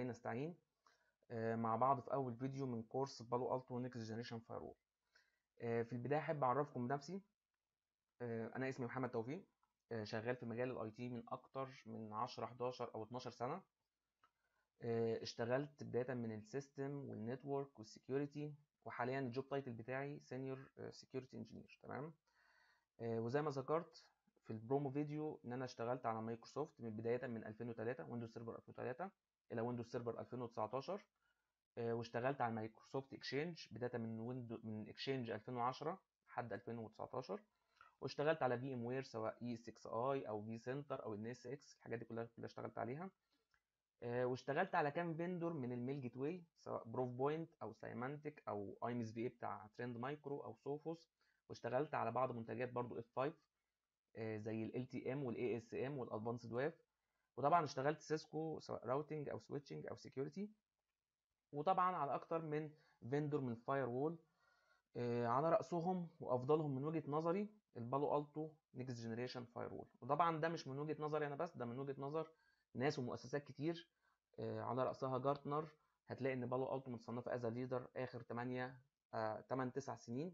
نستعين آه، مع بعض في أول فيديو من كورس بالو ألتو نيكست جنريشن فايرول في البداية أحب أعرفكم بنفسي آه، أنا اسمي محمد توفيق آه، شغال في مجال الاي تي من أكتر من 10 11 أو 12 سنة آه، اشتغلت بداية من السيستم والنتورك والسكيورتي وحاليا الجوب تايتل بتاعي سينيور سكيورتي انجينير تمام آه، وزي ما ذكرت في البرومو فيديو ان انا اشتغلت على مايكروسوفت من بدايه من 2003 ويندوز سيرفر 2003 الى ويندوز سيرفر 2019 آه، واشتغلت على مايكروسوفت اكسشينج بدايه من ويندو من اكسشينج 2010 لحد 2019 واشتغلت على في ام وير سواء اي 6 اي او في سنتر او ان اس اكس الحاجات دي كلها كلها اشتغلت عليها آه، واشتغلت على كام فيندور من الميل جيت واي سواء بروف بوينت او سايمانتك او اي ام اس في اي بتاع ترند مايكرو او سوفوس واشتغلت على بعض منتجات برضو اف 5 آه، زي ال LTM وال ASM وال Advanced WAF وطبعا اشتغلت سيسكو سواء راوتنج او سويتشنج او سكيورتي وطبعا على اكتر من فيندور من فاير وول على راسهم وافضلهم من وجهه نظري البالو التو نيكست جنريشن فاير وول وطبعا ده مش من وجهه نظري انا بس ده من وجهه نظر ناس ومؤسسات كتير آه، على راسها جارتنر هتلاقي ان بالو التو متصنفه از ليدر اخر 8 8 9 سنين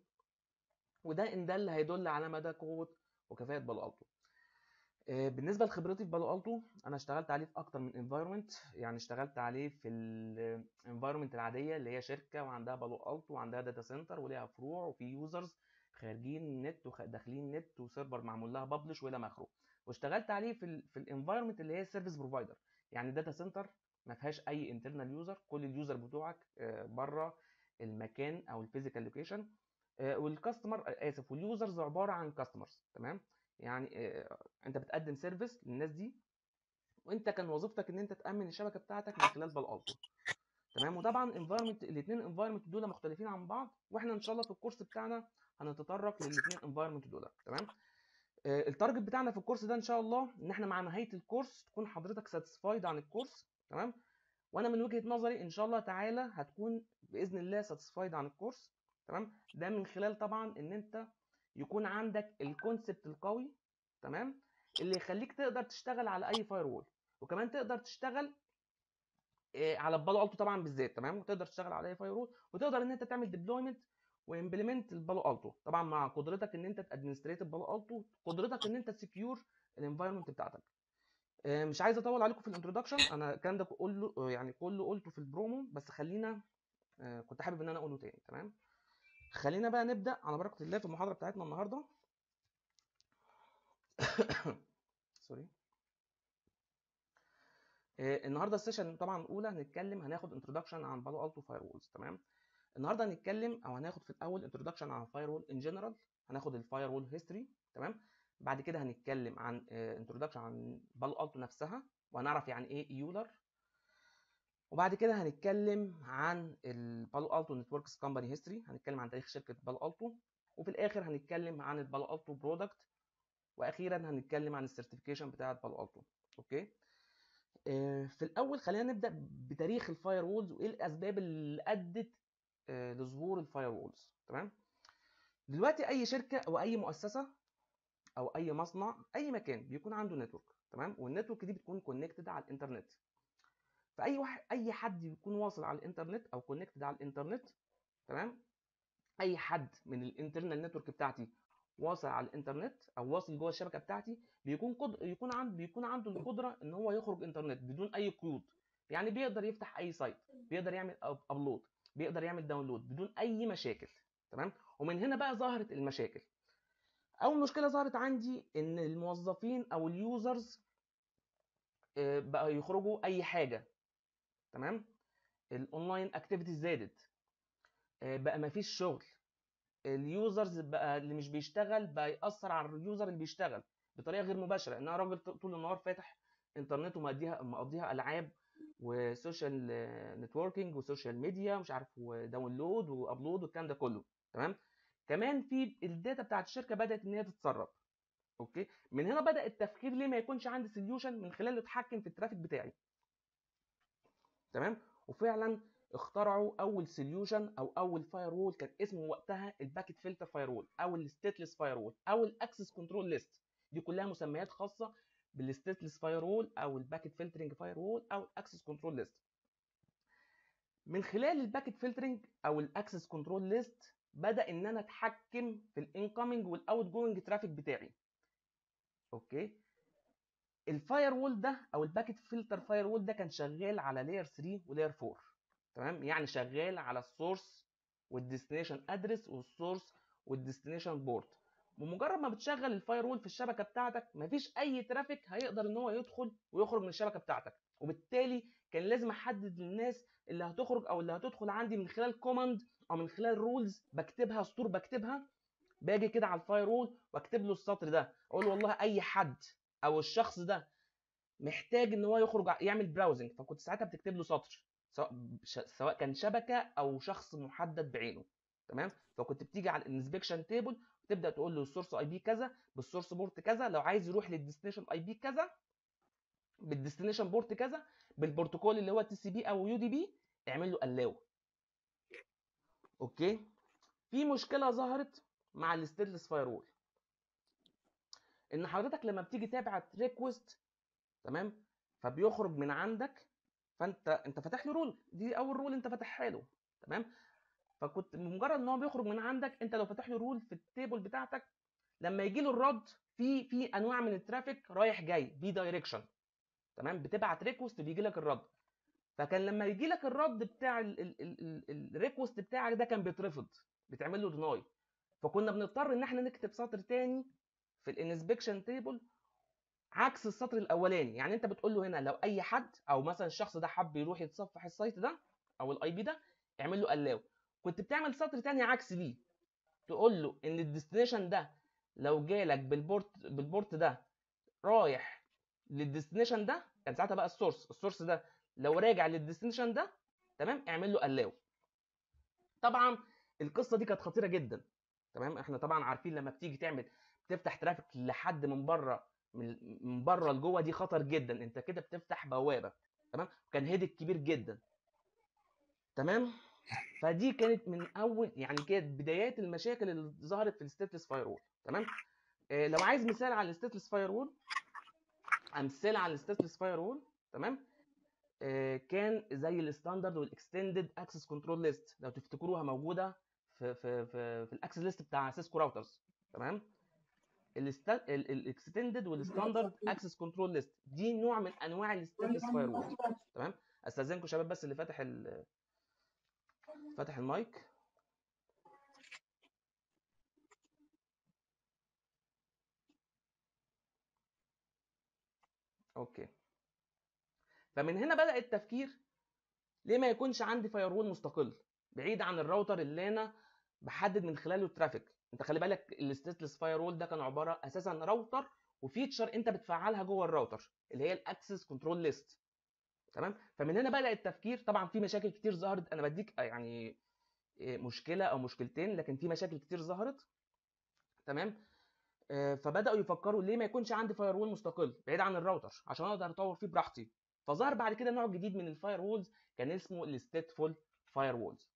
وده ان ده اللي هيدل على مدى قوه وكفاءه بالو التو آه، بالنسبه لخبرتي في بالو التو انا اشتغلت عليه في اكتر من انفايرمنت يعني اشتغلت عليه في الانفايرمنت العاديه اللي هي شركه وعندها بالو التو وعندها داتا سنتر وليها فروع وفي يوزرز خارجين نت وداخلين نت وسيرفر معمول لها ببلش والى اخره واشتغلت عليه في ال في الانفايرمنت اللي هي سيرفيس بروفايدر يعني داتا سنتر ما فيهاش اي انترنال يوزر كل اليوزر بتوعك بره المكان او الفيزيكال لوكيشن والكاستمر اسف واليوزرز عباره عن كاستمرز تمام يعني آه، انت بتقدم سيرفيس للناس دي وانت كان وظيفتك ان انت تامن الشبكه بتاعتك من خلال بالالتو تمام وطبعا انفايرمنت الاثنين انفايرمنت دول مختلفين عن بعض واحنا ان شاء الله في الكورس بتاعنا هنتطرق للاثنين انفايرمنت دول تمام آه، التارجت بتاعنا في الكورس ده ان شاء الله ان احنا مع نهايه الكورس تكون حضرتك ساتسفايد عن الكورس تمام وانا من وجهه نظري ان شاء الله تعالى هتكون باذن الله ساتسفايد عن الكورس تمام ده من خلال طبعا ان انت يكون عندك الكونسبت القوي تمام اللي يخليك تقدر تشتغل على اي فاير وول وكمان تقدر تشتغل آه، على البالو التو طبعا بالذات تمام وتقدر تشتغل على اي فاير وول وتقدر ان انت تعمل ديبلويمنت وامبلمنت البالو التو طبعا مع قدرتك ان انت تادمنستريت البالو التو قدرتك ان انت تسكيور الانفايرمنت بتاعتك آه، مش عايز اطول عليكم في الانترودكشن انا الكلام ده كله آه، يعني كله قلته في البرومو بس خلينا آه، كنت حابب ان انا اقوله تاني تمام خلينا بقى نبدا على بركه الله في المحاضره بتاعتنا النهارده سوري آه، النهارده السيشن طبعا الاولى هنتكلم هناخد انترودكشن عن بالو التو فاير وولز تمام النهارده هنتكلم او هناخد في الاول انترودكشن عن فاير وول ان جنرال هناخد الفاير وول هيستوري تمام بعد كده هنتكلم عن انترودكشن عن بالو التو نفسها وهنعرف يعني ايه يولر وبعد كده هنتكلم عن البالو التو نتوركس كومباني هيستوري هنتكلم عن تاريخ شركه بالو التو وفي الاخر هنتكلم عن البالو التو برودكت واخيرا هنتكلم عن السيرتيفيكيشن بتاعه بالو التو اوكي آه، في الاول خلينا نبدا بتاريخ الفاير وولز وايه الاسباب اللي ادت آه، لظهور الفاير وولز تمام دلوقتي اي شركه او اي مؤسسه او اي مصنع اي مكان بيكون عنده نتورك تمام والنتورك دي بتكون كونكتد على الانترنت فاي واحد اي حد يكون واصل على الانترنت او كونكتد على الانترنت تمام اي حد من الانترنال نتورك بتاعتي واصل على الانترنت او واصل جوه الشبكه بتاعتي بيكون قد... يكون عنده بيكون عنده القدره ان هو يخرج انترنت بدون اي قيود يعني بيقدر يفتح اي سايت بيقدر يعمل ابلود بيقدر يعمل داونلود بدون اي مشاكل تمام ومن هنا بقى ظهرت المشاكل اول مشكله ظهرت عندي ان الموظفين او اليوزرز آه، بقى يخرجوا اي حاجه تمام الاونلاين اكتيفيتيز زادت آه، بقى مفيش شغل اليوزرز بقى اللي مش بيشتغل بقى ياثر على اليوزر اللي بيشتغل بطريقه غير مباشره ان انا راجل طول النهار فاتح انترنت ومقضيها مقضيها العاب وسوشيال نتوركينج وسوشيال ميديا مش عارف وداونلود وابلود والكلام ده كله تمام كمان في الداتا بتاعت الشركه بدات ان هي تتسرب اوكي من هنا بدا التفكير ليه ما يكونش عندي سوليوشن من خلاله اتحكم في الترافيك بتاعي تمام وفعلا اخترعوا اول سوليوشن او اول فاير وول كان اسمه وقتها الباكيت فلتر فاير وول او الستيتلس فاير وول او الاكسس كنترول ليست دي كلها مسميات خاصه بالستيتلس فاير وول او الباكيت فلترنج فاير وول او الاكسس كنترول ليست من خلال الباكيت فلترنج او الاكسس كنترول ليست بدا ان انا اتحكم في الانكoming والاوت جوينج ترافيك بتاعي اوكي الفاير وول ده او الباكيت فلتر فاير وول ده كان شغال على لاير 3 ولاير 4 تمام يعني شغال على السورس والديستنيشن ادرس والسورس والديستنيشن بورت بمجرد ما بتشغل الفاير وول في الشبكه بتاعتك مفيش اي ترافيك هيقدر ان هو يدخل ويخرج من الشبكه بتاعتك وبالتالي كان لازم احدد للناس اللي هتخرج او اللي هتدخل عندي من خلال كوماند او من خلال رولز بكتبها سطور بكتبها باجي كده على الفاير وول واكتب له السطر ده اقول له والله اي حد او الشخص ده محتاج ان هو يخرج يعمل براوزنج فكنت ساعتها بتكتب له سطر سواء سواء كان شبكه او شخص محدد بعينه تمام فكنت بتيجي على الانسبكشن تيبل وتبدا تقول له السورس اي بي كذا بالسورس بورت كذا لو عايز يروح للديستنيشن اي بي كذا بالديستنيشن بورت كذا بالبروتوكول اللي هو تي سي بي او يو دي بي اعمل له الاو اوكي في مشكله ظهرت مع الستيرلس فاير وول ان حضرتك لما بتيجي تبعت ريكوست تمام فبيخرج من عندك فانت انت فاتح له رول دي اول رول انت فاتحها له تمام فكنت بمجرد ان هو بيخرج من عندك انت لو فاتح له رول في التيبل بتاعتك لما يجي له الرد في في انواع من الترافيك رايح جاي بي دايركشن تمام بتبعت ريكوست بيجي لك الرد فكان لما يجي لك الرد بتاع الريكوست بتاعك ده كان بيترفض بتعمل له ديناي فكنا بنضطر ان احنا نكتب سطر تاني في الانسبكشن تيبل عكس السطر الاولاني يعني انت بتقول له هنا لو اي حد او مثلا الشخص ده حب يروح يتصفح السايت ده او الاي بي ده اعمل له الاو كنت بتعمل سطر تاني عكس ليه تقول له ان الديستنيشن ده لو جالك بالبورت بالبورت ده رايح للديستنيشن ده كان ساعتها بقى السورس السورس ده لو راجع للديستنيشن ده تمام اعمل له الاو طبعا القصه دي كانت خطيره جدا تمام احنا طبعا عارفين لما بتيجي تعمل بتفتح ترافيك لحد من بره من بره لجوه دي خطر جدا انت كده بتفتح بوابه تمام كان هيدك كبير جدا تمام فدي كانت من اول يعني كانت بدايات المشاكل اللي ظهرت في الستيتلس فاير وول تمام آه لو عايز مثال على الستيتلس فاير وول امثله على الستيتلس فاير وول تمام آه كان زي الستاندرد والاكستندد اكسس كنترول ليست لو تفتكروها موجوده في في في, في الاكسس ليست بتاع سيسكو راوترز تمام الاكستندد والستاندرد اكسس كنترول ليست دي نوع من انواع الستيتلس فاير وول تمام استاذنكم شباب بس اللي فاتح ال فاتح المايك اوكي فمن هنا بدا التفكير ليه ما يكونش عندي فاير وول مستقل بعيد عن الراوتر اللي انا بحدد من خلاله الترافيك انت خلي بالك الستيتلس فاير وول ده كان عباره اساسا راوتر وفيتشر انت بتفعلها جوه الراوتر اللي هي الاكسس كنترول ليست تمام فمن هنا بدا التفكير طبعا في مشاكل كتير ظهرت انا بديك يعني مشكله او مشكلتين لكن في مشاكل كتير ظهرت تمام فبداوا يفكروا ليه ما يكونش عندي فاير وول مستقل بعيد عن الراوتر عشان اقدر اطور فيه براحتي فظهر بعد كده نوع جديد من الفاير وولز كان اسمه الستيتفول فاير وولز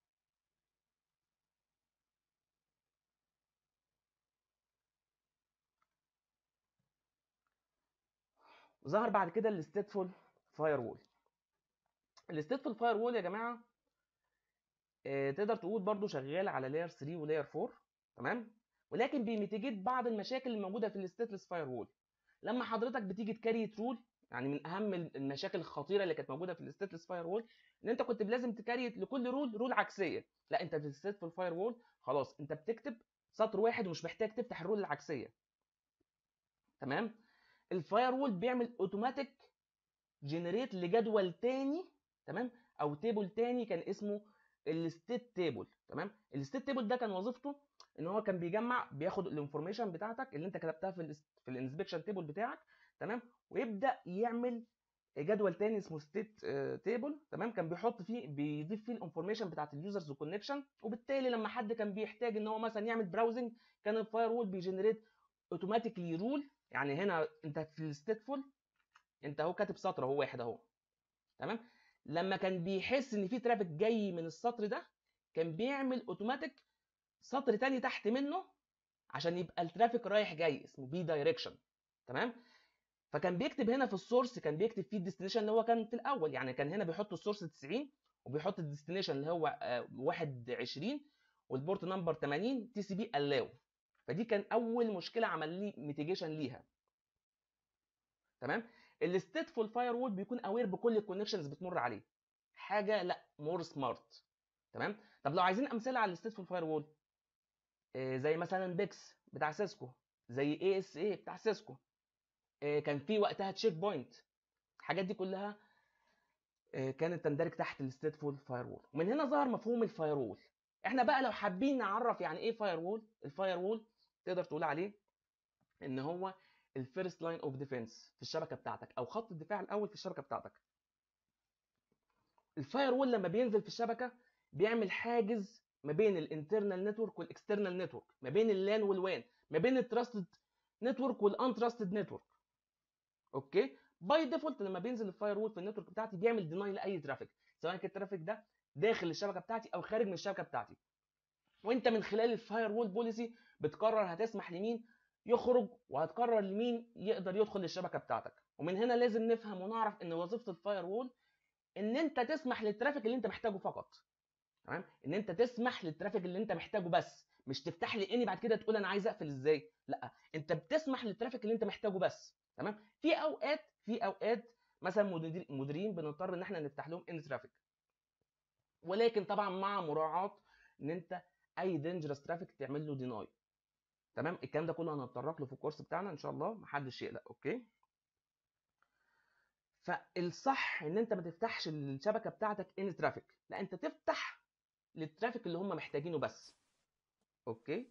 ظهر بعد كده الستيتفول فاير وول الستيتفول فاير وول يا جماعه آه تقدر تقول برضو شغال على لاير 3 ولاير 4 تمام ولكن بيميتيجيت بعض المشاكل اللي موجوده في الستيتلس فاير وول لما حضرتك بتيجي تكريت رول يعني من اهم المشاكل الخطيره اللي كانت موجوده في الستيتلس فاير وول ان انت كنت لازم تكريت لكل رول رول عكسيه لا انت في الستيتفول فاير وول خلاص انت بتكتب سطر واحد ومش محتاج تفتح الرول العكسيه تمام الفاير وول بيعمل اوتوماتيك جنريت لجدول تاني تمام او تيبل تاني كان اسمه الستيت تيبل تمام الستيت تيبل ده كان وظيفته ان هو كان بيجمع بياخد الانفورميشن بتاعتك اللي انت كتبتها في ال في الانسبكشن تيبل بتاعك تمام ويبدا يعمل جدول تاني اسمه ستيت تيبل تمام كان بيحط فيه بيضيف فيه الانفورميشن بتاعت اليوزرز وكونكشن وبالتالي لما حد كان بيحتاج ان هو مثلا يعمل براوزنج كان الفاير وول بيجنريت اوتوماتيكلي رول يعني هنا انت في الستيتفول انت اهو كاتب سطر اهو واحد اهو تمام لما كان بيحس ان في ترافيك جاي من السطر ده كان بيعمل اوتوماتيك سطر تاني تحت منه عشان يبقى الترافيك رايح جاي اسمه بي دايركشن تمام فكان بيكتب هنا في السورس كان بيكتب فيه الديستنيشن اللي هو كان في الاول يعني كان هنا بيحط السورس 90 وبيحط الديستنيشن اللي هو آه، 21 والبورت نمبر 80 تي سي بي الاو فدي كان اول مشكله عمل لي ميتيجيشن ليها تمام الستيتفول فاير وول بيكون اوير بكل الكونكشنز بتمر عليه حاجه لا مور سمارت تمام طب لو عايزين امثله على الستيتفول فاير وول زي مثلا بيكس بتاع سيسكو زي اي اس اي بتاع سيسكو آه، كان في وقتها تشيك بوينت الحاجات دي كلها آه، كانت تندرج تحت الستيتفول فاير وول ومن هنا ظهر مفهوم الفاير وول احنا بقى لو حابين نعرف يعني ايه فاير وول الفاير وول تقدر تقول عليه ان هو الفيرست لاين اوف ديفense في الشبكه بتاعتك او خط الدفاع الاول في الشبكه بتاعتك الفاير وول لما بينزل في الشبكه بيعمل حاجز ما بين الانترنال نتورك والاكسترنال نتورك ما بين اللان والوان ما بين التراستد نتورك والانتراستد نتورك اوكي باي ديفولت لما بينزل الفاير وول في النتورك بتاعتي بيعمل ديناي لاي ترافيك سواء كان الترافيك ده داخل الشبكه بتاعتي او خارج من الشبكه بتاعتي وانت من خلال الفاير وول بوليسي بتقرر هتسمح لمين يخرج وهتقرر لمين يقدر يدخل للشبكه بتاعتك ومن هنا لازم نفهم ونعرف ان وظيفه الفاير وول ان انت تسمح للترافيك اللي انت محتاجه فقط تمام ان انت تسمح للترافيك اللي انت محتاجه بس مش تفتح لي اني بعد كده تقول انا عايز اقفل ازاي لا انت بتسمح للترافيك اللي انت محتاجه بس تمام في اوقات في اوقات مثلا مدير- مديرين بنضطر ان احنا نفتح لهم ان ترافيك ولكن طبعا مع مراعاه ان انت اي دينجرس ترافيك تعمل له ديناي تمام الكلام ده كله هنتطرق له في الكورس بتاعنا ان شاء الله محدش يقلق اوكي فالصح ان انت ما تفتحش الشبكه بتاعتك ان ترافيك لا انت تفتح للترافيك اللي هم محتاجينه بس اوكي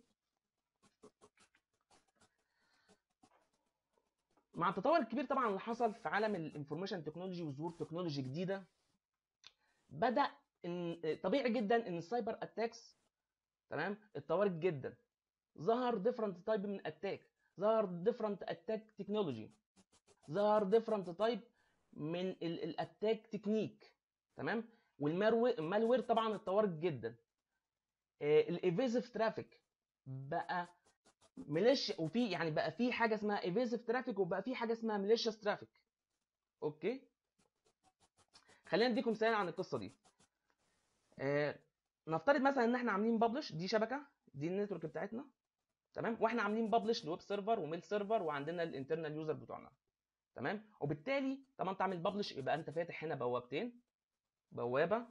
مع التطور الكبير طبعا اللي حصل في عالم الانفورميشن تكنولوجي وظهور تكنولوجي جديده بدا ان طبيعي جدا ان السايبر اتاكس تمام اتطورت جدا ظهر ديفرنت تايب من اتاك ظهر ديفرنت اتاك تكنولوجي ظهر ديفرنت تايب من الاتاك تكنيك تمام والمالوير طبعا اتطورت جدا الايفيزيف ترافيك بقى ميليش وفي يعني بقى في حاجه اسمها ايفيزيف ترافيك وبقى في حاجه اسمها ميليشيس ترافيك اوكي خلينا نديكم مثال عن القصه دي آه نفترض مثلا ان احنا عاملين ببلش دي شبكه دي النتورك بتاعتنا تمام واحنا عاملين ببلش لويب سيرفر وميل سيرفر وعندنا الانترنال يوزر بتوعنا تمام وبالتالي طالما انت عامل ببلش يبقى انت فاتح هنا بوابتين بوابه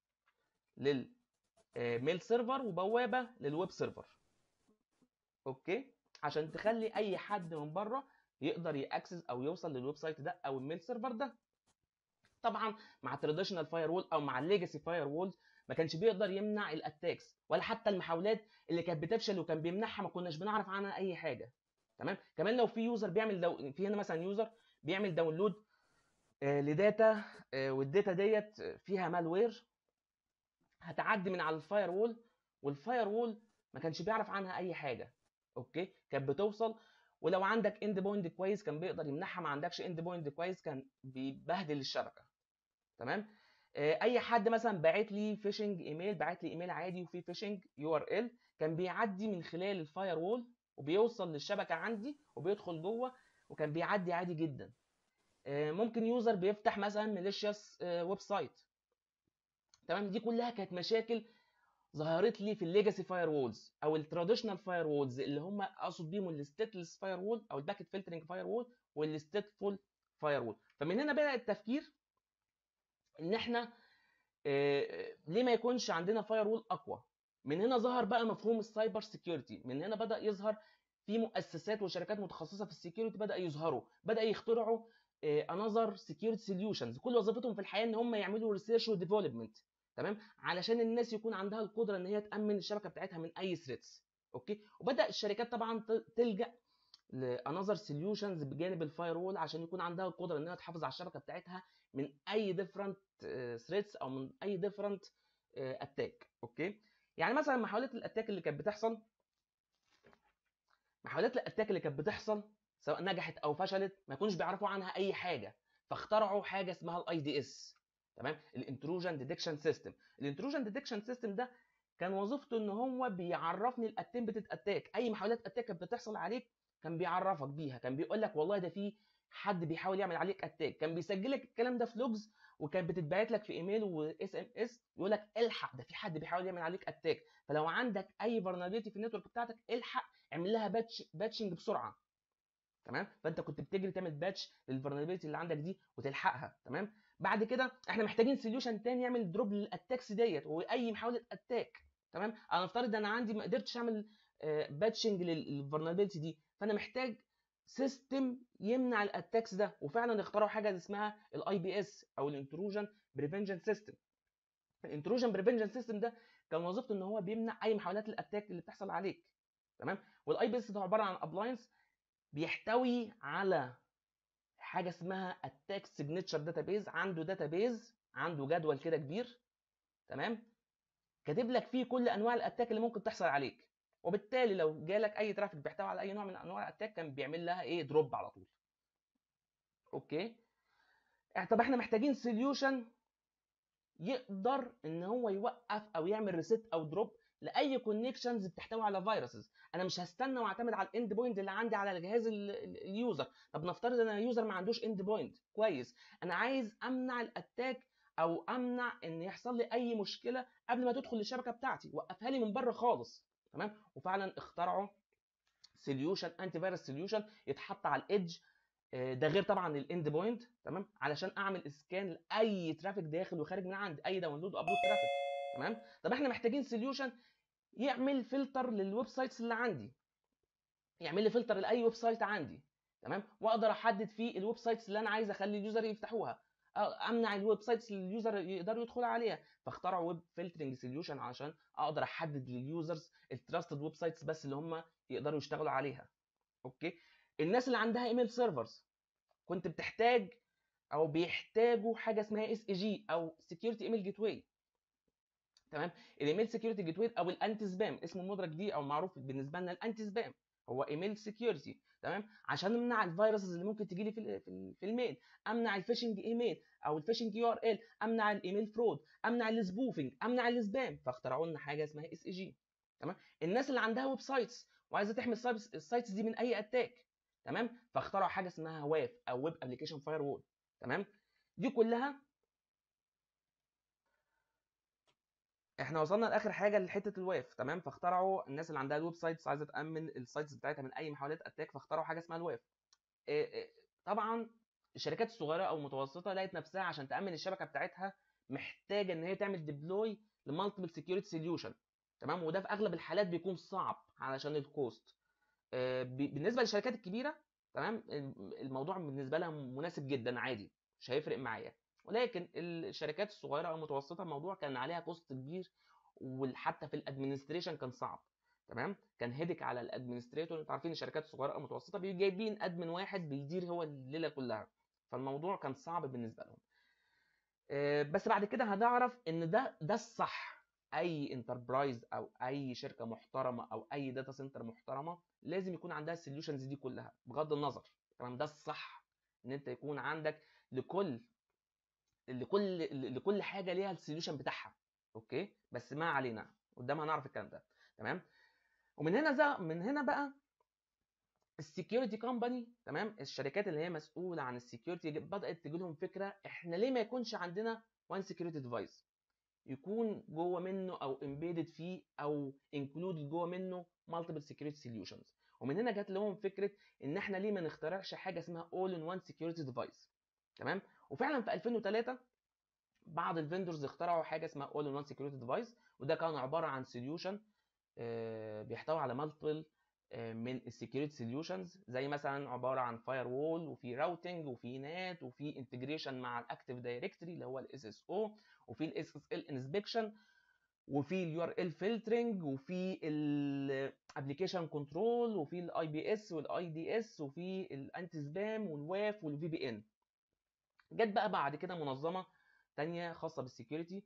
للميل سيرفر وبوابه للويب سيرفر اوكي عشان تخلي اي حد من بره يقدر ياكسس او يوصل للويب سايت ده او الميل سيرفر ده طبعا مع تراديشنال فاير وول او مع الليجاسي فاير وولز ما كانش بيقدر يمنع الاتاكس ولا حتى المحاولات اللي كانت بتفشل وكان بيمنعها ما كناش بنعرف عنها اي حاجه تمام كمان لو في يوزر بيعمل دو... في هنا مثلا يوزر بيعمل داونلود آه لداتا آه والداتا ديت فيها مالوير هتعدي من على الفاير وول والفاير وول ما كانش بيعرف عنها اي حاجه اوكي كانت بتوصل ولو عندك اند بوينت كويس كان بيقدر يمنعها ما عندكش اند بوينت كويس كان بيبهدل الشبكه تمام آه اي حد مثلا باعت لي فيشنج ايميل باعت لي ايميل عادي وفيه فيشنج يو ار ال كان بيعدي من خلال الفاير وول وبيوصل للشبكه عندي وبيدخل جوه وكان بيعدي عادي جدا آه ممكن يوزر بيفتح مثلا ميليشياس آه ويب سايت تمام دي كلها كانت مشاكل ظهرت لي في الليجاسي فاير وولز او التراديشنال فاير وولز اللي هم اقصد بيهم الستيتلس فاير وول او الباكيت فلترنج فاير وول والستيتفول فاير وول فمن هنا بدا التفكير ان احنا آه ليه ما يكونش عندنا فاير وول اقوى من هنا ظهر بقى مفهوم السايبر سيكيورتي من هنا بدا يظهر في مؤسسات وشركات متخصصه في السكيورتي بدا يظهروا بدا يخترعوا انذر سكيورتي سوليوشنز كل وظيفتهم في الحياه ان هم يعملوا ريسيرش وديفلوبمنت تمام علشان الناس يكون عندها القدره ان هي تامن الشبكه بتاعتها من اي ثريتس اوكي وبدا الشركات طبعا تلجا لانذر سوليوشنز بجانب الفاير وول عشان يكون عندها القدره انها تحافظ على الشبكه بتاعتها من اي ديفرنت ثريتس او من اي ديفرنت اتاك اوكي يعني مثلا محاولات الاتاك اللي كانت بتحصل محاولات الاتاك اللي كانت بتحصل سواء نجحت او فشلت ما يكونوش بيعرفوا عنها اي حاجه فاخترعوا حاجه اسمها الاي دي اس تمام الانتروجن ديتكشن سيستم الانتروجن ديتكشن سيستم ده كان وظيفته ان هو بيعرفني الاتمبتد اتاك اي محاولات اتاك كانت بتحصل عليك كان بيعرفك بيها كان بيقول لك والله ده في حد بيحاول يعمل عليك اتاك كان بيسجل لك الكلام ده في لوجز وكان بتتبعت لك في ايميل واس ام اس يقول لك الحق ده في حد بيحاول يعمل عليك اتاك فلو عندك اي فولنربيلتي في النتورك بتاعتك الحق اعمل لها باتش باتشنج بسرعه تمام فانت كنت بتجري تعمل باتش للفولنربيلتي اللي عندك دي وتلحقها تمام بعد كده احنا محتاجين سوليوشن تاني يعمل دروب للاتاكس ديت واي محاوله اتاك تمام انا افترض انا عندي ما قدرتش اعمل باتشنج للفولنربيلتي دي فانا محتاج سيستم يمنع الاتاكس ده وفعلا اخترعوا حاجه اسمها الاي بي اس او الانتروجن بريفنشن سيستم الانتروجن بريفنشن سيستم ده كان وظيفته ان هو بيمنع اي محاولات الاتاك اللي بتحصل عليك تمام والاي بي اس ده عباره عن ابلاينس بيحتوي على حاجه اسمها اتاك سيجنتشر داتابيز عنده داتابيز عنده جدول كده كبير تمام كاتب لك فيه كل انواع الاتاك اللي ممكن تحصل عليك وبالتالي لو جالك اي ترافيك بيحتوي على اي نوع من انواع الاتاك كان بيعمل لها ايه دروب على طول اوكي طب احنا محتاجين سوليوشن يقدر ان هو يوقف او يعمل ريست او دروب لاي كونكشنز بتحتوي على فيروسز انا مش هستنى واعتمد على الاند بوينت اللي عندي على الجهاز اليوزر طب نفترض ان اليوزر ما عندوش اند بوينت كويس انا عايز امنع الاتاك او امنع ان يحصل لي اي مشكله قبل ما تدخل للشبكه بتاعتي وقفها لي من بره خالص تمام وفعلا اخترعوا سوليوشن انتي فيروس سوليوشن يتحط على الايدج ده غير طبعا الاند بوينت تمام علشان اعمل اسكان لاي ترافيك داخل وخارج من عندي اي داونلود وابلود ترافيك تمام طب احنا محتاجين سوليوشن يعمل فلتر للويب سايتس اللي عندي يعمل لي فلتر لاي ويب سايت عندي تمام واقدر احدد فيه الويب سايتس اللي انا عايز اخلي اليوزر يفتحوها امنع الويب سايتس اللي اليوزر يقدروا يدخلوا عليها فاخترعوا ويب فلترنج سوليوشن عشان اقدر احدد لليوزرز التراستد ويب سايتس بس اللي هم يقدروا يشتغلوا عليها اوكي الناس اللي عندها ايميل سيرفرز كنت بتحتاج او بيحتاجوا حاجه اسمها اس اي جي او سكيورتي ايميل جيت واي تمام الايميل سكيورتي جيت واي او الانتي سبام اسمه المدرج دي او معروف بالنسبه لنا الانتي سبام هو ايميل سكيورتي تمام عشان امنع الفيروسز اللي ممكن تجي لي في في الميل امنع الفيشنج ايميل او الفيشنج يو ار ال امنع الايميل فرود امنع السبوفنج امنع السبام فاخترعوا لنا حاجه اسمها اس اي جي تمام الناس اللي عندها ويب سايتس وعايزه تحمي السايتس دي من اي اتاك تمام فاخترعوا حاجه اسمها واف او ويب ابلكيشن فاير وول تمام دي كلها احنا وصلنا لاخر حاجه لحته الواف تمام فاخترعوا الناس اللي عندها الويب سايتس عايزه تامن السايتس بتاعتها من اي محاولات اتاك فاخترعوا حاجه اسمها الواف إيه إيه طبعا الشركات الصغيره او المتوسطه لقت نفسها عشان تامن الشبكه بتاعتها محتاجه ان هي تعمل ديبلوي لمالتيبل سكيورتي سوليوشن تمام وده في اغلب الحالات بيكون صعب علشان الكوست إيه بالنسبه للشركات الكبيره تمام الموضوع بالنسبه لها مناسب جدا عادي مش هيفرق معايا ولكن الشركات الصغيره او المتوسطه الموضوع كان عليها كوست كبير وحتى في الادمنستريشن كان صعب تمام كان هيدك على الادمنستريتور انتوا عارفين الشركات الصغيره او المتوسطه بيجوا جايبين ادمن واحد بيدير هو الليله كلها فالموضوع كان صعب بالنسبه لهم بس بعد كده هنعرف ان ده ده الصح اي انتربرايز او اي شركه محترمه او اي داتا سنتر محترمه لازم يكون عندها السوليوشنز دي كلها بغض النظر تمام ده الصح ان انت يكون عندك لكل لكل لكل حاجه ليها السوليوشن بتاعها اوكي بس ما علينا قدام هنعرف الكلام ده تمام ومن هنا زي من هنا بقى السكيورتي كومباني تمام الشركات اللي هي مسؤوله عن السكيورتي بدات تجي لهم فكره احنا ليه ما يكونش عندنا وان سكيورتي ديفايس يكون جوه منه او امبيدد فيه او انكلودد جوه منه مالتيبل سكيورتي سوليوشنز ومن هنا جات لهم فكره ان احنا ليه ما نخترعش حاجه اسمها اول ان وان سكيورتي ديفايس تمام وفعلا في 2003 بعض الفندرز اخترعوا حاجه اسمها اول ان وان سكيورتي ديفايس وده كان عباره عن سوليوشن بيحتوي على مالتيبل من السكيورتي سوليوشنز زي مثلا عباره عن فاير وول وفي راوتنج وفي نات وفي انتجريشن مع الاكتيف دايركتوري اللي هو الاس اس او وفي الاس اس ال انسبكشن وفي اليو ار ال فلترنج وفي الابلكيشن كنترول وفي الاي بي اس والاي دي اس وفي الانتي سبام والواف والفي بي ان جت بقى بعد كده منظمه تانية خاصه بالسكيورتي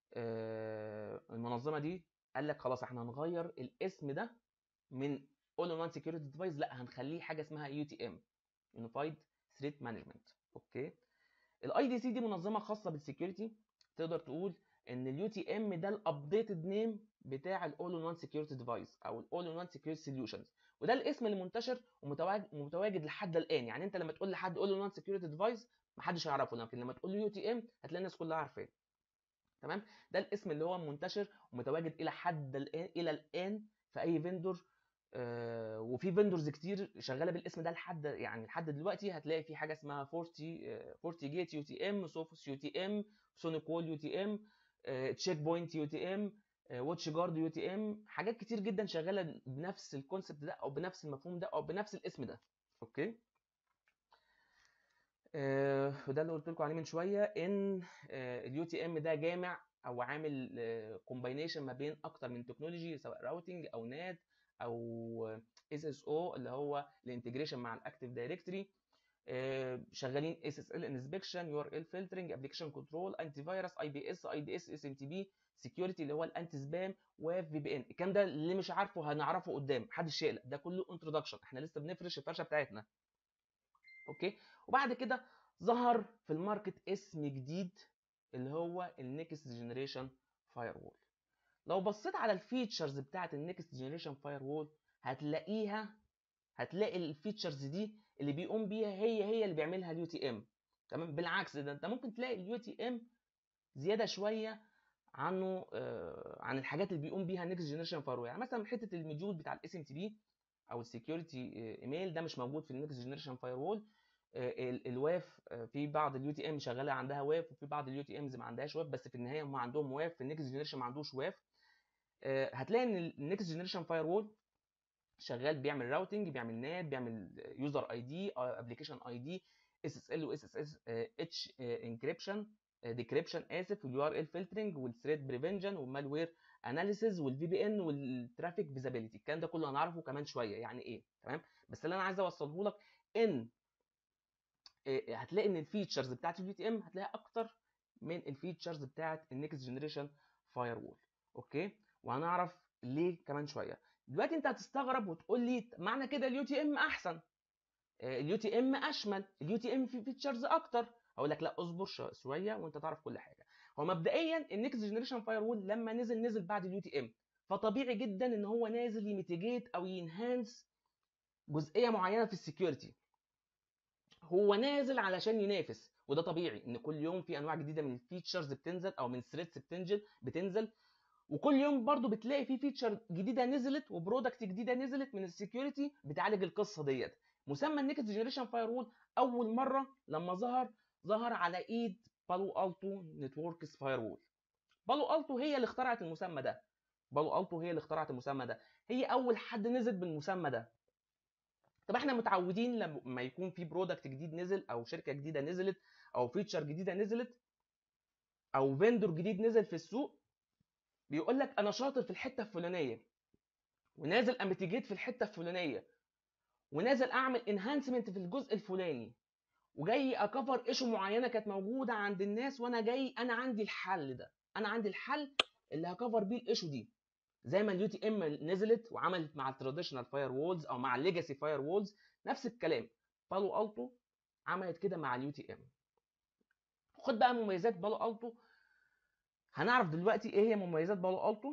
آه المنظمه دي قال لك خلاص احنا هنغير الاسم ده من اول ان وان سكيورتي ديفايس لا هنخليه حاجه اسمها يو تي ام يونيفايد ثريت مانجمنت اوكي الاي دي سي دي منظمه خاصه بالسكيورتي تقدر تقول ان اليو تي ام ده الابديتد نيم بتاع الاول ان وان سكيورتي ديفايس او الاول ان وان سكيورتي سوليوشنز وده الاسم اللي منتشر ومتواجد لحد الان يعني انت لما تقول لحد اول ان وان سكيورتي ديفايس محدش يعرفه لكن لما تقول له يو تي ام هتلاقي الناس كلها عارفاه تمام ده الاسم اللي هو منتشر ومتواجد الى حد الان الى الان في اي فيندور آه وفي فيندورز كتير شغاله بالاسم ده لحد يعني لحد دلوقتي هتلاقي في حاجه اسمها 40 آه 40 جيت يو تي ام سوفوس يو تي ام سونيك وول يو تي ام تشيك بوينت يو تي ام واتش جارد يو تي ام حاجات كتير جدا شغاله بنفس الكونسبت ده او بنفس المفهوم ده او بنفس الاسم ده اوكي آه وده اللي قلت لكم عليه من شويه ان اليو تي ام ده جامع او عامل كومباينيشن ما بين اكتر من تكنولوجي سواء راوتنج او نات او اس اس او اللي هو الانتجريشن مع الاكتيف دايركتوري شغالين اس اس ال انسبكشن يو ار ال فلترنج ابلكيشن كنترول انتي فيروس اي بي اس اي دي اس اس ام تي بي سكيورتي اللي هو الانتي سبام وفي بي ان الكلام ده اللي مش عارفه هنعرفه قدام محدش يقلق ده كله انتروداكشن احنا لسه بنفرش الفرشه بتاعتنا اوكي وبعد كده ظهر في الماركت اسم جديد اللي هو النكست جنريشن فاير وول لو بصيت على الفيتشرز بتاعت النكست جنريشن فاير وول هتلاقيها هتلاقي الفيتشرز دي اللي بيقوم بيها هي هي اللي بيعملها اليو تي ام تمام بالعكس ده انت ممكن تلاقي اليو تي ام زياده شويه عنه آه عن الحاجات اللي بيقوم بيها النكست جنريشن فاير وول يعني مثلا حته المديول بتاع الاس ام تي بي او السكيورتي ايميل ده مش موجود في النكست جنريشن فاير وول الواف في بعض اليو تي ام شغاله عندها واف وفي بعض اليو تي امز ما عندهاش واف بس في النهايه هم عندهم واف في النكست جنريشن ما عندوش واف هتلاقي ان النكست جنريشن فاير وول شغال بيعمل راوتنج بيعمل نات بيعمل يوزر اي دي ابلكيشن اي دي اس اس ال واس اس اس اتش انكريبشن ديكريبشن اسف واليو ار ال فلترنج والثريد بريفنشن والمالوير اناليسيز والفي بي ان والترافيك فيزابيلتي الكلام ده كله هنعرفه كمان شويه يعني ايه تمام بس اللي انا عايز اوصله لك ان هتلاقي ان الفيتشرز بتاعت اليو تي ام هتلاقيها اكتر من الفيتشرز بتاعت النكست جنريشن فاير وول اوكي وهنعرف ليه كمان شويه دلوقتي انت هتستغرب وتقول لي معنى كده اليو تي ام احسن اليو تي ام اشمل اليو تي ام فيه فيتشرز اكتر هقول لك لا اصبر شويه وانت تعرف كل حاجه هو مبدئيا النكست جنريشن فاير وول لما نزل نزل بعد اليو تي ام فطبيعي جدا ان هو نازل يميتيجيت او ينهانس جزئيه معينه في السكيورتي هو نازل علشان ينافس وده طبيعي ان كل يوم في انواع جديده من الفيتشرز بتنزل او من ثريدز بتنزل بتنزل وكل يوم برضو بتلاقي في فيتشر جديده نزلت وبرودكت جديده نزلت من السكيورتي بتعالج القصه ديت مسمى النكست جنريشن فاير وول اول مره لما ظهر ظهر على ايد بالو التو نتوركس فاير وول بالو التو هي اللي اخترعت المسمى ده بالو التو هي اللي اخترعت المسمى ده هي اول حد نزل بالمسمى ده طب احنا متعودين لما يكون في برودكت جديد نزل او شركه جديده نزلت او فيتشر جديده نزلت او فيندور جديد نزل في السوق بيقول لك انا شاطر في الحته الفلانيه ونازل اميتيجيت في الحته الفلانيه ونازل اعمل انهانسمنت في الجزء الفلاني وجاي اكفر ايشو معينه كانت موجوده عند الناس وانا جاي انا عندي الحل ده انا عندي الحل اللي هكفر بيه الايشو دي زي ما اليو تي ام نزلت وعملت مع التراديشنال فاير وولز او مع الليجاسي فاير وولز نفس الكلام بالو التو عملت كده مع اليو تي ام خد بقى مميزات بالو التو هنعرف دلوقتي ايه هي مميزات بالو التو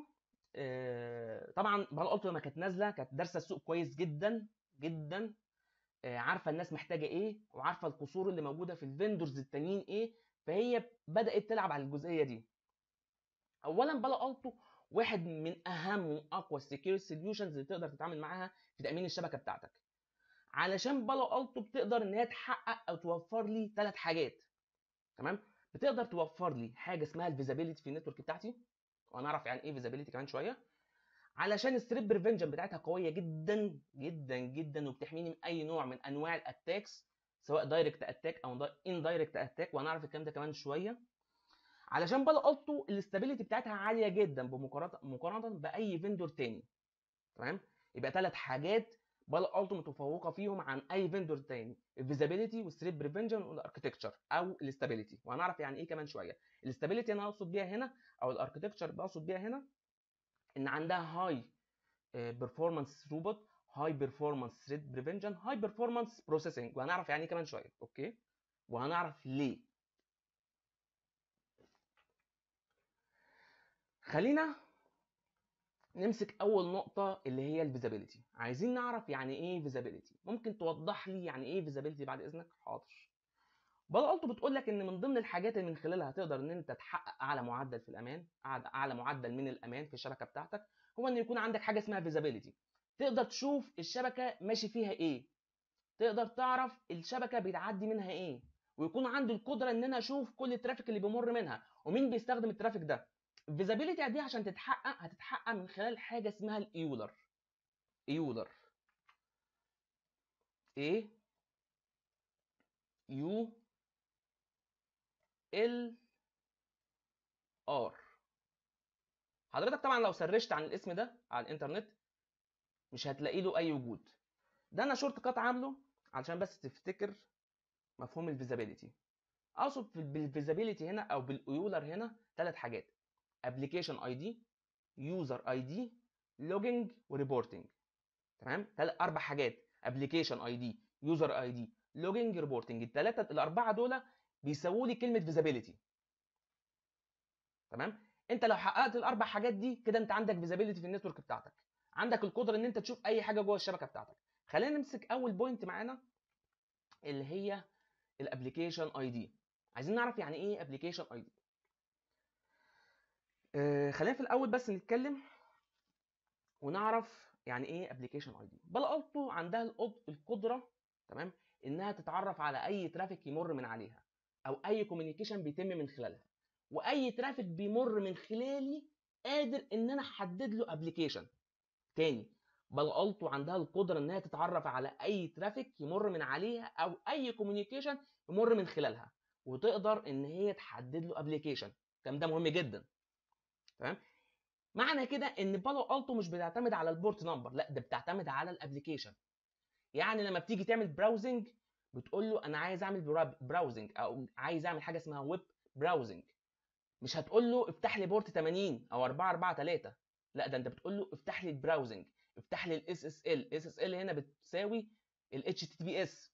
آه طبعا بالو التو لما كانت نازله كانت دارسه السوق كويس جدا جدا آه عارفه الناس محتاجه ايه وعارفه القصور اللي موجوده في الفيندورز التانيين ايه فهي بدات تلعب على الجزئيه دي اولا بالو التو واحد من اهم واقوى السكيورتي سوليوشنز اللي تقدر تتعامل معاها في تامين الشبكه بتاعتك علشان بالو التو بتقدر ان هي تحقق او توفر لي ثلاث حاجات تمام بتقدر توفر لي حاجه اسمها الفيزابيلتي في النتورك بتاعتي وهنعرف يعني ايه فيزابيلتي كمان شويه علشان الثريد بريفنشن بتاعتها قويه جدا جدا جدا وبتحميني من اي نوع من انواع الاتاكس سواء دايركت اتاك او اندايركت اتاك وهنعرف الكلام ده كمان شويه علشان بالو التو الاستابيليتي بتاعتها عاليه جدا بمقارنه باي فيندور تاني تمام يبقى ثلاث حاجات بالو التو متفوقه فيهم عن اي فيندور تاني الفيزابيلتي والثريد بريفنشن والاركتكتشر او الاستابيليتي وهنعرف يعني ايه كمان شويه الاستابيليتي انا اقصد بيها هنا او الاركتكتشر بقصد بيها هنا ان عندها هاي بيرفورمانس روبوت هاي بيرفورمانس ثريد بريفنشن هاي بيرفورمانس بروسيسنج وهنعرف يعني ايه كمان شويه اوكي وهنعرف ليه خلينا نمسك اول نقطه اللي هي الفيزابيلتي عايزين نعرف يعني ايه فيزابيلتي ممكن توضح لي يعني ايه فيزابيلتي بعد اذنك حاضر بالالتو بتقول لك ان من ضمن الحاجات اللي من خلالها تقدر ان انت تحقق اعلى معدل في الامان اعلى معدل من الامان في الشبكه بتاعتك هو ان يكون عندك حاجه اسمها فيزابيلتي تقدر تشوف الشبكه ماشي فيها ايه تقدر تعرف الشبكه بيتعدي منها ايه ويكون عندي القدره ان انا اشوف كل الترافيك اللي بيمر منها ومين بيستخدم الترافيك ده الفيزابيلتي دي عشان تتحقق هتتحقق من خلال حاجه اسمها الايولر ايولر ايه يو ال ار حضرتك طبعا لو سرشت عن الاسم ده على الانترنت مش هتلاقي له اي وجود ده انا شورت كات عامله علشان بس تفتكر مفهوم الفيزابيلتي اقصد بالفيزابيلتي هنا او بالايولر هنا ثلاث حاجات ابلكيشن اي دي يوزر اي دي لوجينج وريبورتنج تمام ثلاث اربع حاجات ابلكيشن اي دي يوزر اي دي لوجينج ريبورتنج الثلاثه الاربعه دول بيساووا لي كلمه فيزابيلتي تمام انت لو حققت الاربع حاجات دي كده انت عندك فيزابيلتي في النتورك بتاعتك عندك القدره ان انت تشوف اي حاجه جوه الشبكه بتاعتك خلينا نمسك اول بوينت معانا اللي هي الابلكيشن اي دي عايزين نعرف يعني ايه ابلكيشن اي دي خلينا في الاول بس نتكلم ونعرف يعني ايه ابلكيشن اي دي بالالتو عندها القدره تمام انها تتعرف على اي ترافيك يمر من عليها او اي كوميونيكيشن بيتم من خلالها واي ترافيك بيمر من خلالي قادر ان انا احدد له ابلكيشن تاني بالالتو عندها القدره انها تتعرف على اي ترافيك يمر من عليها او اي كوميونيكيشن يمر من خلالها وتقدر ان هي تحدد له ابلكيشن الكلام ده مهم جدا تمام معنى كده ان بالو التو مش بتعتمد على البورت نمبر لا ده بتعتمد على الابلكيشن يعني لما بتيجي تعمل براوزنج بتقول له انا عايز اعمل براوزنج او عايز اعمل حاجه اسمها ويب براوزنج مش هتقول له افتح لي بورت 80 او 443 لا ده انت بتقول له افتح لي البراوزنج افتح لي الاس اس ال اس اس ال هنا بتساوي الاتش تي بي اس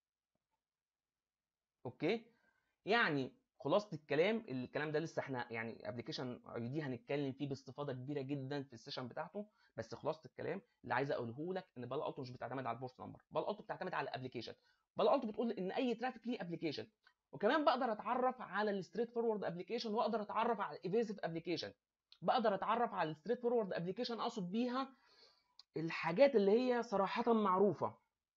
اوكي يعني خلاصه الكلام الكلام ده لسه احنا يعني ابلكيشن اي دي هنتكلم فيه باستفاضه كبيره جدا في السيشن بتاعته بس خلاصه الكلام اللي عايز اقوله لك ان بال التو مش بتعتمد على البورت نمبر بال التو بتعتمد على الابلكيشن بال التو بتقول ان اي ترافيك ليه ابلكيشن وكمان بقدر اتعرف على الستريت فورورد ابلكيشن واقدر اتعرف على الايفيسيف ابلكيشن بقدر اتعرف على الستريت فورورد ابلكيشن اقصد بيها الحاجات اللي هي صراحه معروفه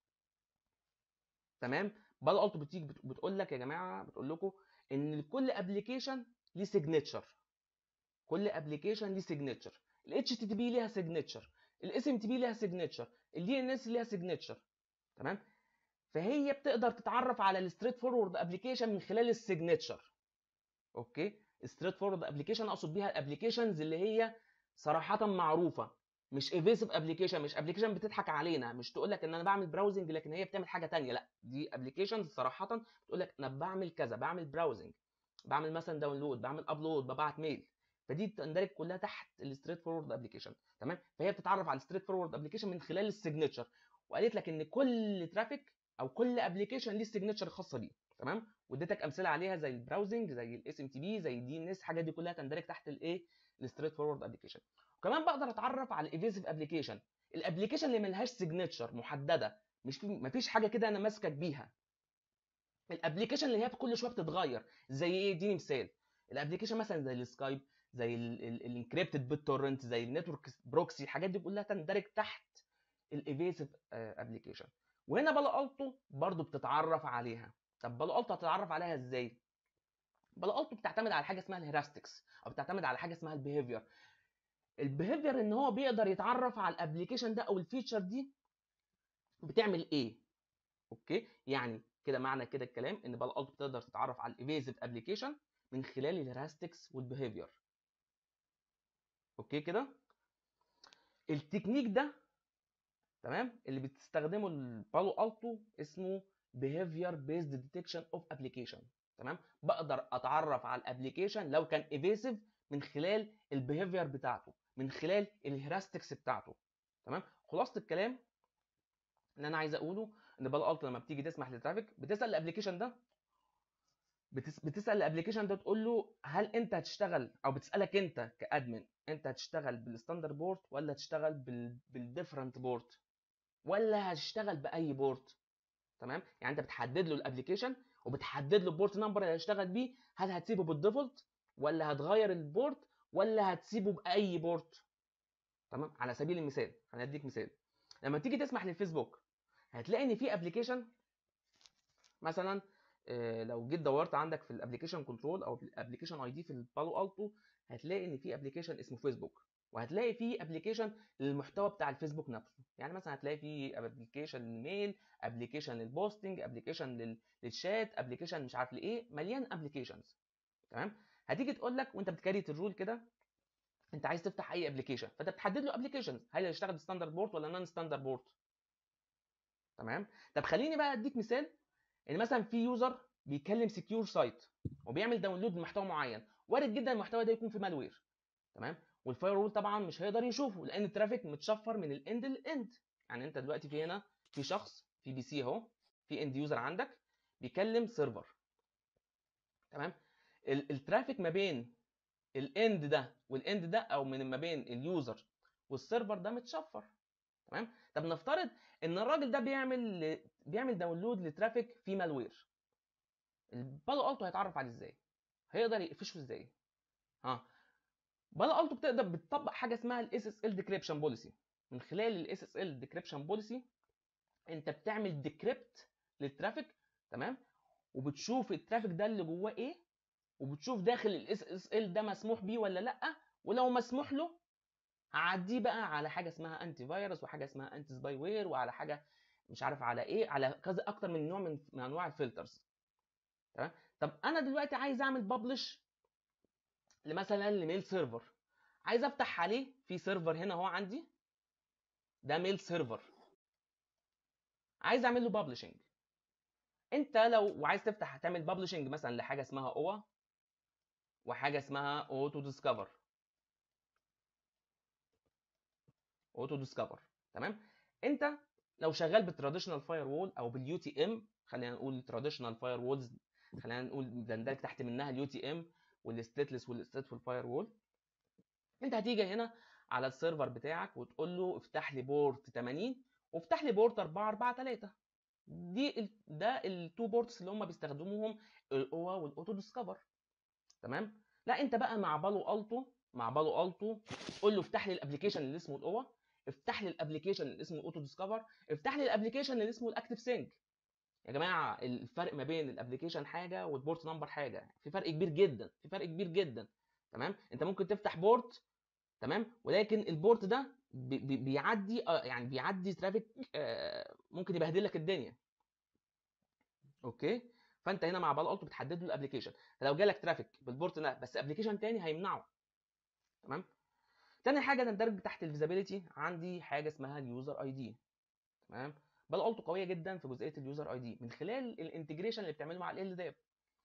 تمام بال التو بتيجي بتقول لك يا جماعه بتقول لكم ان كل ابلكيشن ليه سيجنتشر كل ابلكيشن ليه سيجنتشر الاتش تي تي بي ليها سيجنتشر الاس ام تي بي ليها سيجنتشر الدي ان اس ليها سيجنتشر تمام فهي بتقدر تتعرف على الستريت فورورد ابلكيشن من خلال السيجنتشر اوكي ستريت فورورد ابلكيشن اقصد بيها الابلكيشنز اللي هي صراحه معروفه مش ايفيسيف ابلكيشن مش ابلكيشن بتضحك علينا مش تقول لك ان انا بعمل براوزنج لكن هي بتعمل حاجه تانية لا دي ابلكيشنز صراحه بتقول لك انا بعمل كذا بعمل براوزنج بعمل مثلا داونلود بعمل ابلود ببعت ميل فدي بتندرج كلها تحت الستريت فورورد ابلكيشن تمام فهي بتتعرف على الستريت فورورد ابلكيشن من خلال السيجنتشر وقالت لك ان كل ترافيك او كل ابلكيشن ليه السيجنتشر الخاصه بيه تمام واديتك امثله عليها زي البراوزنج زي الاس ام تي بي زي الدي ان اس الحاجات دي كلها تندرج تحت الايه الستريت فورورد ابلكيشن وكمان بقدر اتعرف على الايفيسيف ابلكيشن الابلكيشن اللي ملهاش سيجنتشر محدده مش في مفيش حاجه كده انا ماسكك بيها الابلكيشن اللي هي كل شويه بتتغير زي ايه اديني مثال الابلكيشن مثلا زي السكايب زي الانكريبتد بيت تورنت زي النتورك بروكسي الحاجات دي كلها تندرج تحت الايفيسيف ابلكيشن وهنا بالا التو برضو بتتعرف عليها طب بالا التو هتتعرف عليها ازاي بالا التو بتعتمد على حاجه اسمها الهيراستكس او بتعتمد على حاجه اسمها البيهيفير البيهيفير ان هو بيقدر يتعرف على الابلكيشن ده او الفيتشر دي بتعمل ايه اوكي يعني كده معنى كده الكلام ان بالا التو بتقدر تتعرف على الايفيسيف ابلكيشن من خلال الهيراستكس والبيهيفير اوكي كده التكنيك ده تمام اللي بتستخدمه البالو التو اسمه behavior based detection of application تمام بقدر اتعرف على الابلكيشن لو كان evasive من خلال البيهيفير بتاعته من خلال الهيراستكس بتاعته تمام خلاصه الكلام اللي انا عايز اقوله ان بالو التو لما بتيجي تسمح للترافيك بتسال الابلكيشن ده بتس... بتسال الابلكيشن ده تقول له هل انت هتشتغل او بتسالك انت كادمن انت هتشتغل بالستاندرد بورت ولا هتشتغل بال بالديفرنت بورت ولا هتشتغل باي بورت تمام يعني انت بتحدد له الابلكيشن وبتحدد له البورت نمبر اللي هيشتغل بيه هل هتسيبه بالديفولت ولا هتغير البورت ولا هتسيبه باي بورت تمام على سبيل المثال انا اديك مثال لما تيجي تسمح للفيسبوك هتلاقي ان في ابلكيشن مثلا آه، لو جيت دورت عندك في الابلكيشن كنترول او في الابلكيشن اي دي في البالو التو هتلاقي ان في ابلكيشن اسمه فيسبوك وهتلاقي في ابلكيشن للمحتوى بتاع الفيسبوك نفسه يعني مثلا هتلاقي في ابلكيشن للميل ابلكيشن للبوستنج ابلكيشن للشات ابلكيشن مش عارف لايه مليان ابلكيشنز تمام هتيجي تقول لك وانت بتكريت الرول كده انت عايز تفتح اي ابلكيشن فانت بتحدد له ابلكيشنز هل هيشتغل ستاندرد بورت ولا نون ستاندرد بورت تمام طب خليني بقى اديك مثال ان مثلا في يوزر بيتكلم سكيور سايت وبيعمل داونلود لمحتوى معين وارد جدا المحتوى ده يكون في مالوير تمام والفاير وول طبعا مش هيقدر يشوفه لان الترافيك متشفر من الاند للاند يعني انت دلوقتي في هنا في شخص في بي سي اهو في اند يوزر عندك بيكلم سيرفر تمام ال- الترافيك ما بين الاند ده والاند ده او من ما بين اليوزر والسيرفر ده متشفر تمام طب نفترض ان الراجل ده بيعمل بيعمل داونلود لترافيك في مالوير البالو التو هيتعرف عليه ازاي هيقدر يقفشه ازاي ها بالو التو بتقدر بتطبق حاجه اسمها الاس اس ال ديكريبشن بوليسي من خلال الاس اس ال ديكريبشن بوليسي انت بتعمل ديكريبت للترافيك تمام وبتشوف الترافيك ده اللي جواه ايه وبتشوف داخل الاس اس ال ده مسموح بيه ولا لا ولو مسموح له هعديه بقى على حاجه اسمها انتي فيروس وحاجه اسمها انتي سباي وير وعلى حاجه مش عارف على ايه على كذا اكتر من نوع من, من انواع الفلترز تمام طب انا دلوقتي عايز اعمل ببلش لمثلا لميل سيرفر عايز افتح عليه في سيرفر هنا هو عندي ده ميل سيرفر عايز اعمل له ببلشنج انت لو وعايز تفتح تعمل ببلشنج مثلا لحاجه اسمها اوا وحاجه اسمها اوتو ديسكفر اوتو ديسكفر تمام انت لو شغال بالتراديشنال فاير وول او باليو تي ام خلينا نقول تراديشنال فاير وولز خلينا نقول بندرج تحت منها اليو تي ام والستيتلس والستيتفول فاير وول انت هتيجي هنا على السيرفر بتاعك وتقول له افتح لي بورت 80 وافتح لي بورت 443 دي ال... ده التو بورتس اللي هم بيستخدموهم الاوا والاوتو ديسكفر تمام لا انت بقى مع بالو التو مع بالو التو قول له افتح لي الابلكيشن اللي اسمه الاوا افتح لي الابلكيشن اللي اسمه اوتو ديسكفر افتح لي الابلكيشن اللي اسمه الاكتف سينك يا جماعه الفرق ما بين الابلكيشن حاجه والبورت نمبر حاجه في فرق كبير جدا في فرق كبير جدا تمام انت ممكن تفتح بورت تمام ولكن البورت ده بي بي بيعدي آه يعني بيعدي ترافيك آه ممكن يبهدل لك الدنيا اوكي فانت هنا مع بالالتو بتحدد له الابلكيشن فلو جالك ترافيك بالبورت ده بس ابلكيشن تاني هيمنعه تمام تاني حاجه تندرج تحت الفيزابيلتي عندي حاجه اسمها اليوزر اي دي تمام بالالتو قويه جدا في جزئيه اليوزر اي دي من خلال الانتجريشن اللي بتعمله مع ال داب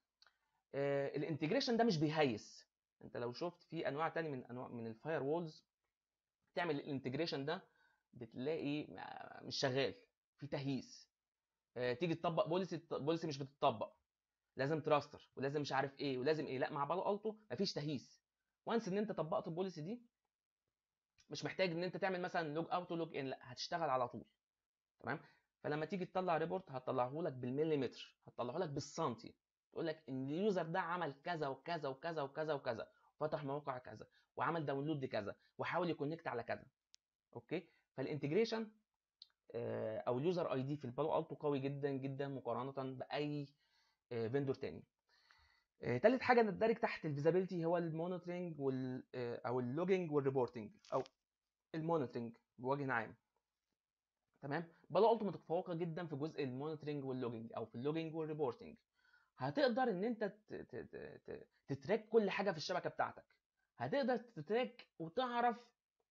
آه الانتجريشن ده مش بيهيس انت لو شفت في انواع تاني من انواع من الفاير وولز تعمل الانتجريشن ده بتلاقي مش شغال في تهييس آه تيجي تطبق بوليسي بوليسي مش بتطبق لازم تراستر ولازم مش عارف ايه ولازم ايه لا مع بالو التو مفيش تهييس وانس ان انت طبقت البوليسي دي مش محتاج ان انت تعمل مثلا لوج اوت ولوج ان لا هتشتغل على طول تمام فلما تيجي تطلع ريبورت هتطلعه لك بالمليمتر هتطلعه لك بالسنتي تقول لك ان اليوزر ده عمل كذا وكذا وكذا وكذا وكذا وفتح موقع كذا وعمل داونلود لكذا وحاول يكونكت على كذا اوكي فالانتجريشن او اليوزر اي دي في البالو التو قوي جدا جدا مقارنه باي فيندور تاني تالت حاجه ندرج تحت الفيزابيلتي هو المونيتورنج وال او اللوجينج والريبورتنج او المونيتورنج بوجه عام تمام بالو التو متفوقه جدا في جزء المونيتورنج واللوجينج او في اللوجينج والريبورتنج هتقدر ان انت تتراك كل حاجه في الشبكه بتاعتك هتقدر تتراك وتعرف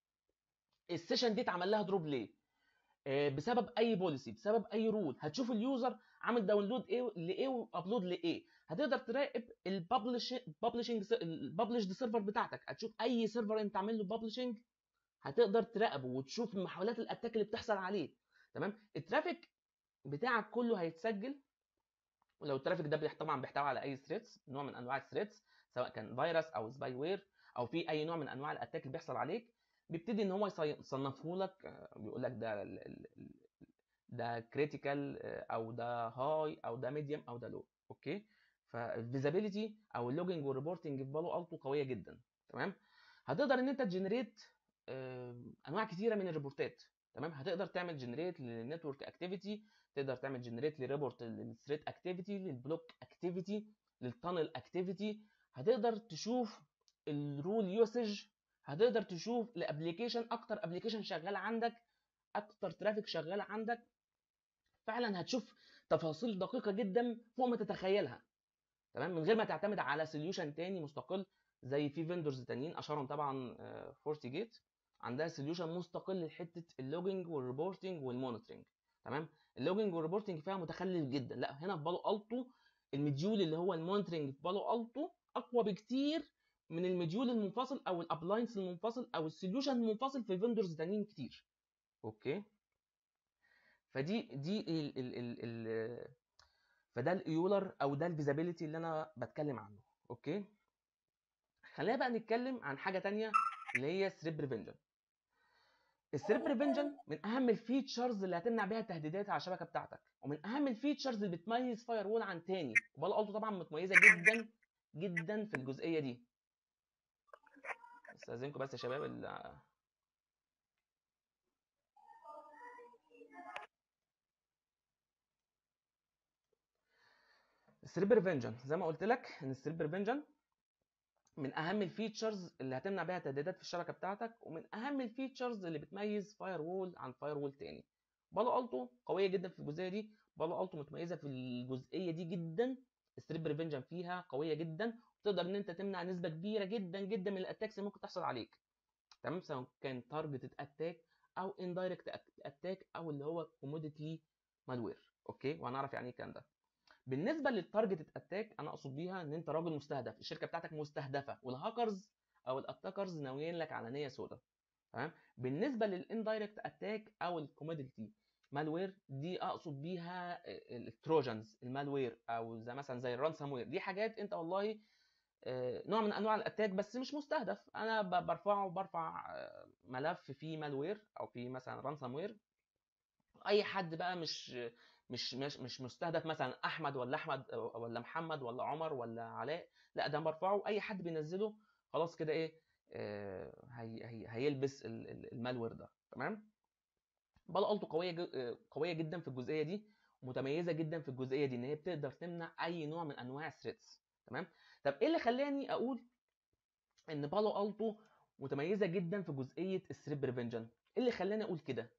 السيشن دي اتعمل لها دروب ليه بسبب اي بوليسي بسبب اي رول هتشوف اليوزر عامل داونلود ايه لايه وابلود لايه هتقدر تراقب الببلش ببلشنج الببلشد سيرفر بتاعتك هتشوف اي سيرفر انت عامل له ببلشنج هتقدر تراقبه وتشوف محاولات الاتاك اللي بتحصل عليه تمام الترافيك بتاعك كله هيتسجل ولو الترافيك ده بيح- طبعا بيحتوي على اي ثريتس نوع من انواع الثريتس سواء كان فيروس او سباي وير او في اي نوع من انواع الاتاك اللي بيحصل عليك بيبتدي ان هو يصنفه لك آه، بيقول لك ده ال- ال- ال- ده كريتيكال او ده هاي او ده ميديوم او ده لو اوكي فالفيزابيلتي او اللوجنج والريبورتنج في بالو التو قويه جدا تمام هتقدر ان انت تجنريت انواع كتيره من الريبورتات تمام هتقدر تعمل جنريت للنتورك اكتيفيتي تقدر تعمل جنريت لريبورت للثريت اكتيفيتي للبلوك اكتيفيتي للتانل اكتيفيتي هتقدر تشوف الرول يوسج هتقدر تشوف الابلكيشن اكتر ابلكيشن شغال عندك اكتر ترافيك شغال عندك فعلا هتشوف تفاصيل دقيقه جدا فوق ما تتخيلها تمام من غير ما تعتمد على سوليوشن تاني مستقل زي في فيندورز تانيين اشهرهم طبعا فورتي جيت عندها سوليوشن مستقل لحته اللوجنج والريبورتنج والمونيتورنج تمام اللوجنج والريبورتنج فيها متخلف جدا لا هنا في بالو التو المديول اللي هو المونيتورنج في بالو التو اقوى بكتير من المديول المنفصل او الابلاينس المنفصل او السوليوشن المنفصل في فيندورز تانيين كتير اوكي فدي دي ال ال ال ال فده الايولر او ده الفيزابيلتي اللي انا بتكلم عنه اوكي خلينا بقى نتكلم عن حاجه تانية اللي هي ثريت بريفنشن الثريت بريفنشن من اهم الفيتشرز اللي هتمنع بيها التهديدات على الشبكه بتاعتك ومن اهم الفيتشرز اللي بتميز فاير وول عن تاني وبالو التو طبعا متميزه جدا جدا في الجزئيه دي استاذنكم بس يا شباب ال- الثريت بريفنشن زي ما قلت لك ان الثريت بريفنشن من اهم الفيتشرز اللي هتمنع بيها تهديدات في الشبكه بتاعتك ومن اهم الفيتشرز اللي بتميز فاير وول عن فاير وول تاني بالو التو قويه جدا في الجزئيه دي بالو التو متميزه في الجزئيه دي جدا الثريت بريفنشن فيها قويه جدا وتقدر ان انت تمنع نسبه كبيره جدا جدا من الاتاكس اللي ممكن تحصل عليك تمام سواء كان تارجتد اتاك او اندايركت اتاك او اللي هو كوموديتي مالوير اوكي وهنعرف يعني ايه الكلام ده بالنسبه للتارجتد اتاك انا اقصد بيها ان انت راجل مستهدف الشركه بتاعتك مستهدفه والهاكرز او الاتاكرز ناويين لك على نيه سوداء تمام بالنسبه للاندايركت اتاك او الكوموديتي مالوير دي اقصد بيها التروجنز المالوير او زي مثلا زي الرانسام وير دي حاجات انت والله آه، نوع من انواع الاتاك بس مش مستهدف انا ب- برفعه برفع آه، ملف فيه مالوير او فيه مثلا رانسام وير اي حد بقى مش مش مش مش مستهدف مثلا احمد ولا احمد ولا محمد ولا عمر ولا علاء لا ده برفعه اي حد بينزله خلاص كده ايه آه، هي هي هيلبس ال- ال- المالوير ده تمام بالو التو قويه ج- آه، قويه جدا في الجزئيه دي متميزه جدا في الجزئيه دي ان هي بتقدر تمنع اي نوع من انواع الثريتس تمام طب ايه اللي خلاني اقول ان بالو التو متميزه جدا في جزئيه الثريت بريفنشن ايه اللي خلاني اقول كده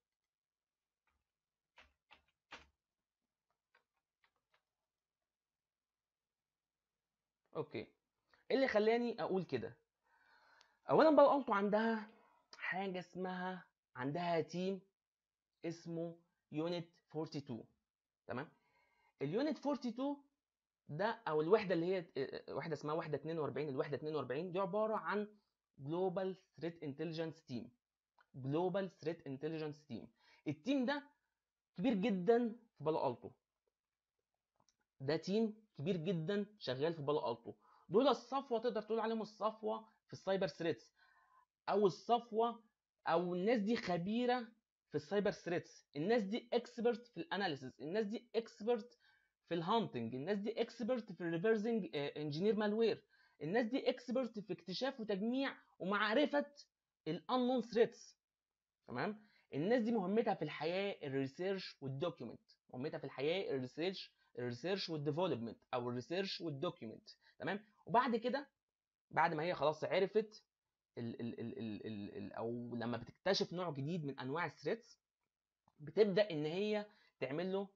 اوكي ايه اللي خلاني اقول كده اولا بالو التو عندها حاجه اسمها عندها تيم اسمه يونت 42 تمام اليونت 42 ده او الوحده اللي هي آه، وحده اسمها وحده 42 الوحده 42 دي عباره عن جلوبال ثريت انتليجنس تيم جلوبال ثريت انتليجنس تيم التيم ده كبير جدا في بالو التو ده تيم كبير جدا شغال في بالو التو دول الصفوه تقدر تقول عليهم الصفوه في السايبر ثريتس او الصفوه او الناس دي خبيره في السايبر ثريتس الناس دي اكسبرت في الاناليسيس الناس دي اكسبرت في الهانتنج الناس دي اكسبرت في الريفرسنج انجينير مالوير الناس دي اكسبرت في اكتشاف وتجميع ومعرفه الانون ثريتس تمام الناس دي مهمتها في الحياه الريسيرش والدوكيومنت مهمتها في الحياه الريسيرش الريسيرش والديفلوبمنت او الريسيرش والدوكيومنت تمام وبعد كده بعد ما هي خلاص عرفت ال ال ال ال ال ال او لما بتكتشف نوع جديد من انواع الثريتس بتبدا ان هي تعمل له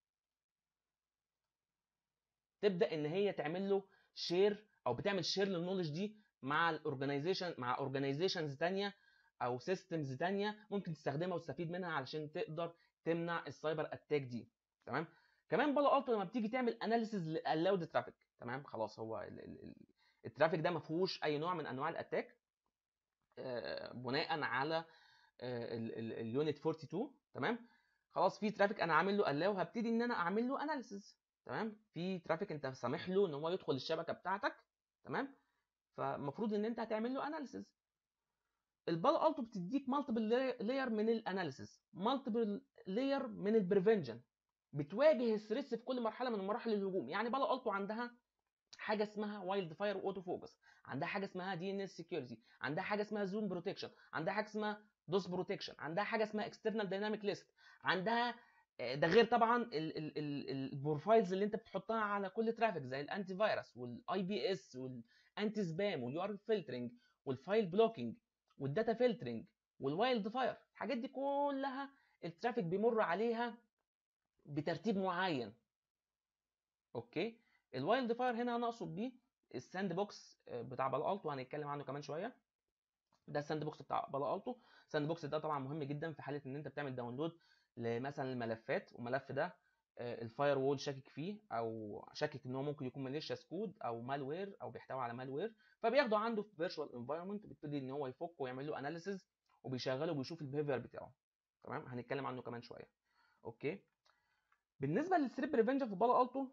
تبدا ان هي تعمل له شير او بتعمل شير للنولج دي مع الاورجنايزيشن مع اورجنايزيشنز تانية او سيستمز تانية ممكن تستخدمها وتستفيد منها علشان تقدر تمنع السايبر اتاك دي تمام كمان بالو التو لما بتيجي تعمل اناليسيز للاود ترافيك تمام خلاص هو ال- ال- ال- الترافيك ده ما فيهوش اي نوع من انواع الاتاك آه، بناء على اليونت 42 تمام خلاص في ترافيك انا عامل له الاو هبتدي ان انا اعمل له اناليسيز تمام في ترافيك انت سامح له ان هو يدخل الشبكه بتاعتك تمام فالمفروض ان انت هتعمل له اناليسيز البال التو بتديك مالتيبل لاير من الاناليسيز مالتيبل لاير من البريفنشن بتواجه الثريتس في كل مرحله من مراحل الهجوم يعني بال التو عندها حاجه اسمها وايلد فاير اوتو فوكس عندها حاجه اسمها دي ان اس سكيورتي عندها حاجه اسمها زون بروتكشن عندها حاجه اسمها دوس بروتكشن عندها حاجه اسمها اكسترنال دايناميك ليست عندها ده غير طبعا البروفايلز اللي انت بتحطها على كل ترافيك زي الانتي فيروس والاي بي اس والانتي سبام واليو ار فلترنج والفايل بلوكينج والداتا فلترنج والوايلد فاير الحاجات دي كلها الترافيك بيمر عليها بترتيب معين اوكي الوايلد فاير هنا انا اقصد بيه الساند بوكس بتاع بالا التو هنتكلم عنه كمان شويه ده الساند بوكس بتاع بالا التو الساند بوكس ده طبعا مهم جدا في حاله ان انت بتعمل داونلود لمثلا الملفات والملف ده الفاير وول شاكك فيه او شاكك ان هو ممكن يكون ماليشيس كود او مالوير او بيحتوي على مالوير فبياخده عنده في فيرتشوال انفايرمنت بيبتدي ان هو يفك ويعمل له اناليسيز وبيشغله وبيشوف البيهيفير بتاعه تمام هنتكلم عنه كمان شويه اوكي بالنسبه للثريب بريفنشن في بالا التو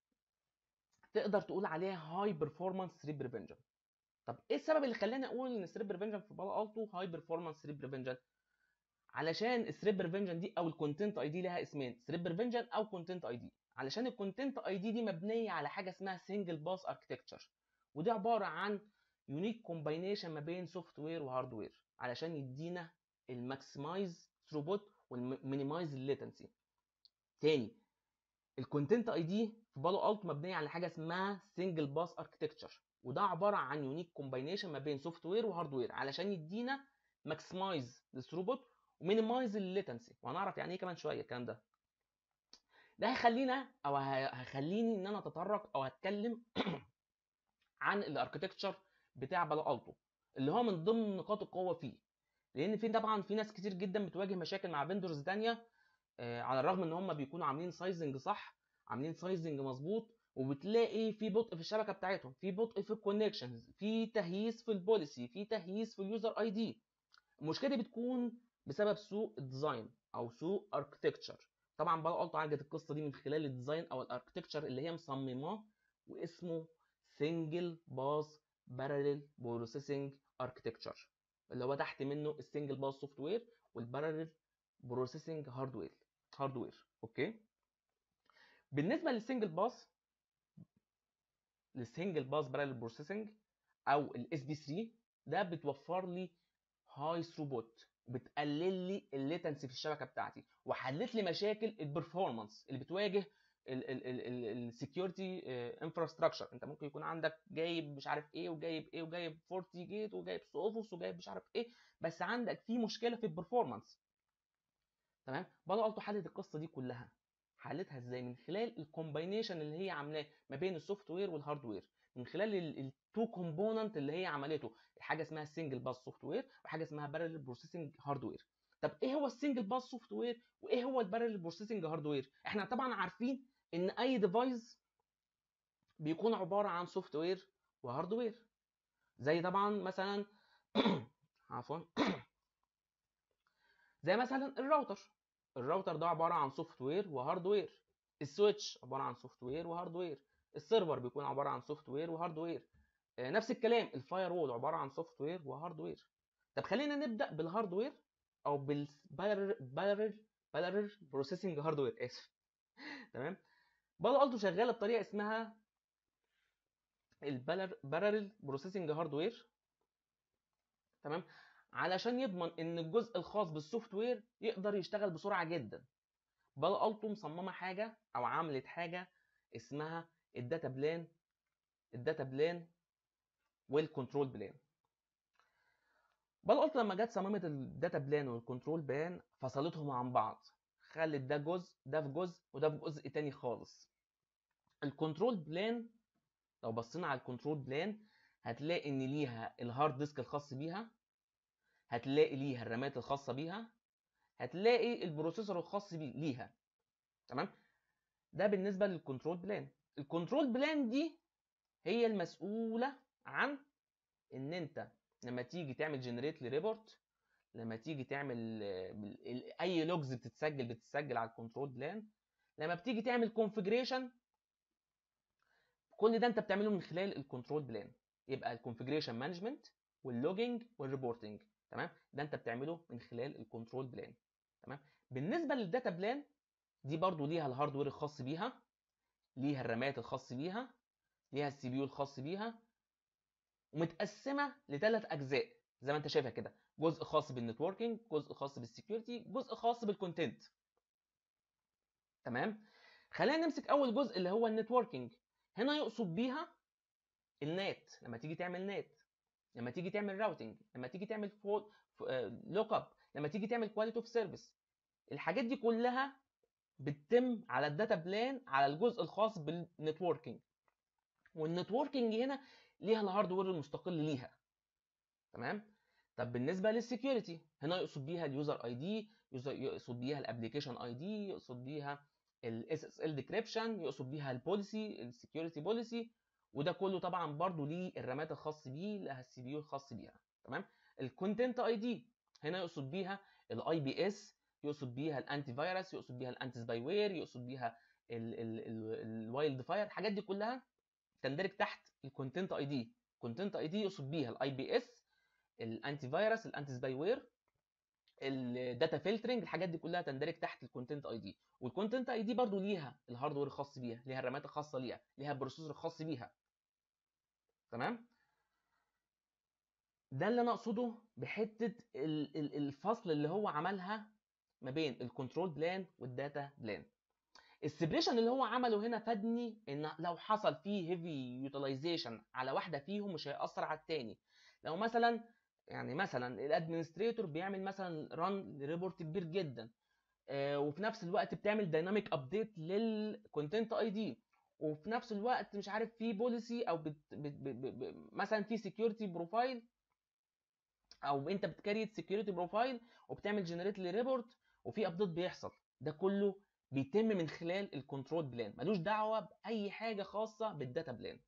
تقدر تقول عليها هاي بيرفورمانس ثريب بريفنشن طب ايه السبب اللي خلاني اقول ان الثريب بريفنشن في بالا التو هاي بيرفورمانس ثريب بريفنشن علشان الثريب بريفنشن دي او الكونتنت اي دي لها اسمين ثريب بريفنشن او كونتنت اي دي علشان الكونتنت اي دي دي مبنيه على حاجه اسمها سنجل باس اركتكتشر ودي عباره عن يونيك كومباينيشن ما بين سوفت وير وهاردوير علشان يدينا الماكسمايز ثروبوت والمينيمايز الليتنسي تاني الكونتنت اي دي في بالو الت مبنيه على حاجه اسمها سنجل باس اركتكتشر وده عباره عن يونيك كومباينيشن ما بين سوفت وير وهاردوير علشان يدينا ماكسمايز الثروبوت ومينيمايز الليتنسي وهنعرف يعني ايه كمان شويه الكلام ده ده هيخلينا او هيخليني ان انا اتطرق او هتكلم عن الاركتكتشر بتاع بالا التو اللي هو من ضمن نقاط القوه فيه لان في طبعا في ناس كتير جدا بتواجه مشاكل مع فيندورز تانية آه على الرغم ان هم بيكونوا عاملين سايزنج صح عاملين سايزنج مظبوط وبتلاقي في بطء في الشبكه بتاعتهم في بطء في الكونكشنز في تهييس في البوليسي في تهييس في اليوزر اي دي المشكله دي بتكون بسبب سوء الديزاين او سوء اركتكتشر طبعا بقى قلت عالجت القصه دي من خلال الديزاين او الاركتكتشر اللي هي مصمماه واسمه سنجل باس باراليل بروسيسنج اركتكتشر اللي هو تحت منه السنجل باس سوفت وير والباراليل بروسيسنج هاردوير هاردوير اوكي بالنسبه للسنجل باس للسنجل باس باراليل بروسيسنج او الاس بي 3 ده بتوفر لي هاي ثروبوت بتقلل لي الليتنسي في الشبكه بتاعتي وحلت لي مشاكل البرفورمانس اللي بتواجه السكيورتي انفراستراكشر انت ممكن يكون عندك جايب مش عارف ايه وجايب ايه وجايب فورتي جيت وجايب سوفوس وجايب مش عارف ايه بس عندك في مشكله في البرفورمانس تمام برضه التو حلت القصه دي كلها حلتها ازاي من خلال الكومباينيشن اللي هي عاملاه ما بين السوفت وير والهاردوير من خلال التو كومبوننت اللي هي عملته حاجه اسمها سنجل باس سوفت وير وحاجه اسمها بارل بروسيسنج هاردوير طب ايه هو السنجل باس سوفت وير وايه هو البارل بروسيسنج هاردوير احنا طبعا عارفين ان اي ديفايس بيكون عباره عن سوفت وير وهاردوير زي طبعا مثلا عفوا زي مثلا الراوتر الراوتر ده عباره عن سوفت وير وهاردوير السويتش عباره عن سوفت وير وهاردوير السيرفر بيكون عباره عن سوفت وير وهاردوير نفس الكلام الفاير وول عباره عن سوفت وير وهاردوير طب خلينا نبدا بالهاردوير او بالبارل بارل بروسيسنج هاردوير اسف تمام بالا التو شغاله بطريقه اسمها البارل بروسيسنج هاردوير تمام علشان يضمن ان الجزء الخاص بالسوفت وير يقدر يشتغل بسرعه جدا بالا التو مصممه حاجه او عملت حاجه اسمها الداتا بلان الداتا بلان والكنترول بلان بل قلت لما جت صممت الداتا بلان والكنترول بلان فصلتهم عن بعض خلت ده جزء ده في جزء وده في جزء تاني خالص الكنترول بلان لو بصينا على الكنترول بلان هتلاقي ان ليها الهارد ديسك الخاص بيها هتلاقي ليها الرامات الخاصه بيها هتلاقي البروسيسور الخاص بيه ليها تمام ده بالنسبه للكنترول بلان الكنترول بلان دي هي المسؤوله عن ان انت لما تيجي تعمل جنريت لريبورت لما تيجي تعمل اي لوجز بتتسجل بتتسجل على الكنترول بلان لما بتيجي تعمل كونفجريشن كل ده انت بتعمله من خلال الكنترول بلان يبقى الكونفيجريشن مانجمنت واللوجينج والريبورتنج تمام ده انت بتعمله من خلال الكنترول بلان تمام بالنسبه للداتا بلان دي برضو ليها الهاردوير الخاص بيها ليها الرامات الخاص بيها ليها السي بي يو الخاص بيها ومتقسمه لثلاث اجزاء زي ما انت شايفها كده جزء خاص بالنتوركينج جزء خاص بالسكيورتي جزء خاص بالكونتنت تمام خلينا نمسك اول جزء اللي هو النتوركينج هنا يقصد بيها النات لما تيجي تعمل نات لما تيجي تعمل راوتنج لما تيجي تعمل لوك اب لما تيجي تعمل كواليتي اوف سيرفيس الحاجات دي كلها بتتم على الداتا بلان على الجزء الخاص بالنتوركينج والنتوركينج هنا ليها الهاردوير المستقل ليها تمام طب بالنسبه للسكيورتي هنا يقصد بيها اليوزر اي دي يقصد بيها الابلكيشن اي دي يقصد بيها الاس اس ال ديكريبشن يقصد بيها البوليسي السكيورتي بوليسي وده كله طبعا برضو ليه الرامات الخاص بيه لها السي بي يو الخاص بيها تمام الكونتنت اي دي هنا يقصد بيها الاي بي اس يقصد بيها الانتي فيروس يقصد بيها الانتي سباي وير يقصد بيها الوايلد فاير الحاجات دي كلها تندرج تحت الكونتنت اي دي الكونتنت اي دي يقصد بيها الاي بي اس الانتي فيروس الانتي سباي وير الداتا فلترنج الحاجات دي كلها تندرج تحت الكونتنت اي دي والكونتنت اي دي برضو ليها الهاردوير الخاص بيها ليها الرامات الخاصه ليها ليها البروسيسور الخاص بيها تمام ده اللي انا اقصده بحته الفصل اللي هو عملها ما بين الكنترول بلان والداتا بلان السبريشن اللي هو عمله هنا فادني ان لو حصل فيه هيفي يوتيلايزيشن على واحده فيهم مش هيأثر على التاني لو مثلا يعني مثلا الادمنستريتور بيعمل مثلا ران ريبورت كبير جدا آه وفي نفس الوقت بتعمل دايناميك ابديت للكونتنت اي دي وفي نفس الوقت مش عارف في بوليسي او بت بت بت بت مثلا في سكيورتي بروفايل او انت بتكريت سكيورتي بروفايل وبتعمل جنريت لريبورت وفي ابديت بيحصل ده كله بيتم من خلال الكنترول بلان ملوش دعوه باي حاجه خاصه بالداتا بلان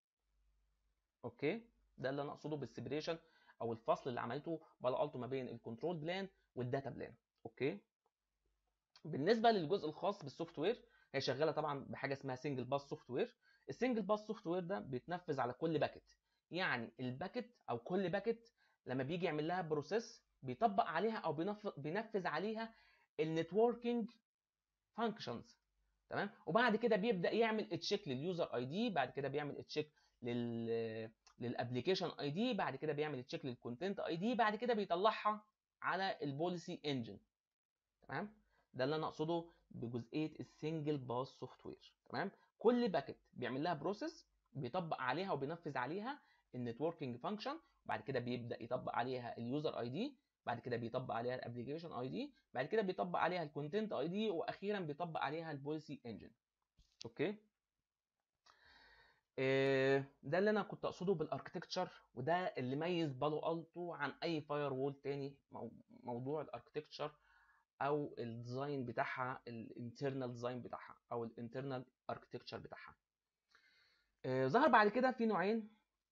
اوكي ده اللي انا اقصده بالسيبريشن او الفصل اللي عملته بالا التو ما بين الكنترول بلان والداتا بلان اوكي بالنسبه للجزء الخاص بالسوفت وير هي شغاله طبعا بحاجه اسمها سنجل باس سوفت وير السنجل باس سوفت وير ده بيتنفذ على كل باكت يعني الباكت او كل باكت لما بيجي يعمل لها بروسيس بيطبق عليها او بينفذ عليها النتوركينج فانكشنز تمام وبعد كده بيبدا يعمل تشيك لليوزر اي دي بعد كده بيعمل تشيك لل للابلكيشن اي دي بعد كده بيعمل تشيك للكونتنت اي دي بعد كده بيطلعها على البوليسي انجن تمام ده اللي انا اقصده بجزئيه السنجل باس سوفت وير تمام كل باكت بيعمل لها بروسيس بيطبق عليها وبينفذ عليها النتوركينج فانكشن بعد كده بيبدا يطبق عليها اليوزر اي دي بعد كده بيطبق عليها الابلكيشن اي دي بعد كده بيطبق عليها الكونتنت اي دي واخيرا بيطبق عليها البوليسي انجن اوكي ده اللي انا كنت اقصده بالاركتكتشر وده اللي ميز بالو التو عن اي فاير وول تاني موضوع الاركتكتشر او الديزاين بتاعها الانترنال ديزاين بتاعها او الانترنال اركتكتشر بتاعها ظهر بعد كده في نوعين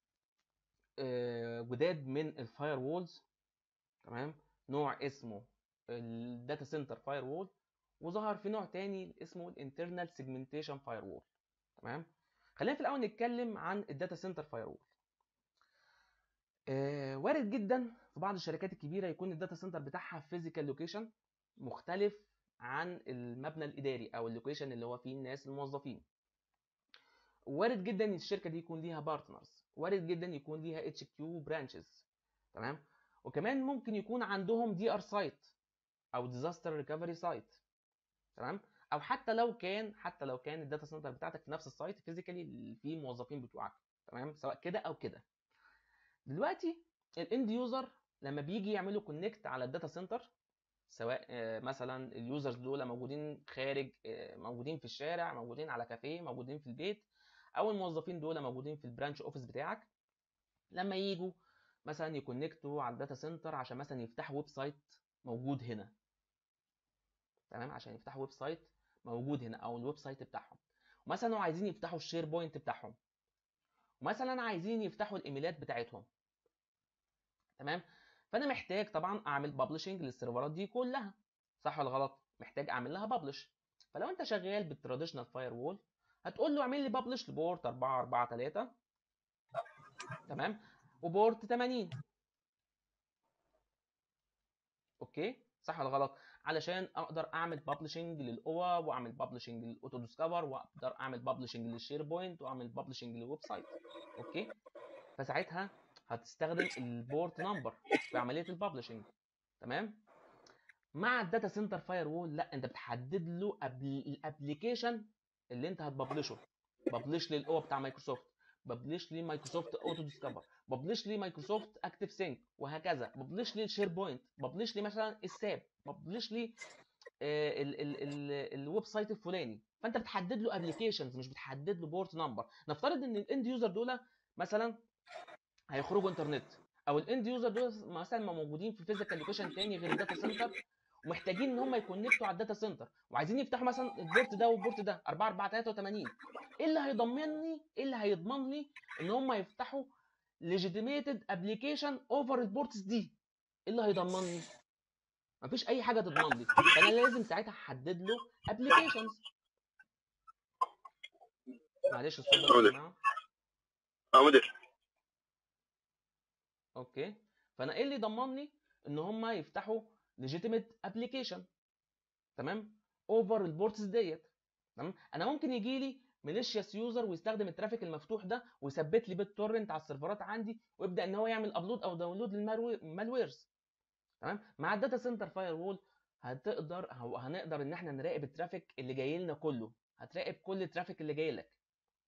جداد من الفاير وولز تمام نوع اسمه الداتا سنتر فاير وول وظهر في نوع تاني اسمه الانترنال سيجمنتيشن فاير وول تمام خلينا في الاول نتكلم عن الداتا سنتر فاير وول آه وارد جدا في بعض الشركات الكبيره يكون الداتا سنتر بتاعها فيزيكال لوكيشن مختلف عن المبنى الاداري او اللوكيشن اللي هو فيه الناس الموظفين وارد جدا ان الشركه دي يكون ليها بارتنرز وارد جدا يكون ليها اتش كيو برانشز تمام وكمان ممكن يكون عندهم دي ار سايت او ديزاستر ريكفري سايت تمام او حتى لو كان حتى لو كان الداتا سنتر بتاعتك في نفس السايت فيزيكالي في موظفين بتوعك تمام سواء كده او كده دلوقتي الاند يوزر لما بيجي يعملوا كونكت على الداتا سنتر سواء مثلا اليوزرز دول موجودين خارج موجودين في الشارع موجودين على كافيه موجودين في البيت او الموظفين دول موجودين في البرانش اوفيس بتاعك لما يجوا مثلا يكونكتوا على الداتا سنتر عشان مثلا يفتحوا ويب سايت موجود هنا تمام عشان يفتحوا ويب سايت موجود هنا او الويب سايت بتاعهم مثلا عايزين يفتحوا الشير بوينت بتاعهم مثلا عايزين يفتحوا الايميلات بتاعتهم تمام فانا محتاج طبعا اعمل ببلشنج للسيرفرات دي كلها صح ولا غلط محتاج اعمل لها ببلش فلو انت شغال بالتراديشنال فاير وول هتقول له اعمل لي ببلش لبورت 4 4 3 تمام وبورت 80 اوكي صح ولا غلط علشان اقدر اعمل ببلشنج للاوا واعمل ببلشنج للاوتو ديسكفر واقدر اعمل ببلشنج للشير بوينت واعمل ببلشنج للويب سايت اوكي فساعتها هتستخدم البورت نمبر في عمليه الببلشنج تمام مع الداتا سنتر فاير وول لا انت بتحدد له الابلكيشن اللي انت هتببلشه ببلش لي الاو بتاع مايكروسوفت ببلش لي مايكروسوفت اوتو ديسكفر ببلش لي مايكروسوفت اكتف سينك وهكذا ببلش لي الشير بوينت ببلش لي مثلا الساب ببلش لي آه، ال- ال- ال- الويب سايت الفلاني فانت بتحدد له ابلكيشنز مش بتحدد له بورت نمبر نفترض ان الاند يوزر دول مثلا هيخرجوا انترنت او الاند يوزر دول مثلا ما موجودين في فيزيكال لوكيشن تاني غير الداتا سنتر ومحتاجين ان هم يكونكتوا على الداتا سنتر وعايزين يفتحوا مثلا البورت ده والبورت ده 4 4 83 ايه اللي هيضمنني ايه اللي هيضمن لي ان هم يفتحوا legitimate application over البورتس دي ايه اللي هيضمنني مفيش اي حاجه تضمن لي فانا لازم ساعتها احدد له applications معلش الصوت ده يا جماعه اه مدير اوكي فانا ايه اللي يضمن لي ان هم يفتحوا legitimate application تمام اوفر البورتس ديت تمام انا ممكن يجي لي ميليشياس يوزر ويستخدم الترافيك المفتوح ده ويثبت لي بيت تورنت على السيرفرات عندي ويبدا ان هو يعمل ابلود او داونلود للمالويرز تمام مع الداتا سنتر فاير وول هتقدر هو هنقدر ان احنا نراقب الترافيك اللي جاي لنا كله هتراقب كل الترافيك اللي جاي لك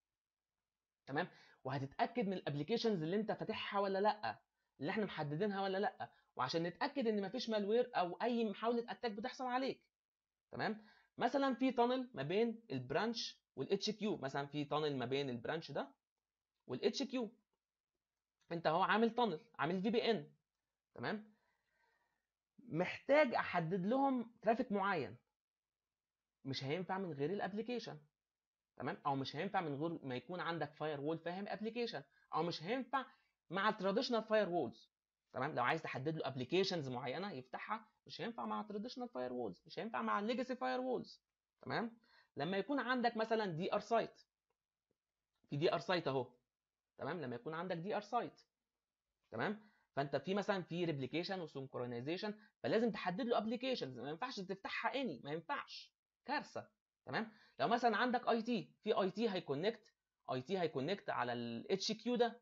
تمام وهتتاكد من الابلكيشنز اللي انت فاتحها ولا لا اللي احنا محددينها ولا لا وعشان نتاكد ان مفيش مالوير او اي محاوله اتاك بتحصل عليك تمام مثلا في تانل ما بين البرانش والاتش كيو مثلا في تانل ما بين البرانش ده والاتش كيو انت اهو عامل تانل عامل في بي ان تمام محتاج احدد لهم ترافيك معين مش هينفع من غير الابلكيشن تمام او مش هينفع من غير ما يكون عندك فاير وول فاهم ابلكيشن او مش هينفع مع التراديشنال فاير وولز تمام لو عايز تحدد له ابلكيشنز معينه يفتحها مش هينفع مع التراديشنال فاير وولز مش هينفع مع الليجاسي فاير وولز تمام لما يكون عندك مثلا دي ار سايت في دي ار سايت اهو تمام لما يكون عندك دي ار سايت تمام فانت في مثلا في ريبليكيشن وسنكرونايزيشن فلازم تحدد له ابلكيشنز ما ينفعش تفتحها اني ما ينفعش كارثه تمام لو مثلا عندك اي تي في اي تي هيكونكت اي تي هيكونكت على الاتش كيو ده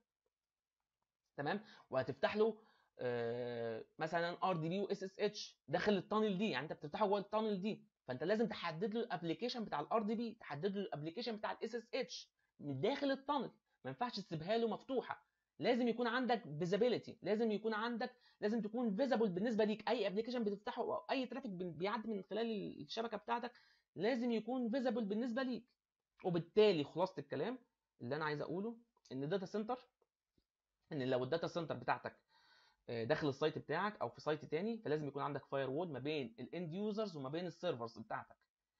تمام وهتفتح له آه، مثلا ار دي بي واس اس اتش داخل التانل دي يعني انت بتفتحه جوه التانل دي فانت لازم تحدد له الابلكيشن بتاع الار دي بي تحدد له الابلكيشن بتاع الاس اس اتش من داخل التانل ما ينفعش تسيبها له مفتوحه لازم يكون عندك فيزابيلتي لازم يكون عندك لازم تكون فيزابل بالنسبه ليك اي ابلكيشن بتفتحه او اي ترافيك بيعدي من خلال الشبكه بتاعتك لازم يكون فيزابل بالنسبه ليك وبالتالي خلاصه الكلام اللي انا عايز اقوله ان الداتا سنتر ان لو الداتا سنتر بتاعتك آه، داخل السايت بتاعك او في سايت تاني فلازم يكون عندك فاير وول ما بين الاند يوزرز وما بين السيرفرز بتاعتك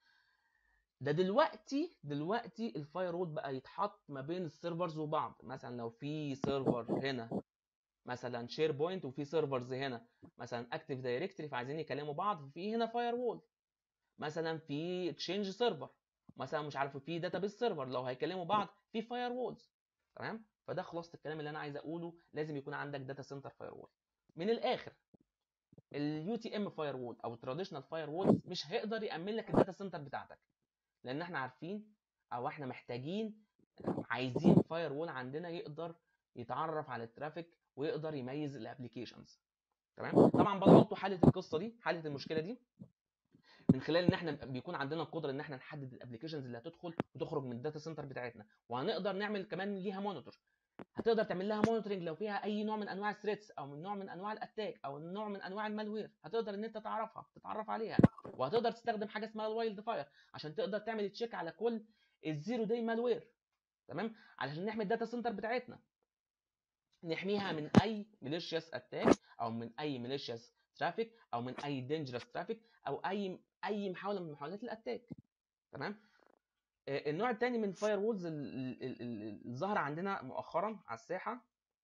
ده دلوقتي دلوقتي الفاير وول بقى يتحط ما بين السيرفرز وبعض مثلا لو في سيرفر هنا مثلا شير بوينت وفي سيرفرز هنا مثلا اكتف دايركتري فعايزين يكلموا بعض في هنا فاير وول مثلا في اكشينج سيرفر مثلا مش عارف في داتابيس سيرفر لو هيكلموا بعض في فاير وولز تمام فده خلاصه الكلام اللي انا عايز اقوله لازم يكون عندك داتا سنتر فاير وول من الاخر اليو تي ام فاير وول او التراديشنال فاير وول مش هيقدر يامن لك الداتا سنتر بتاعتك لان احنا عارفين او احنا محتاجين عايزين فاير وول عندنا يقدر يتعرف على الترافيك ويقدر يميز الابلكيشنز تمام طبعا بلغطوا حاله القصه دي حاله المشكله دي من خلال ان احنا بيكون عندنا القدره ان احنا نحدد الابلكيشنز اللي هتدخل وتخرج من الداتا سنتر بتاعتنا وهنقدر نعمل كمان ليها مونيتور هتقدر تعمل لها مونيتورنج لو فيها اي نوع من انواع الثريتس او من نوع من انواع الاتاك او نوع من انواع المالوير هتقدر ان انت تعرفها تتعرف عليها وهتقدر تستخدم حاجه اسمها الوايلد فاير عشان تقدر تعمل تشيك على كل الزيرو داي مالوير تمام علشان نحمي الداتا سنتر بتاعتنا نحميها من اي ميليشياس اتاك او من اي ميليشياس ترافيك او من اي دينجرس ترافيك او اي اي محاوله من محاولات الاتاك تمام آه، النوع الثاني من الفاير وولز الظاهر عندنا مؤخرا على الساحه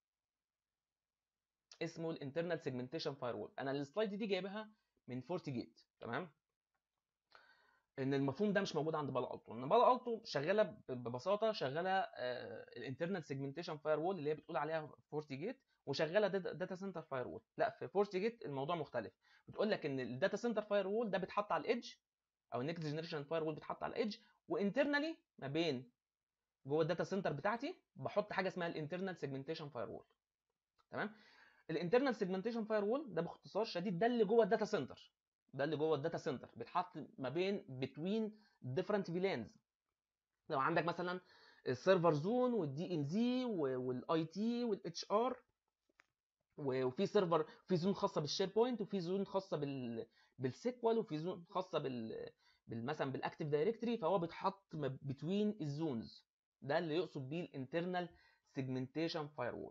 اسمه الانترنال سيجمنتيشن فاير وول انا السلايد دي جايبها من فورتي جيت تمام ان المفهوم ده مش موجود عند بالا التو ان بالا التو شغاله ب- ببساطه شغاله الانترنال سيجمنتيشن فاير وول اللي هي بتقول عليها فورتي جيت وشغاله داتا سنتر فاير وول لا في فورتي جيت الموضوع مختلف بتقول لك ان الداتا سنتر فاير وول ده بيتحط على الايدج او النكست جنريشن فاير وول بيتحط على الايدج وانترنالي ما بين جوه الداتا سنتر بتاعتي بحط حاجه اسمها الانترنال سيجمنتيشن فاير وول تمام الانترنال سيجمنتيشن فاير وول ده باختصار شديد ده اللي جوه الداتا سنتر ده اللي جوه الداتا سنتر بيتحط ما بين بتوين ديفرنت فيلانز لو عندك مثلا السيرفر زون والدي ام زي والاي تي والاتش ار وفي سيرفر في زون خاصه بالشير بوينت وفي زون خاصه بال بالسيكوال وفي زون خاصه بال بال- مثلا بالاكتيف دايركتوري فهو بيتحط بتوين الزونز ده اللي يقصد بيه الانترنال سيجمنتيشن فاير وول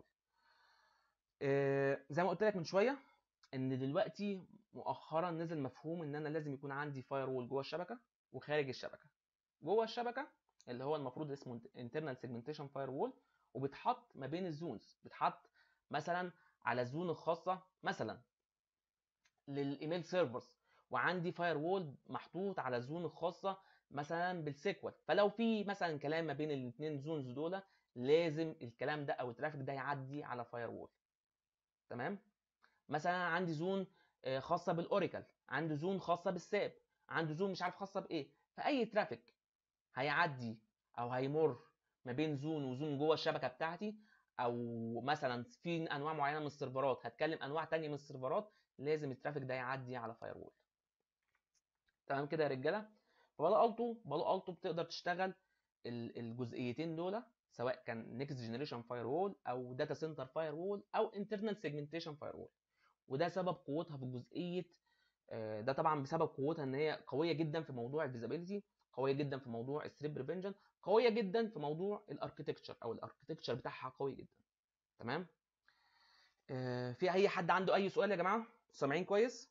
زي ما قلت لك من شويه ان دلوقتي مؤخرا نزل مفهوم ان انا لازم يكون عندي فاير وول جوه الشبكه وخارج الشبكه جوه الشبكه اللي هو المفروض اسمه internal segmentation firewall وبيتحط ما بين الزونز بيتحط مثلا على الزون الخاصه مثلا للايميل سيرفرز وعندي فاير وول محطوط على الزون الخاصه مثلا بالسيكوال فلو في مثلا كلام ما بين الاثنين زونز دول لازم الكلام ده او الترافيك ده يعدي على فاير وول تمام مثلا عندي زون آه، خاصه بالاوراكل عندي زون خاصه بالساب عندي زون مش عارف خاصه بايه فاي ترافيك هيعدي او هيمر ما بين زون وزون جوه الشبكه بتاعتي او مثلا في انواع معينه من السيرفرات هتكلم انواع تانية من السيرفرات لازم الترافيك ده يعدي على فاير وول تمام كده يا رجاله بالا التو بالا التو بتقدر تشتغل ال- الجزئيتين دول سواء كان نيكست جنريشن فاير وول او داتا سنتر فاير وول او انترنال سيجمنتيشن فاير وول وده سبب قوتها في جزئيه آه، ده طبعا بسبب قوتها ان هي قويه جدا في موضوع الفيزابيلتي قويه جدا في موضوع الثريب بريفنشن قويه جدا في موضوع الاركتكتشر او الاركتكتشر بتاعها قوي جدا تمام آه، في اي حد عنده اي سؤال يا جماعه سامعين كويس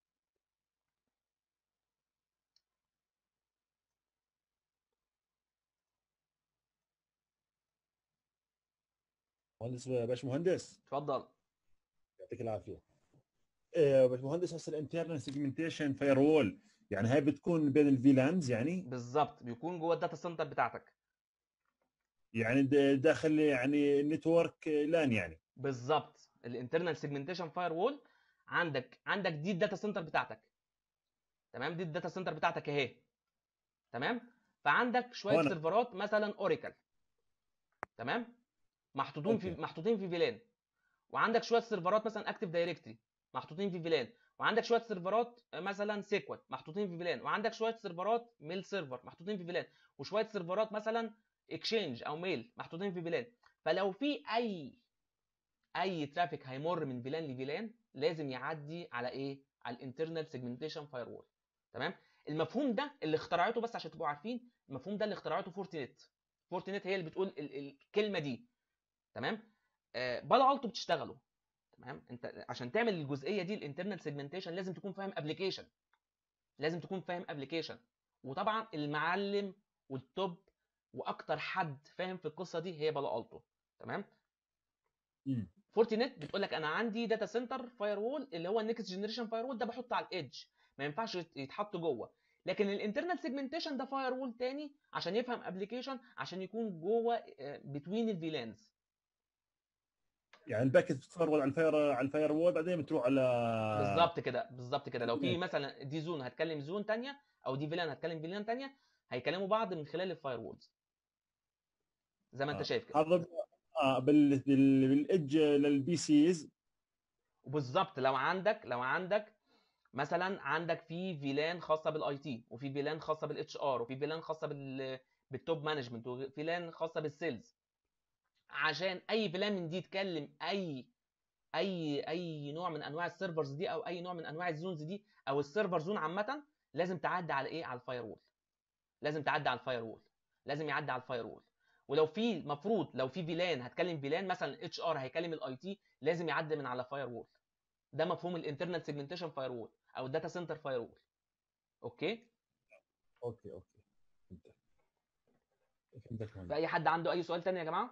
مهندس باش مهندس اتفضل يعطيك العافيه آه، باش مهندس هسه الانترنال سيجمنتيشن فاير وول يعني هاي بتكون بين الفيلانز يعني بالظبط بيكون جوه الداتا سنتر بتاعتك يعني د- داخل يعني نتورك لان يعني بالظبط الانترنال سيجمنتيشن فاير وول عندك عندك دي الداتا سنتر بتاعتك تمام دي الداتا سنتر بتاعتك اهي تمام فعندك شويه وأنا- سيرفرات مثلا اوراكل تمام محطوطين في أوكي. محطوطين في فيلان وعندك شويه سيرفرات مثلا اكتيف دايركتري محطوطين في فيلان وعندك شويه سيرفرات مثلا سيكوال محطوطين في فيلان وعندك شويه سيرفرات ميل سيرفر محطوطين في فيلان وشويه سيرفرات مثلا اكشينج او ميل محطوطين في فيلان فلو في اي اي ترافيك هيمر من فيلان لفيلان لازم يعدي على ايه على الانترنال سيجمنتيشن فاير وول تمام المفهوم ده اللي اخترعته بس عشان تبقوا عارفين المفهوم ده اللي اخترعته فورتينيت فورتينيت هي اللي بتقول ال- الكلمه دي تمام آه بالا التو بتشتغله تمام انت عشان تعمل الجزئيه دي الانترنال سيجمنتيشن لازم تكون فاهم ابلكيشن لازم تكون فاهم ابلكيشن وطبعا المعلم والتوب واكتر حد فاهم في القصه دي هي بالا التو تمام مم. فورتينيت بتقول لك انا عندي داتا سنتر فاير وول اللي هو النكست جنريشن فاير وول ده بحطه على الايدج ما ينفعش يت- يتحط جوه لكن الانترنال سيجمنتيشن ده فاير وول تاني عشان يفهم ابلكيشن عشان يكون جوه بتوين الفيلانز يعني الباكت بتتفرغ على الفاير على الفاير وول بعدين بتروح على بالظبط كده بالظبط كده لو في تمام. مثلا دي زون هتكلم زون تانية او دي فيلان هتكلم فيلان تانية هيكلموا بعض من خلال الفاير وولز زي ما انت آه. شايف كده هذا اه بال بال- بالايدج للبي سيز وبالظبط لو عندك لو عندك مثلا عندك في فيلان خاصه بالاي تي وفي فيلان خاصه بالاتش ار وفي فيلان خاصه بال بالتوب مانجمنت وفي فيلان خاصه بالسيلز عشان اي فيلان من دي تكلم اي اي اي نوع من انواع السيرفرز دي او اي نوع من انواع الزونز دي او السيرفر زون عامه لازم تعدي على ايه على الفاير وول لازم تعدي على الفاير وول لازم يعدي على الفاير وول ولو في مفروض لو في فيلان هتكلم فيلان مثلا اتش ار هيكلم الاي تي لازم يعدي من على فاير وول ده مفهوم الانترنال سيجمنتيشن فاير وول او الداتا سنتر فاير وول اوكي اوكي اوكي فهمت فهمتك في مهندس. اي حد عنده اي سؤال تاني يا جماعه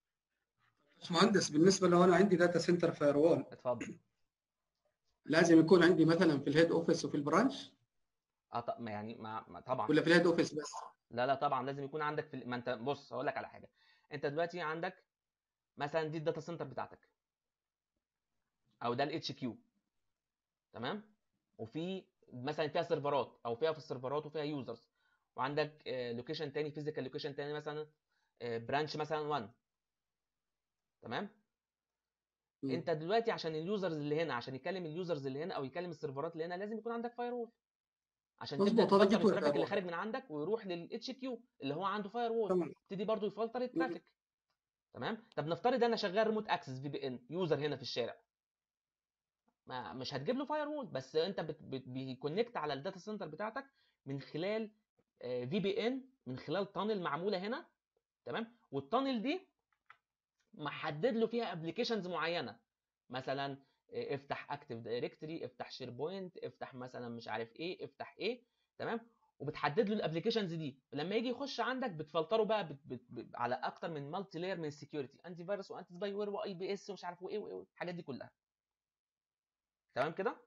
مهندس بالنسبه لو انا عندي داتا سنتر فاير وول اتفضل لازم يكون عندي مثلا في الهيد اوفيس وفي البرانش اه ط- ما يعني ما ما- طبعا ولا في الهيد اوفيس بس لا لا طبعا لازم يكون عندك في ال- ما انت بص هقول لك على حاجه انت دلوقتي عندك مثلا دي الداتا سنتر بتاعتك او ده الاتش كيو تمام وفي مثلا فيها سيرفرات او فيها في السيرفرات وفيها يوزرز وعندك لوكيشن تاني فيزيكال لوكيشن تاني مثلا برانش مثلا 1 تمام مم. انت دلوقتي عشان اليوزرز اللي هنا عشان يكلم اليوزرز اللي هنا او يكلم السيرفرات اللي هنا لازم يكون عندك فاير وول عشان مظبوط، تبدا هذا تفلتر جيت واي الترافيك اللي firewall. خارج من عندك ويروح للاتش كيو اللي هو عنده فاير وول تمام يبتدي برضو يفلتر الترافيك تمام طب نفترض انا شغال ريموت اكسس في بي ان يوزر هنا في الشارع ما مش هتجيب له فاير وول بس انت بت بت بيكونكت على الداتا سنتر بتاعتك من خلال في بي ان من خلال تانل معموله هنا تمام والتانل دي محدد له فيها ابلكيشنز معينه مثلا آه، افتح اكتف دايركتوري افتح شير بوينت افتح مثلا مش عارف ايه افتح ايه تمام وبتحدد له الابلكيشنز دي لما يجي يخش عندك بتفلتره بقى بت بت بت على اكتر من مالتي لاير من السكيورتي انتي فيروس وانتي سباي وير واي بي اس ومش عارف وايه وايه الحاجات دي كلها تمام كده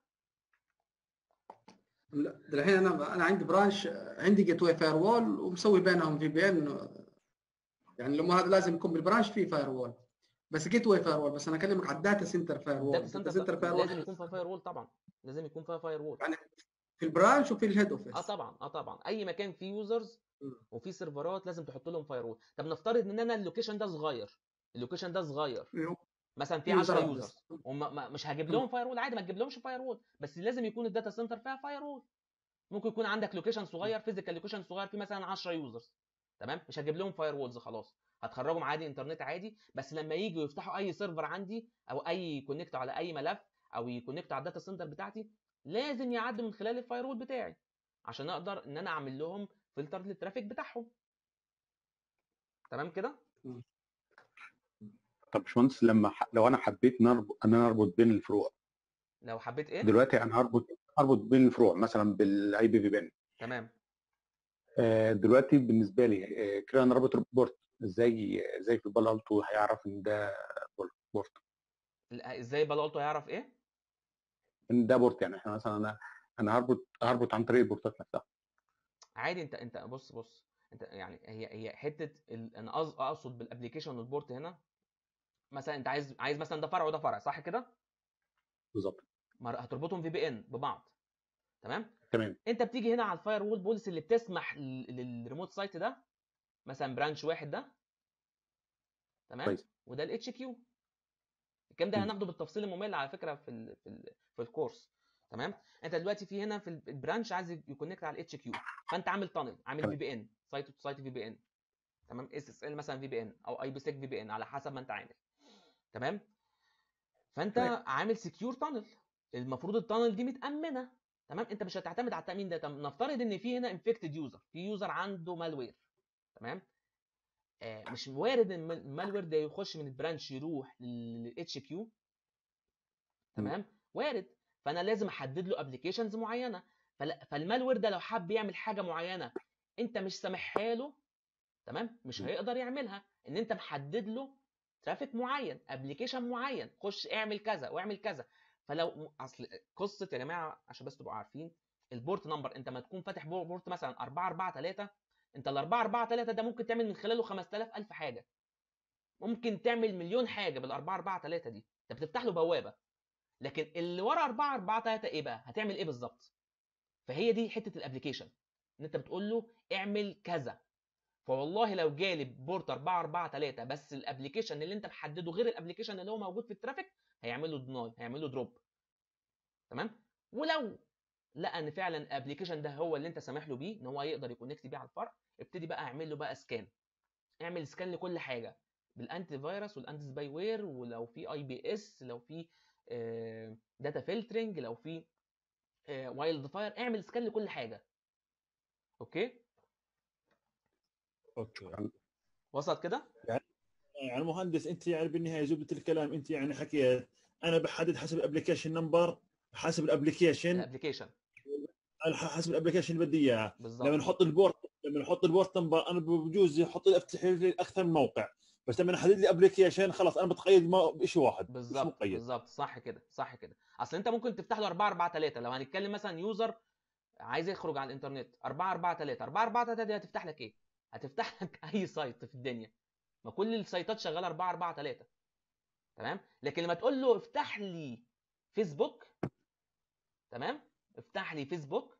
لا ده الحين انا انا عندي برانش عندي جيت واي فاير وول ومسوي بينهم في بي ان يعني لما هذا لازم يكون بالبرانش فيه فاير وول بس جيت واي فاير وول بس انا اكلمك على الداتا سنتر فاير وول الداتا الداتا سنتر سنتر فاير لازم وول يكون فيها فاير وول طبعا لازم يكون فيها فاير وول يعني في البرانش وفي الهيد اوفيس اه طبعا اه طبعا اي مكان فيه يوزرز مم. وفيه سيرفرات لازم تحط لهم فاير وول طب نفترض ان انا اللوكيشن ده صغير اللوكيشن ده صغير مثلا في في 10 يوزرات يوزرز بس. وما ما- مش هجيب مم. لهم فاير وول عادي ما تجيب لهمش فاير وول بس لازم يكون الداتا سنتر فيها فاير وول ممكن يكون عندك لوكيشن صغير فيزيكال لوكيشن صغير فيه مثلا 10 يوزرز تمام مش هجيب لهم فاير وولز خلاص هتخرجهم عادي انترنت عادي بس لما يجوا يفتحوا اي سيرفر عندي او اي يكونكتوا على اي ملف او يكونكتوا على الداتا سنتر بتاعتي لازم يعدوا من خلال الفاير وول بتاعي عشان اقدر ان انا اعمل لهم فلتر للترافيك بتاعهم تمام كده طب باشمهندس لما ح... لو انا حبيت نربط ان انا اربط بين الفروع لو حبيت ايه دلوقتي انا هربط اربط بين الفروع مثلا بالاي بي في بن تمام دلوقتي بالنسبه لي آه، كده انا رابط بورت ازاي ازاي في البال التو هيعرف ان ده بورت لا، ازاي بالالتو هيعرف ايه ان ده بورت يعني احنا مثلا انا انا هربط هربط عن طريق البورتات نفسها عادي انت انت بص بص انت يعني هي هي حته ال... انا قص- اقصد بالابلكيشن والبورت هنا مثلا انت عايز عايز مثلا ده فرع وده فرع صح كده بالظبط ما هتربطهم في بي ان ببعض تمام تمام انت بتيجي هنا على الفاير وول بوليسي اللي بتسمح لل- للريموت سايت ده مثلا برانش واحد ده تمام كويس. وده الاتش كيو الكلام ده مم. هناخده بالتفصيل الممل على فكره في ال في ال في الكورس تمام انت دلوقتي في هنا في البرانش عايز يكونكت على الاتش كيو فانت عامل تانل عامل تمام. في بي ان سايت تو سايت في بي ان تمام اس اس ال مثلا في بي ان او اي بي سيك في بي ان على حسب ما انت عامل تمام فانت تمام. عامل سكيور تانل المفروض التانل دي متامنه تمام انت مش هتعتمد على التامين ده طب نفترض ان في هنا انفكتد يوزر في يوزر عنده مالوير تمام آه مش وارد ان المالوير ده يخش من البرانش يروح للاتش كيو تمام وارد فانا لازم احدد له ابلكيشنز معينه فلا- فالمالوير ده لو حب يعمل حاجه معينه انت مش سامحها له تمام مش م. هيقدر يعملها ان انت محدد له ترافيك معين ابلكيشن معين خش اعمل كذا واعمل كذا فلو اصل قصه يا جماعه عشان بس تبقوا عارفين البورت نمبر انت ما تكون فاتح بور- بورت مثلا 4 4 3 انت ال 4 4 3 ده ممكن تعمل من خلاله 5000 الف حاجه ممكن تعمل مليون حاجه بال 4 4 3 دي انت بتفتح له بوابه لكن اللي ورا 4 4 3 ايه بقى هتعمل ايه بالظبط فهي دي حته الابلكيشن ان انت بتقول له اعمل كذا فوالله لو جالي بورت 4 4 3 بس الابلكيشن اللي انت محدده غير الابلكيشن اللي هو موجود في الترافيك هيعمل له ديناي هيعمل له دروب تمام ولو لقى ان فعلا الابلكيشن ده هو اللي انت سامح له بيه ان هو يقدر يكونكت بيه على الفرع ابتدي بقى اعمل له بقى سكان اعمل سكان لكل حاجه بالانتي فيروس والانتي سباي وير ولو في اي بي اس لو في داتا فلترنج لو في وايلد فاير اعمل سكان لكل حاجه اوكي اوكي وصلت كده يعني مهندس انت يعني بالنهايه زبده الكلام انت يعني حكيت انا بحدد حسب الابلكيشن نمبر حسب الابلكيشن الابلكيشن على حسب الابلكيشن اللي بدي اياه بالظبط لما نحط البورت لما نحط البورت نمبر انا بجوز يحط لي افتح لي اكثر من موقع بس لما احدد لي ابلكيشن خلاص انا بتقيد ما- بشيء واحد مش بالظبط مقيد بالظبط صح كده صح كده اصل انت ممكن تفتح له 4 4 3 لو هنتكلم مثلا يوزر عايز يخرج على الانترنت 4 4 3 4 4 3 دي هتفتح لك ايه هتفتح لك اي سايت في الدنيا ما كل السايتات شغاله 4 4 3 تمام لكن لما تقول له افتح لي فيسبوك تمام افتح لي فيسبوك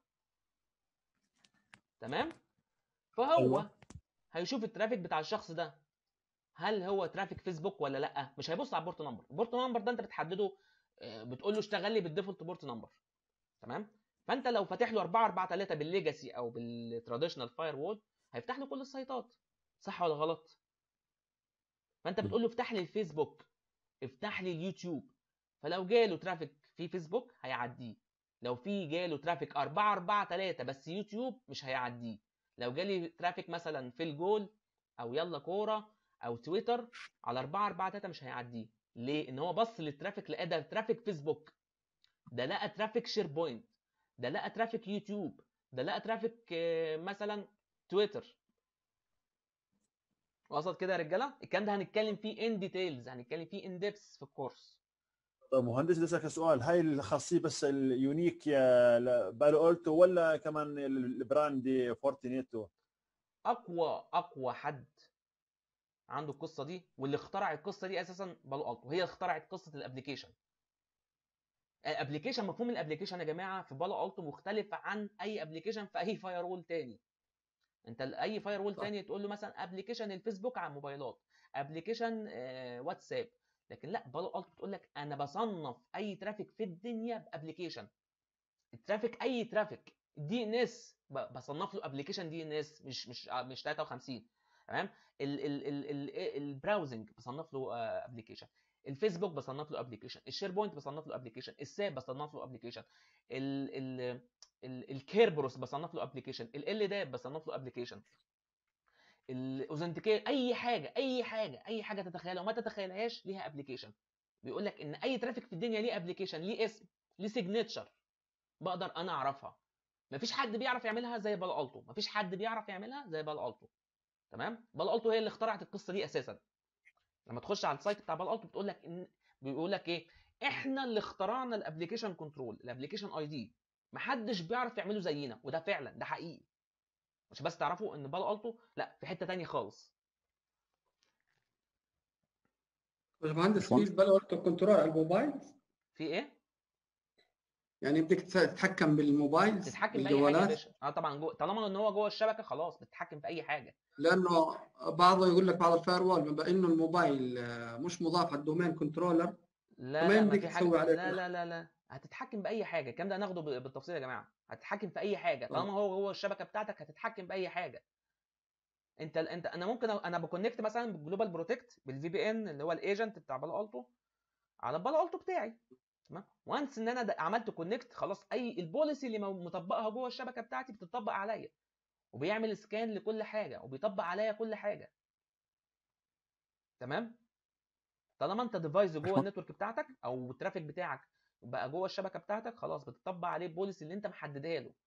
تمام فهو أيوة. هيشوف الترافيك بتاع الشخص ده هل هو ترافيك فيسبوك ولا لا مش هيبص على البورت نمبر البورت نمبر ده انت بتحدده آه، بتقول له اشتغل لي بالديفولت بورت نمبر تمام فانت لو فاتح له 4 4 3 بالليجاسي او بالتراديشنال فاير وول هيفتح له كل السايتات صح ولا غلط فانت بتقول له افتح لي الفيسبوك افتح لي اليوتيوب فلو جاله ترافيك في فيسبوك هيعديه لو في جاله ترافيك 4 4 3 بس يوتيوب مش هيعديه لو جالي ترافيك مثلا في الجول او يلا كوره او تويتر على 4 4 3 مش هيعديه ليه ان هو بص للترافيك لقى ده ترافيك فيسبوك ده لقى ترافيك شير بوينت ده لقى ترافيك يوتيوب ده لقى ترافيك آه، مثلا تويتر وصلت كده يا رجاله الكلام ده هنتكلم فيه ان ديتيلز هنتكلم فيه ان ديبس في الكورس طيب مهندس بدي اسالك سؤال هاي الخاصيه بس اليونيك يا ل- بالو اولتو ولا كمان البراند فورتينيتو اقوى اقوى حد عنده القصه دي واللي اخترع القصه دي اساسا بالو التو هي اللي اخترعت قصه الابلكيشن الابلكيشن مفهوم الابلكيشن يا جماعه في بالو التو مختلف عن اي ابلكيشن في اي فاير وول تاني انت ال- اي فاير وول صح. تاني تقول له مثلا ابلكيشن الفيسبوك على الموبايلات ابلكيشن واتساب لكن لا بالو التو بتقول لك انا بصنف اي ترافيك في الدنيا بابلكيشن الترافيك اي ترافيك الدي ان اس بصنف له ابلكيشن دي ان اس مش مش مش 53 تمام ال- ال- ال- ال- البراوزنج بصنف له ابلكيشن الفيسبوك بصنف له ابلكيشن الشير بوينت بصنف له ابلكيشن الساب بصنف له ابلكيشن الكيربروس بصنف له ابلكيشن ال داب بصنف له ابلكيشن الاوزنتيكير اي حاجه اي حاجه اي حاجه تتخيلها وما تتخيلهاش ليها ابلكيشن بيقول لك ان اي ترافيك في الدنيا ليه ابلكيشن ليه اسم ليه سيجنتشر بقدر انا اعرفها مفيش حد بيعرف يعملها زي بالو التو مفيش حد بيعرف يعملها زي بالو التو تمام بالو التو هي اللي اخترعت القصه دي اساسا لما تخش على السايت بتاع بالو التو بتقول لك ان بيقول لك ايه احنا اللي اخترعنا الابلكيشن كنترول الابلكيشن اي دي محدش بيعرف يعمله زينا وده فعلا ده حقيقي مش بس تعرفوا ان بالو التو لا في حته تانية خالص باشمهندس في باشمهندس. بالو التو كنترول على الموبايل في ايه يعني بدك تتحكم بالموبايل تتحكم باي حاجه يا بالجوالات باشا اه طبعا جوه طالما ان هو جوه الشبكه خلاص بتتحكم في اي حاجه لانه بعضه يقول لك بعض الفاير وول بما انه الموبايل آه، مش مضاف على الدومين كنترولر لا كمان لا ما بدك في حاجه تسوي عليه لا لا لا لا هتتحكم باي حاجه الكلام ده هناخده ب- بالتفصيل يا جماعه هتتحكم في اي حاجه طالما هو جوه الشبكه بتاعتك هتتحكم باي حاجه انت انت انا ممكن أ- انا بكونكت مثلا بالجلوبال بروتكت بالفي بي ان اللي هو الايجنت بتاع بالو التو على البالو التو بتاعي تمام وانس ان انا د- عملت كونكت خلاص اي البوليسي اللي مو- مطبقها جوه الشبكه بتاعتي بتطبق عليا وبيعمل سكان لكل حاجه وبيطبق عليا كل حاجه تمام طالما انت ديفايس جوه باشمهندس. النتورك بتاعتك او الترافيك بتاعك بقى جوه الشبكه بتاعتك خلاص بتطبق عليه البوليسي اللي انت محددها له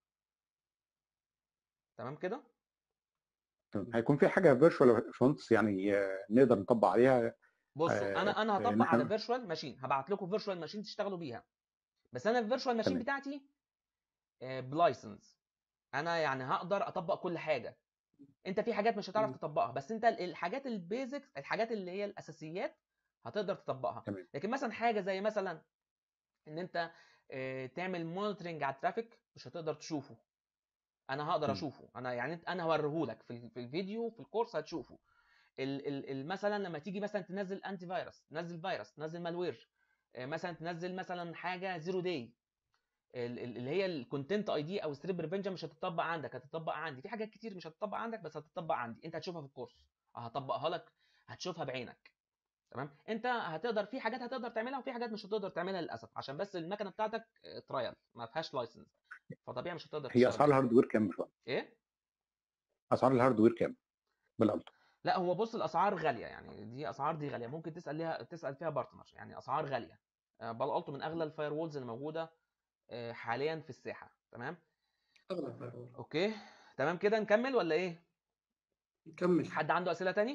تمام كده تمام. هيكون في حاجه فيرتشوال يا باشمهندس يعني آه، نقدر نطبق عليها بصوا آه، انا انا آه، هطبق إن على إحنا- فيرتشوال ماشين هبعت لكم فيرتشوال ماشين تشتغلوا بيها بس انا الفيرتشوال ماشين تمام. بتاعتي بلايسنس انا يعني هقدر اطبق كل حاجه انت في حاجات مش هتعرف مم. تطبقها بس انت ال- الحاجات البيزكس الحاجات اللي هي الاساسيات هتقدر تطبقها تمام. لكن مثلا حاجه زي مثلا ان انت آه، تعمل مونيتورنج على الترافيك مش هتقدر تشوفه انا هقدر مم. اشوفه انا يعني انت- انا هوريهولك في ال- في الفيديو في الكورس هتشوفه ال ال ال مثلا لما تيجي مثلا تنزل انتي فيروس تنزل فيروس تنزل مالوير آه، مثلا تنزل مثلا حاجه زيرو داي اللي هي الكونتنت اي دي او ستريب بريفنشن مش هتطبق عندك هتطبق عندي في حاجات كتير مش هتطبق عندك بس هتطبق عندي انت هتشوفها في الكورس هطبقها لك هتشوفها بعينك تمام انت هتقدر في حاجات هتقدر تعملها وفي حاجات مش هتقدر تعملها للاسف عشان بس المكنه بتاعتك ترايل ما فيهاش لايسنس فطبيعي مش هتقدر هي تشتغل اسعار بيها. الهاردوير كام يا باشمهندس؟ ايه اسعار الهاردوير كام؟ بالالتو لا هو بص الاسعار غاليه يعني دي اسعار دي غاليه ممكن تسال ليها تسال فيها بارتنر يعني اسعار غاليه آه، بال التو من اغلى الفاير وولز اللي موجوده آه، حاليا في الساحه تمام اغلى فاير وول اوكي تمام كده نكمل ولا ايه نكمل حد عنده اسئله تاني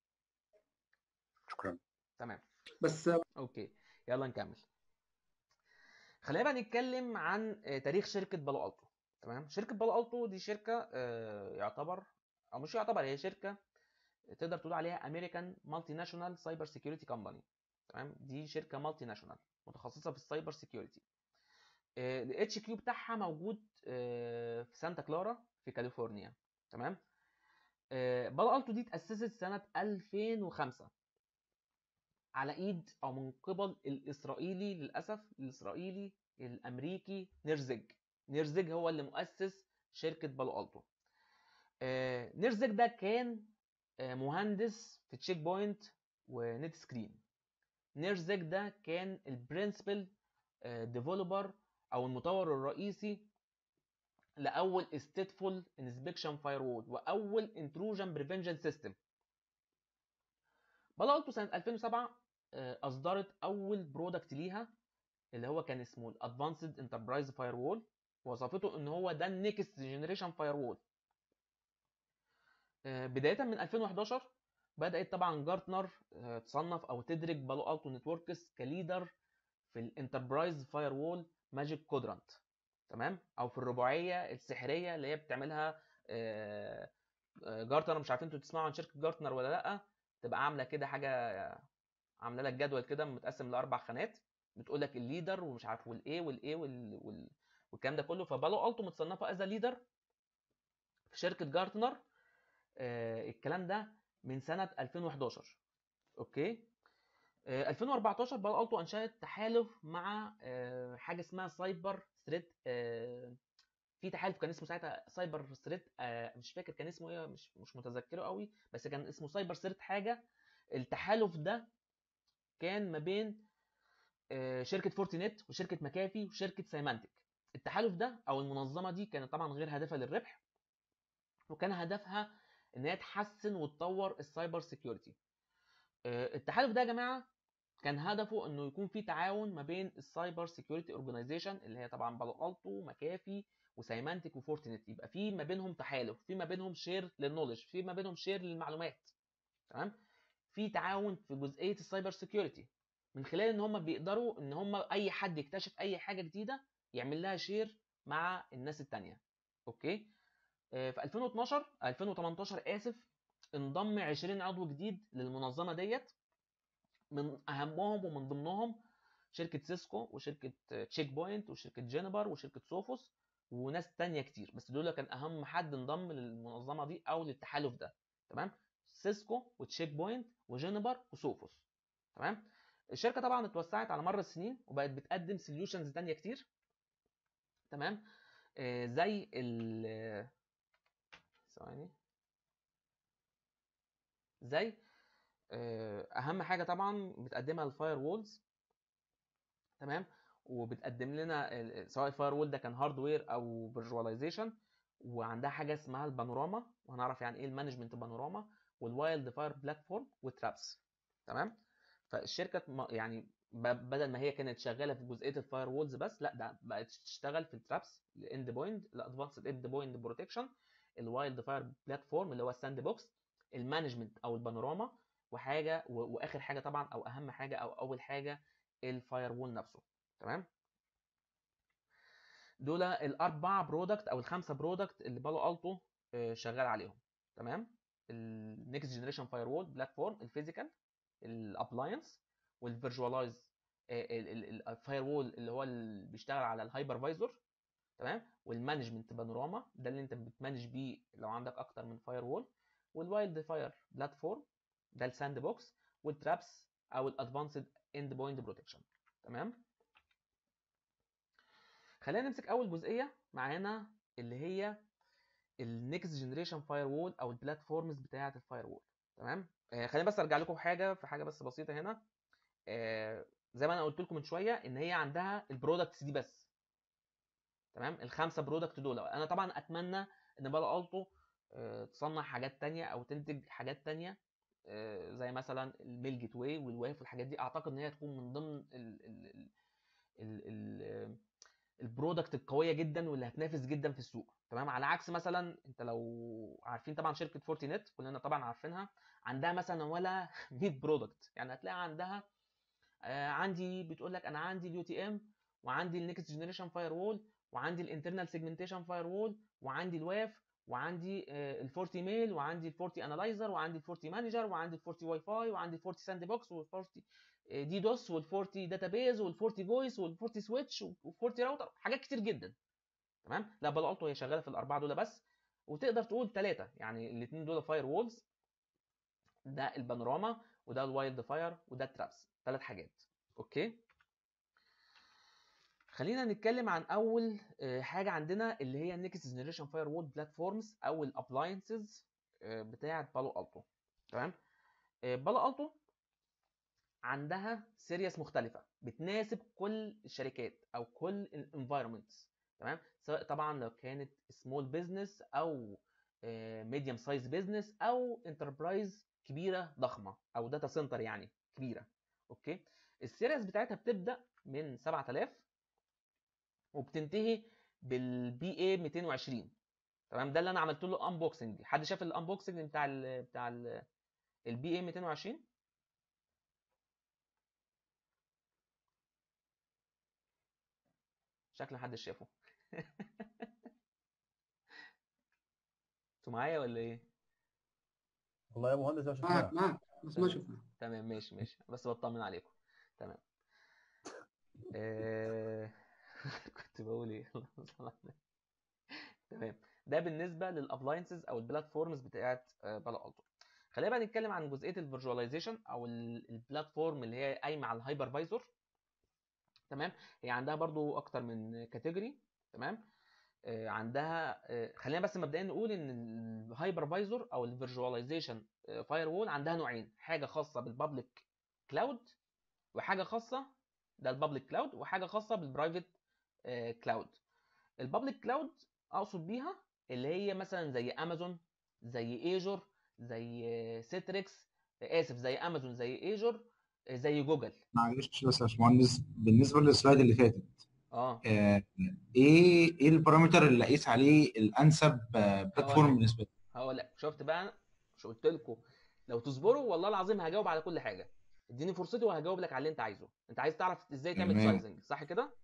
شكرا تمام بس اوكي يلا نكمل خلينا بقى نتكلم عن آه، تاريخ شركه بالو التو تمام شركه بالو التو دي شركه آه، يعتبر او مش يعتبر هي شركه تقدر تقول عليها امريكان مالتي ناشونال سايبر سيكيورتي كومباني تمام دي شركه مالتي ناشونال متخصصه في السايبر سيكيورتي الاتش كيو بتاعها موجود آه، في سانتا كلارا في كاليفورنيا تمام آه، بالو التو دي اتاسست سنه 2005 على ايد او من قبل الاسرائيلي للاسف الاسرائيلي الامريكي نيرزج نيرزج هو اللي مؤسس شركه بالو التو آه، نيرزج ده كان آه، مهندس في تشيك بوينت ونت سكرين نيرزج ده كان البرنسبل ديفلوبر او المطور الرئيسي لاول stateful inspection firewall واول intrusion prevention system بالو التو سنه 2007 آه، اصدرت اول برودكت ليها اللي هو كان اسمه الادفانسد انتربرايز فاير وول وظيفته ان هو ده النكست جنريشن فاير وول بدايه من 2011 بدات طبعا جارتنر آه، تصنف او تدرج بالو التو نتوركس كليدر في الانتربرايز فاير وول ماجيك كودرانت تمام او في الرباعيه السحريه اللي هي بتعملها آه، آه، جارتنر مش عارفين انتوا تسمعوا عن شركه جارتنر ولا لا تبقى عامله كده حاجه عامله لك جدول كده متقسم لاربع خانات بتقول لك الليدر ومش عارف والايه والايه وال... وال... والكلام ده كله فبالو التو متصنفه از ليدر في شركه جارتنر آه الكلام ده من سنه 2011 اوكي آه 2014 بالو التو انشات تحالف مع آه حاجه اسمها سايبر ثريت آه في تحالف كان اسمه ساعتها سايبر ثريت آه مش فاكر كان اسمه ايه مش مش متذكره قوي بس كان اسمه سايبر ثريت حاجه التحالف ده كان ما بين آه، شركه فورتينيت وشركه مكافي وشركه سايمانتك التحالف ده او المنظمه دي كانت طبعا غير هدفها للربح وكان هدفها ان هي تحسن وتطور السايبر سيكيورتي آه، التحالف ده يا جماعه كان هدفه انه يكون في تعاون ما بين السايبر سيكيورتي اورجانيزيشن اللي هي طبعا بالو التو مكافي وسايمانتك وفورتينيت يبقى في ما بينهم تحالف في ما بينهم شير للنولج في ما بينهم شير للمعلومات تمام في تعاون في جزئيه السايبر سيكيورتي من خلال ان هم بيقدروا ان هم اي حد يكتشف اي حاجه جديده يعمل لها شير مع الناس التانية اوكي آه، في 2012 2018 اسف انضم 20 عضو جديد للمنظمه ديت من اهمهم ومن ضمنهم شركه سيسكو وشركه تشيك بوينت وشركه جينبر وشركه سوفوس وناس تانية كتير بس دول كان اهم حد انضم للمنظمه دي او للتحالف ده تمام سيسكو وتشيك بوينت وجينبر وسوفوس تمام الشركه طبعا اتوسعت على مر السنين وبقت بتقدم سوليوشنز تانية كتير تمام آه زي ال ثواني زي آه اهم حاجه طبعا بتقدمها الفاير وولز تمام وبتقدم لنا ال- سواء الفاير وول ده كان هاردوير او فيرجواليزيشن وعندها حاجه اسمها البانوراما وهنعرف يعني ايه المانجمنت بانوراما والوايلد فاير بلاتفورم وترابس تمام فالشركه م- يعني ب- بدل ما هي كانت شغاله في جزئيه الفاير وولز بس لا ده بقت تشتغل في الترابس الاند بوينت الادفانسد اند بوينت بروتكشن الوايلد فاير بلاتفورم اللي هو الساند بوكس المانجمنت او البانوراما وحاجه و- واخر حاجه طبعا او اهم حاجه او اول حاجه الفاير وول نفسه تمام دول الاربع برودكت او الخمسه برودكت اللي بالو التو آه، شغال عليهم تمام النكست جنريشن فاير وول بلاتفورم الفيزيكال الابلاينس والفيرجواليز الفاير وول اللي هو اللي بيشتغل على الهايبرفايزر تمام والمانجمنت بانوراما ده اللي انت بتمانج بيه لو عندك اكتر من فاير وول والوايلد فاير بلاتفورم ده الساند بوكس والترابس او الادفانسد اند بوينت بروتكشن تمام خلينا نمسك اول جزئيه معانا اللي هي النكست جنريشن فاير وول او البلاتفورمز بتاعه الفاير وول تمام آه خلينا بس ارجع لكم حاجه في حاجه بس بسيطه هنا آه زي ما انا قلت لكم من شويه ان هي عندها البرودكتس دي بس تمام الخمسه برودكت دول انا طبعا اتمنى ان بالا التو آه تصنع حاجات تانية او تنتج حاجات تانية آه زي مثلا الميل جيت واي والواف والحاجات دي اعتقد ان هي تكون من ضمن ال ال ال ال ال البرودكت القويه جدا واللي هتنافس جدا في السوق تمام على عكس مثلا انت لو عارفين طبعا شركه فورتينيت كلنا طبعا عارفينها عندها مثلا ولا 100 برودكت يعني هتلاقي عندها آه عندي بتقول لك انا عندي اليو تي ام وعندي النكست جنريشن فاير وول وعندي الانترنال سيجمنتيشن فاير وول وعندي الواف وعندي ال 40 ميل وعندي ال 40 انالايزر وعندي ال 40 مانجر وعندي ال 40 واي فاي وعندي ال 40 ساند بوكس وال 40 دي دوس وال 40 داتابيز وال 40 فويس وال 40 سويتش وال 40 راوتر حاجات كتير جدا تمام لا بال التو هي شغاله في الاربعه دول بس وتقدر تقول ثلاثه يعني الاثنين دول فاير وولز ده البانوراما وده الوايلد فاير وده الترابس ثلاث حاجات اوكي خلينا نتكلم عن اول آه، حاجه عندنا اللي هي النكست جنريشن فاير وول بلاتفورمز او الابلاينسز بتاعه بالو التو تمام آه، بالو التو عندها سيريس مختلفه بتناسب كل الشركات او كل الانفايرمنتس تمام سواء طبعا لو كانت سمول بزنس او ميديوم سايز بزنس او انتربرايز كبيره ضخمه او داتا سنتر يعني كبيره اوكي السيريس بتاعتها بتبدا من 7000 وبتنتهي بالبي اي 220 تمام ده اللي انا عملت له انبوكسنج حد شاف الانبوكسنج بتاع ال بتاع البي اي 220 شكل محدش شافه انتوا معايا ولا ايه والله يا مهندس لو معك شفناه معك بس ما شفنا تمام ماشي ماشي بس بطمن عليكم تمام آه... كنت بقول ايه اللهم صل على النبي. تمام ده بالنسبه للابلاينسز او البلاتفورمز بتاعت بالا التو خلينا بقى نتكلم عن جزئيه الفيرجواليزيشن او ال- البلاتفورم اللي هي قايمه على الهايبرفايزر تمام هي عندها برضو اكتر من كاتيجوري تمام آه، عندها آه، خلينا بس مبدئيا نقول ان الهايبرفايزر او الفيرجواليزيشن فاير وول عندها نوعين حاجه خاصه بالبابليك كلاود وحاجه خاصه ده البابليك كلاود وحاجه خاصه بالبرايفت كلاود البابليك كلاود اقصد بيها اللي هي مثلا زي امازون زي ايجور زي سيتريكس اسف زي امازون زي ايجور زي جوجل معلش بس يا باشمهندس بالنسبه للسلايد اللي فاتت اه آه، ايه ايه البارامتر اللي اقيس عليه الانسب آه، بلاتفورم هقول. بالنسبه لي هقول لك شفت بقى أنا؟ مش قلت لكم لو تصبروا والله العظيم هجاوب على كل حاجه اديني فرصتي وهجاوب لك على اللي انت عايزه انت عايز تعرف ازاي تعمل تمام. سايزنج صح كده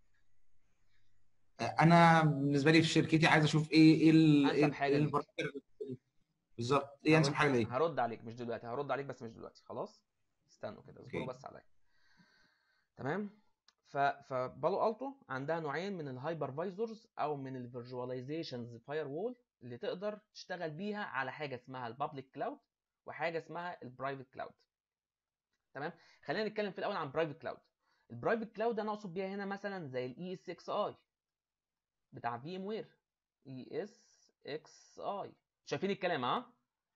آه، انا بالنسبه لي في شركتي عايز اشوف ايه ايه ال- أنسب ايه حاجة إيه ليك. البارامتر اللي- بالظبط ايه انسب هرد- حاجه ليه هرد عليك مش دلوقتي هرد عليك بس مش دلوقتي خلاص استنوا كده اصبروا أوكي. بس عليا تمام ف فبالو التو عندها نوعين من الهايبرفايزرز او من الفيرجواليزيشنز فاير وول اللي تقدر تشتغل بيها على حاجه اسمها البابليك كلاود وحاجه اسمها البرايفت كلاود تمام خلينا نتكلم في الاول عن برايفت كلاود البرايفت كلاود انا اقصد بيها هنا مثلا زي الاي اس اكس اي بتاع في ام وير اي اس اكس اي شايفين الكلام ها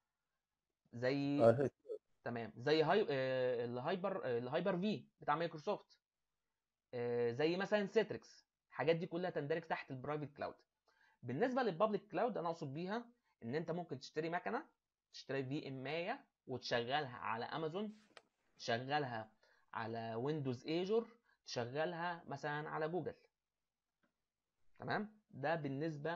زي آه، هيك. تمام زي هاي آه، الهايبر آه، الهايبر في بتاع مايكروسوفت آه، زي مثلا سيتريكس الحاجات دي كلها تندرج تحت البرايفت كلاود بالنسبه للبابليك كلاود انا اقصد بيها ان انت ممكن تشتري مكنه تشتري في ام 100 وتشغلها على امازون تشغلها على ويندوز ايجور تشغلها مثلا على جوجل تمام ده بالنسبه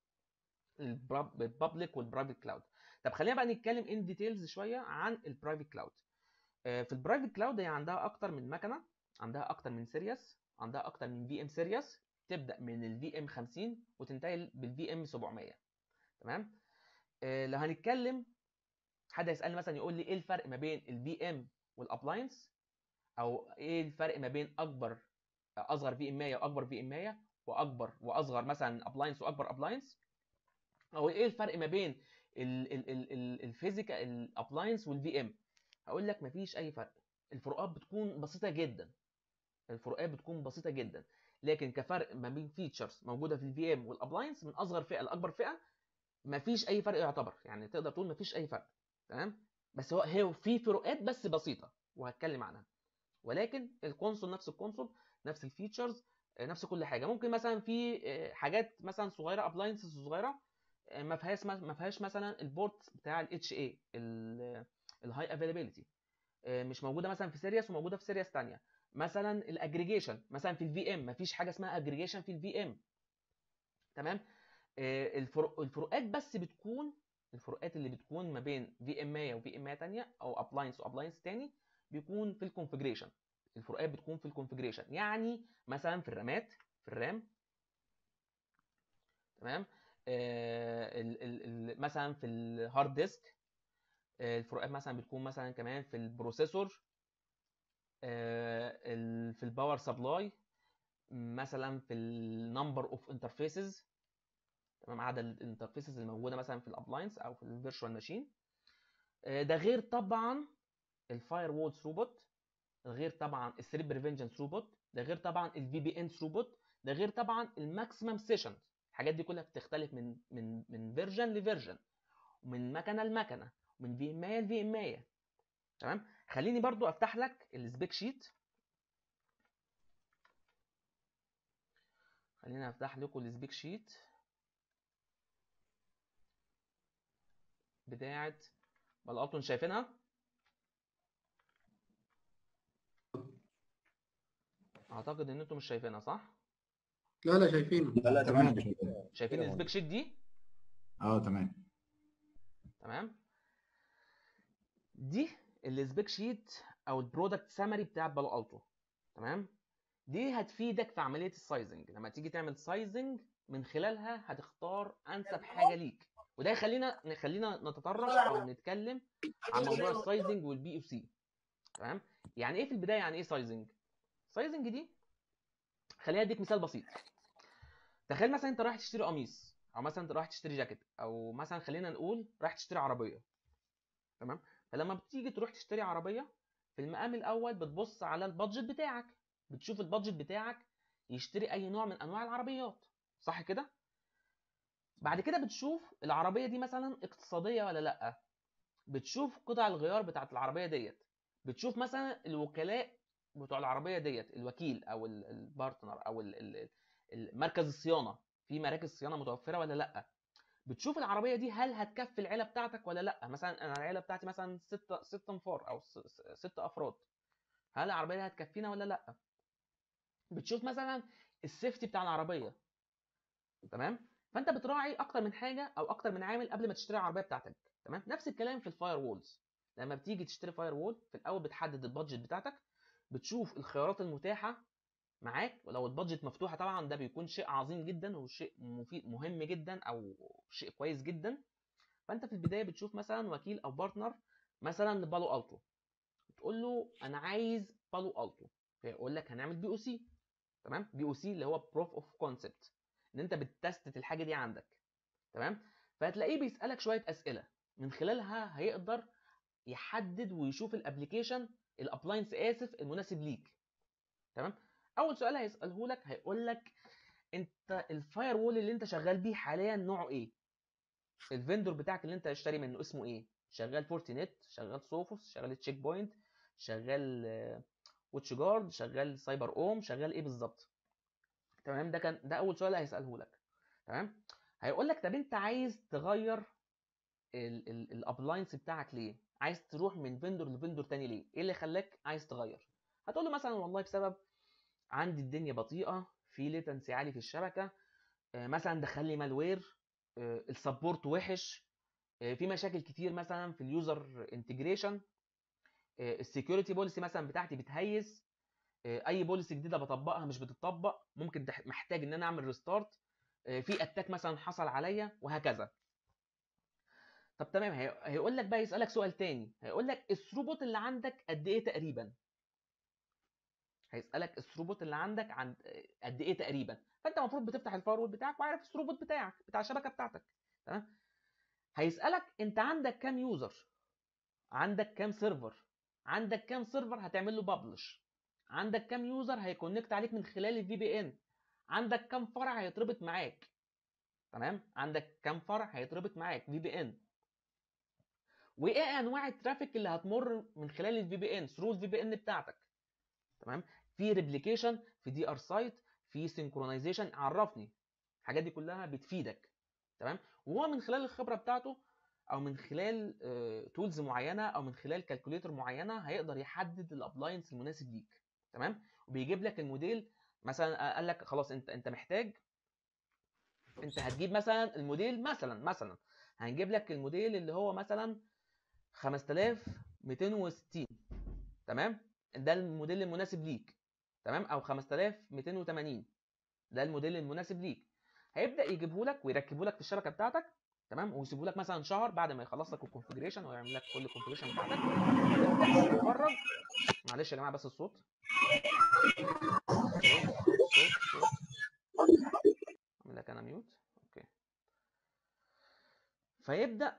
للبابليك والبرايفت كلاود طب خلينا بقى نتكلم ان ديتيلز شويه عن البرايفت كلاود في البرايفت كلاود هي عندها اكتر من مكنه عندها اكتر من سيريس عندها اكتر من في ام سيريس تبدا من الفي ام 50 وتنتهي بالفي ام 700 تمام آه، لو هنتكلم حد يسالني مثلا يقول لي ايه الفرق ما بين الفي ام والابلاينس او ايه الفرق ما بين اكبر اصغر في ام 100 واكبر في ام 100 واكبر واصغر مثلا ابلاينس واكبر ابلاينس او ايه الفرق ما بين الفيزيكال الابلاينس والفي ام هقول لك مفيش اي فرق الفروقات بتكون بسيطه جدا الفروقات بتكون بسيطه جدا لكن كفرق ما بين فيتشرز موجوده في الفي ام والابلاينس من اصغر فئه لاكبر فئه مفيش اي فرق يعتبر يعني تقدر تقول مفيش اي فرق تمام بس هو هو في فروقات بس بسيطه وهتكلم عنها ولكن الكونسول نفس الكونسول نفس الفيتشرز نفس كل حاجه ممكن مثلا في آه، حاجات مثلا صغيره ابلاينسز صغيره آه، ما فيهاش ما فيهاش مثلا البورت بتاع الاتش اي الهاي افيلابيلتي مش موجوده مثلا في سيريس وموجوده في سيريس ثانيه مثلا الاجريجيشن مثلا في الفي ام مفيش حاجه اسمها اجريجيشن في الفي ام تمام آه، الفروق الفروقات بس بتكون الفروقات اللي بتكون ما بين في ام 100 وفي ام 100 ثانيه او ابلاينس وابلاينس تاني بيكون في الكونفجريشن الفروقات بتكون في الكونفجريشن يعني مثلا في الرامات في الرام تمام آه ال ال ال مثلا في الهارد ديسك آه الفروقات مثلا بتكون مثلا كمان في البروسيسور آه ال- في الباور سبلاي مثلا في النمبر اوف انترفيسز تمام عدد الانترفيسز الموجوده مثلا في الابلاينس او في الفيرتشوال ماشين ده غير طبعا الفاير وول ثروبوت ده غير طبعا الثريد بريفنشن ثروبوت ده غير طبعا الفي بي ان ثروبوت ده غير طبعا الماكسيمم سيشن الحاجات دي كلها بتختلف من من من فيرجن لفيرجن ومن مكنه لمكنه ومن في ام اي لفي ام اي تمام خليني برضو افتح لك السبيك شيت خليني افتح لكم السبيك شيت بتاعه بلقطن شايفينها اعتقد ان انتم مش شايفينها صح لا لا شايفينه لا لا تمام. تمام شايفين تمام. السبيك شيت دي اه تمام تمام دي السبيك شيت او البرودكت سامري بتاع بالو التو تمام دي هتفيدك في عمليه السايزنج لما تيجي تعمل سايزنج من خلالها هتختار انسب حاجه ليك وده يخلينا نخلينا نتطرق او نتكلم عن موضوع السايزنج والبي او سي تمام يعني ايه في البدايه يعني ايه سايزنج سايزنج دي خليني اديك مثال بسيط تخيل مثلا انت رايح تشتري قميص او مثلا انت رايح تشتري جاكيت او مثلا خلينا نقول رايح تشتري عربيه تمام فلما بتيجي تروح تشتري عربيه في المقام الاول بتبص على البادجت بتاعك بتشوف البادجت بتاعك يشتري اي نوع من انواع العربيات صح كده بعد كده بتشوف العربيه دي مثلا اقتصاديه ولا لا بتشوف قطع الغيار بتاعت العربيه ديت بتشوف مثلا الوكلاء بتوع العربيه ديت الوكيل او ال- البارتنر او ال- ال- ال- مركز الصيانه في مراكز صيانه متوفره ولا لا بتشوف العربيه دي هل هتكفي العيله بتاعتك ولا لا مثلا انا العيله بتاعتي مثلا ستة ست انفار او س- س- ست افراد هل العربيه دي هتكفينا ولا لا بتشوف مثلا السيفتي بتاع العربيه تمام فانت بتراعي اكتر من حاجه او اكتر من عامل قبل ما تشتري العربيه بتاعتك تمام نفس الكلام في الفاير وولز لما بتيجي تشتري فاير وول في الاول بتحدد البادجت بتاعتك بتشوف الخيارات المتاحه معاك ولو البادجت مفتوحه طبعا ده بيكون شيء عظيم جدا وشيء مفيد مهم جدا او شيء كويس جدا فانت في البدايه بتشوف مثلا وكيل او بارتنر مثلا لبالو التو تقول له انا عايز بالو التو فيقول لك هنعمل بي او سي تمام بي او سي اللي هو بروف اوف كونسبت ان انت بتست الحاجه دي عندك تمام فهتلاقيه بيسالك شويه اسئله من خلالها هيقدر يحدد ويشوف الابلكيشن الابلاينس اسف المناسب ليك تمام اول سؤال هيساله لك هيقول لك انت الفاير وول اللي انت شغال بيه حاليا نوعه ايه الفندور بتاعك اللي انت هتشتري منه اسمه ايه شغال فورتينيت شغال سوفوس شغال تشيك بوينت شغال واتش جارد شغال سايبر اوم شغال ايه بالظبط تمام ده كان ده اول سؤال هيساله لك تمام هيقول لك طب انت عايز تغير الابلاينس بتاعك ليه عايز تروح من فندور لفندور تاني ليه ايه اللي خلاك عايز تغير هتقول له مثلا والله بسبب عندي الدنيا بطيئه في ليتنسي عالي في الشبكه آه، مثلا دخل لي مالوير آه، السبورت وحش آه، في مشاكل كتير مثلا في اليوزر انتجريشن السكيورتي بوليسي مثلا بتاعتي بتهيس آه، اي بوليسي جديده بطبقها مش بتطبق ممكن تح- محتاج ان انا اعمل ريستارت في اتاك مثلا حصل عليا وهكذا طب تمام هي- هيقول لك بقى يسالك سؤال تاني هيقول لك الثروبوت اللي عندك قد ايه تقريبا هيسالك الثروبوت اللي عندك عند قد ايه تقريبا فانت المفروض بتفتح الفايرول بتاعك وعارف الثروبوت بتاعك بتاع الشبكه بتاعتك تمام هيسالك انت عندك كام يوزر عندك كام سيرفر عندك كام سيرفر هتعمل له ببلش عندك كام يوزر هيكونكت عليك من خلال الفي بي ان عندك كام فرع هيتربط معاك تمام عندك كام فرع هيتربط معاك في بي ان وايه انواع الترافيك اللي هتمر من خلال الفي بي ان ثرو الفي بي ان بتاعتك تمام في ريبليكيشن في دي ار سايت في سينكرونايزيشن عرفني الحاجات دي كلها بتفيدك تمام وهو من خلال الخبره بتاعته او من خلال تولز معينه او من خلال كالكوليتر معينه هيقدر يحدد الابلاينس المناسب ليك تمام وبيجيب لك الموديل مثلا قال لك خلاص انت انت محتاج انت هتجيب مثلا الموديل مثلا مثلا هنجيب لك الموديل اللي هو مثلا 5260 تمام ده الموديل المناسب ليك تمام او 5280 ده الموديل المناسب ليك هيبدا يجيبه لك ويركبه لك في الشبكه بتاعتك تمام ويسيبه لك مثلا شهر بعد ما يخلص لك الكونفجريشن ويعمل لك كل الكونفجريشن بتاعتك تبدا تتفرج معلش يا جماعه بس الصوت صوت صوت صوت صوت اعمل لك انا ميوت اوكي فيبدا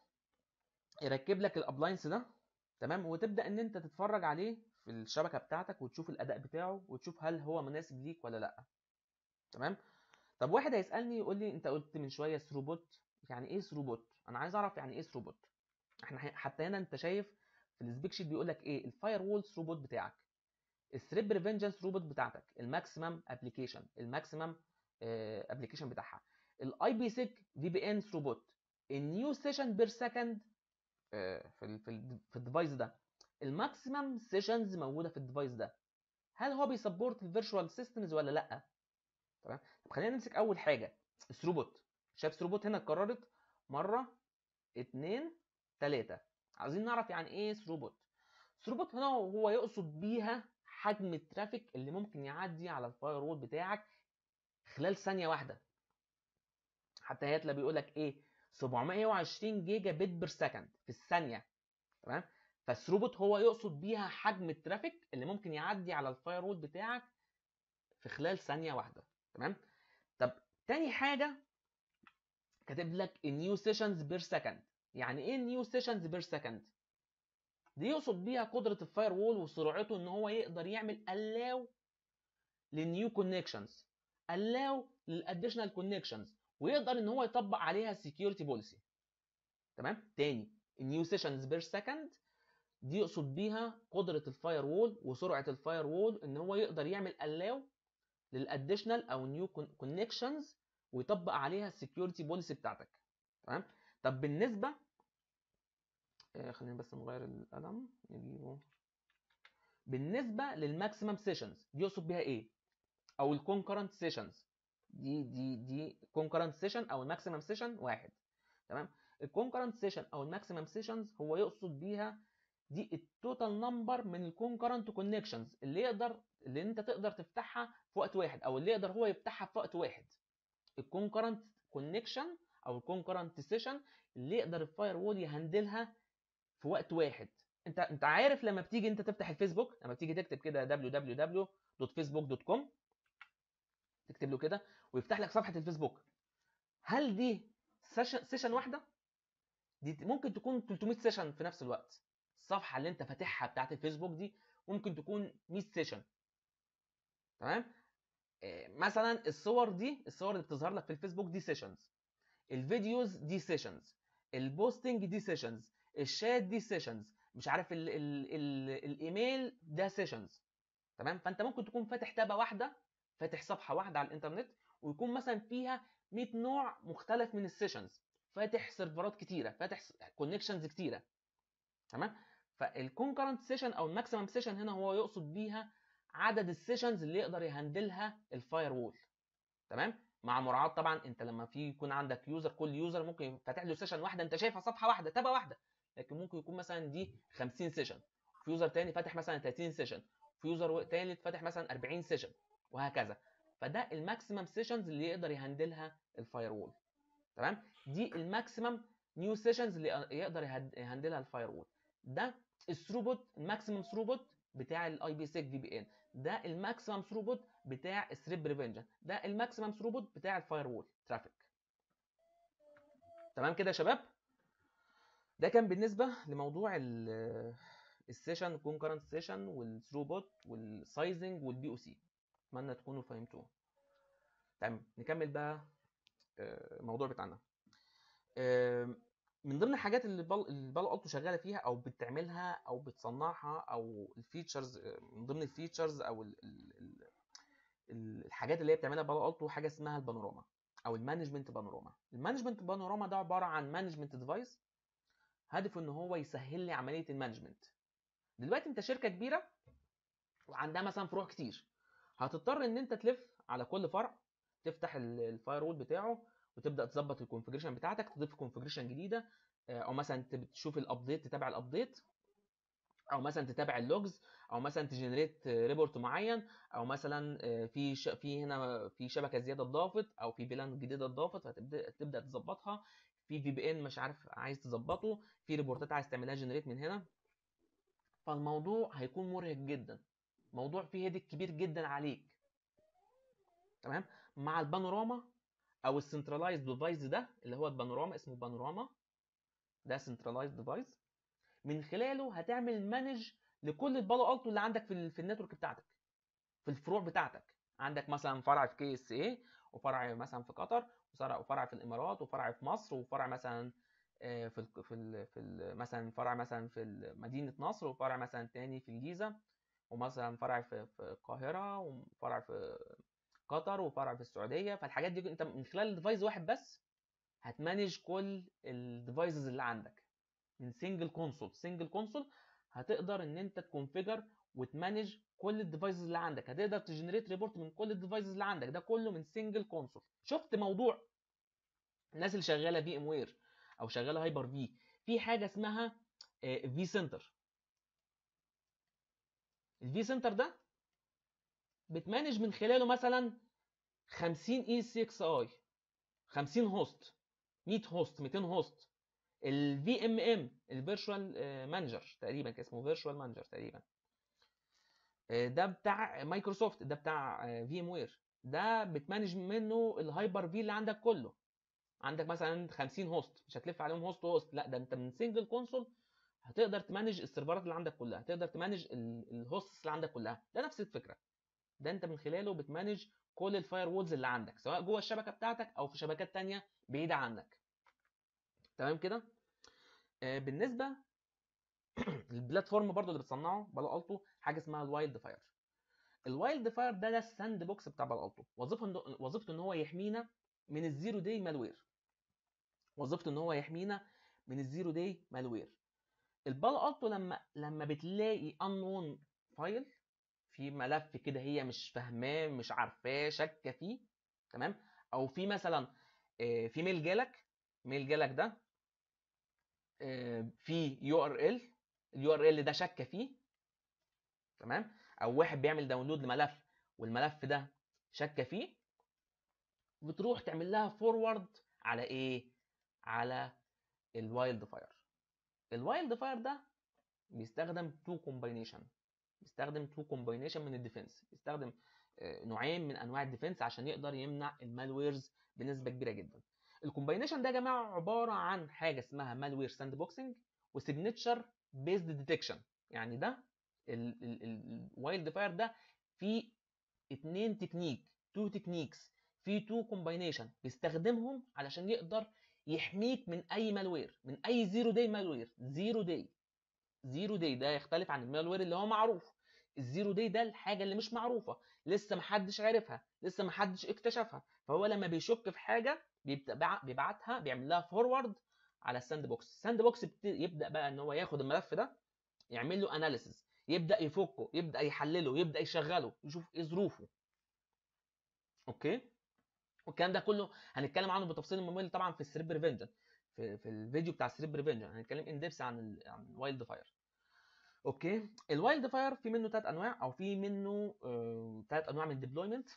يركب لك الابلاينس ده تمام وتبدا ان انت تتفرج عليه في الشبكه بتاعتك وتشوف الاداء بتاعه وتشوف هل هو مناسب ليك ولا لا تمام طب واحد هيسالني يقول لي انت قلت من شويه ثروبوت يعني ايه ثروبوت انا عايز اعرف يعني ايه ثروبوت احنا حتى هنا انت شايف في السبيك شيت بيقول لك ايه الفاير وول ثروبوت بتاعك الثريد بريفنشن ثروبوت بتاعتك الماكسيمم ابلكيشن الماكسيمم ابلكيشن بتاعها الاي بي سيك في بي ان ثروبوت النيو سيشن بير سكند في ال في ال في الديفايس ده الماكسيمم سيشنز موجوده في الديفايس ده هل هو بيسبورت الفيرتشوال سيستمز ولا لا تمام طب خلينا نمسك اول حاجه الثروبوت شايف ثروبوت هنا اتكررت مره اتنين تلاته عايزين نعرف يعني ايه ثروبوت ثروبوت هنا هو يقصد بيها حجم الترافيك اللي ممكن يعدي على الفاير وول بتاعك خلال ثانيه واحده حتى هيتلا بيقول لك ايه 720 جيجا بت بير سكند في الثانيه تمام فالثروبوت هو يقصد بيها حجم الترافيك اللي ممكن يعدي على الفاير وول بتاعك في خلال ثانيه واحده تمام طب تاني حاجه كاتب لك النيو سيشنز بير سكند يعني ايه النيو سيشنز بير سكند دي يقصد بيها قدره الفاير وول وسرعته ان هو يقدر يعمل allow للنيو كونكشنز allow للاديشنال كونكشنز ويقدر ان هو يطبق عليها سكيورتي بوليسي تمام تاني النيو سيشنز بير سكند دي يقصد بيها قدره الفاير وول وسرعه الفاير وول ان هو يقدر يعمل allow للاديشنال او نيو كونكشنز ويطبق عليها السكيورتي بوليسي بتاعتك تمام طب بالنسبه آه خلينا بس نغير القلم نجيبه بالنسبه للماكسيمم سيشنز دي يقصد بيها ايه او الكونكرنت سيشنز دي دي دي كونكرنت سيشن او الماكسيمم سيشن واحد تمام الكونكرنت سيشن او الماكسيمم سيشنز هو يقصد بيها دي التوتال نمبر من الكونكرنت كونكشنز اللي يقدر اللي انت تقدر تفتحها في وقت واحد او اللي يقدر هو يفتحها في وقت واحد الكونكرنت كونكشن او الكونكرنت سيشن اللي يقدر الفاير وول يهندلها في وقت واحد انت انت عارف لما بتيجي انت تفتح الفيسبوك لما بتيجي تكتب كده www.facebook.com تكتب له كده ويفتح لك صفحه الفيسبوك هل دي سيشن سيشن واحده دي ممكن تكون 300 سيشن في نفس الوقت الصفحه اللي انت فاتحها بتاعت الفيسبوك دي ممكن تكون 100 سيشن تمام إيه مثلا الصور دي الصور اللي بتظهر لك في الفيسبوك دي سيشنز الفيديوز دي سيشنز البوستنج دي سيشنز الشات دي سيشنز مش عارف ال ال ال الايميل ده سيشنز تمام فانت ممكن تكون فاتح تابه واحده فاتح صفحه واحده على الانترنت ويكون مثلا فيها 100 نوع مختلف من السيشنز فاتح سيرفرات كتيره فاتح كونكشنز كتيره تمام فالكونكرنت سيشن او الماكسيمم سيشن هنا هو يقصد بيها عدد السيشنز اللي يقدر يهندلها الفاير وول تمام مع مراعاه طبعا انت لما في يكون عندك يوزر كل يوزر ممكن فاتح له سيشن واحده انت شايفها صفحه واحده تابه واحده لكن ممكن يكون مثلا دي 50 سيشن في يوزر تاني فاتح مثلا 30 سيشن في يوزر تالت فاتح مثلا 40 سيشن وهكذا فده الماكسيمم سيشنز اللي يقدر يهندلها الفاير وول تمام دي الماكسيمم نيو سيشنز اللي يقدر يهندلها الفاير وول ده الثروبوت الماكسيمم ثروبوت بتاع الاي بي 6 في بي ان ده الماكسيمم ثروبوت بتاع الثريد بريفنشن ده الماكسيمم ثروبوت بتاع الفاير وول ترافيك تمام كده يا شباب ده كان بالنسبه لموضوع السيشن الكونكرنت سيشن والثروبوت والسايزنج والبي او سي اتمنى تكونوا فهمتوه تمام نكمل بقى الموضوع بتاعنا من ضمن الحاجات اللي البالو التو شغاله فيها او بتعملها او بتصنعها او الفيتشرز من ضمن الفيتشرز او ال ال ال الحاجات اللي هي بتعملها بالو التو حاجه اسمها البانوراما او المانجمنت بانوراما المانجمنت بانوراما ده عباره عن مانجمنت ديفايس هدفه ان هو يسهل لي عمليه المانجمنت دلوقتي انت شركه كبيره وعندها مثلا فروع كتير هتضطر ان انت تلف على كل فرع تفتح الفاير وول بتاعه وتبدا تظبط الكونفجريشن بتاعتك تضيف كونفجريشن جديده او مثلا تشوف الابديت تتابع الابديت او مثلا تتابع اللوجز او مثلا تجنريت ريبورت معين او مثلا آه، في ش... في هنا في شبكه زياده اتضافت او في بلان جديده اتضافت فتبدا تبدا تظبطها في في بي ان مش عارف عايز تظبطه في ريبورتات عايز تعملها جنريت من هنا فالموضوع هيكون مرهق جدا موضوع فيه هيدك كبير جدا عليك تمام مع البانوراما او السنترلايز ديفايس ده اللي هو البانوراما اسمه بانوراما ده سنترلايز ديفايس من خلاله هتعمل مانج لكل البالو التو اللي عندك في ال في النتورك بتاعتك في الفروع بتاعتك عندك مثلا فرع في كي اس اي وفرع مثلا في قطر وفرع وفرع في الامارات وفرع في مصر وفرع مثلا آه، في ال في ال في ال مثلا فرع مثلا في مدينه نصر وفرع مثلا تاني في الجيزه ومثلا فرع في في القاهره وفرع في قطر وفرع في السعوديه فالحاجات دي انت من خلال ديفايس واحد بس هتمانج كل الديفايسز اللي عندك من سنجل كونسول سنجل كونسول هتقدر ان انت تكونفيجر وتمانج كل الديفايسز اللي عندك هتقدر تجنريت ريبورت من كل الديفايسز اللي عندك ده كله من سنجل كونسول شفت موضوع الناس اللي شغاله في ام وير او شغاله هايبر في في حاجه اسمها في سنتر الفي سنتر ده بتمانج من خلاله مثلا 50 اي 6 اي 50 هوست 100 هوست 200 هوست الفي ام ام الفيرتشوال مانجر تقريبا كان اسمه فيرتشوال مانجر تقريبا آه، ده بتاع مايكروسوفت ده بتاع في ام وير ده بتمانج منه الهايبر في اللي عندك كله عندك مثلا 50 هوست مش هتلف عليهم هوست هوست لا ده انت من سنجل كونسول هتقدر تمانج السيرفرات اللي عندك كلها هتقدر تمانج الهوستس اللي عندك كلها ده نفس الفكره ده انت من خلاله بتمانج كل الفاير وولز اللي عندك سواء جوه الشبكه بتاعتك او في شبكات تانية بعيده عنك تمام كده آه بالنسبه البلاتفورم برضو اللي بتصنعه بالو التو حاجه اسمها الوايلد فاير الوايلد فاير ده ده الساند بوكس بتاع بالو التو وظيفته وظيفته ان هو يحمينا من الزيرو داي مالوير وظيفته ان هو يحمينا من الزيرو داي مالوير البالو التو لما لما بتلاقي انون فايل في ملف كده هي مش فاهماه مش عارفاه شاكه فيه تمام او في مثلا آه، في ميل جالك ميل جالك ده آه، في يو ار ال اليو ار ال ده شاكه فيه تمام او واحد بيعمل داونلود لملف والملف ده شاكه فيه بتروح تعمل لها فورورد على ايه على الوايلد فاير الوايلد فاير ده بيستخدم تو كومباينيشن بيستخدم تو كومباينيشن من الديفنس بيستخدم آه، نوعين من انواع الديفنس عشان يقدر يمنع المالويرز بنسبه كبيره جدا الكومباينيشن ده يا جماعه عباره عن حاجه اسمها مالوير ساند بوكسنج وسيجنتشر بيزد ديتكشن يعني ده الوايلد فاير ده فيه اتنين تكنيك تو تكنيكس في تو كومباينيشن بيستخدمهم علشان يقدر يحميك من اي مالوير من اي زيرو داي مالوير زيرو داي زيرو داي ده يختلف عن المالوير اللي هو معروف الزيرو داي ده الحاجه اللي مش معروفه لسه محدش عارفها لسه محدش اكتشفها فهو لما بيشك في حاجه بيبدأ بيبعتها بيعمل لها فورورد على الساند بوكس الساند بوكس بت- يبدا بقى ان هو ياخد الملف ده يعمل له اناليسيز يبدا يفكه يبدا يحلله يبدا يشغله يشوف ايه ظروفه اوكي والكلام ده كله هنتكلم عنه بتفصيل ممل طبعا في الثريب بريفنجن في, في الفيديو بتاع الثريب بريفنجن هنتكلم ان ديبس عن ال عن الوايلد فاير اوكي الوايلد فاير في منه ثلاث انواع او في منه ثلاث انواع من الديبلويمنت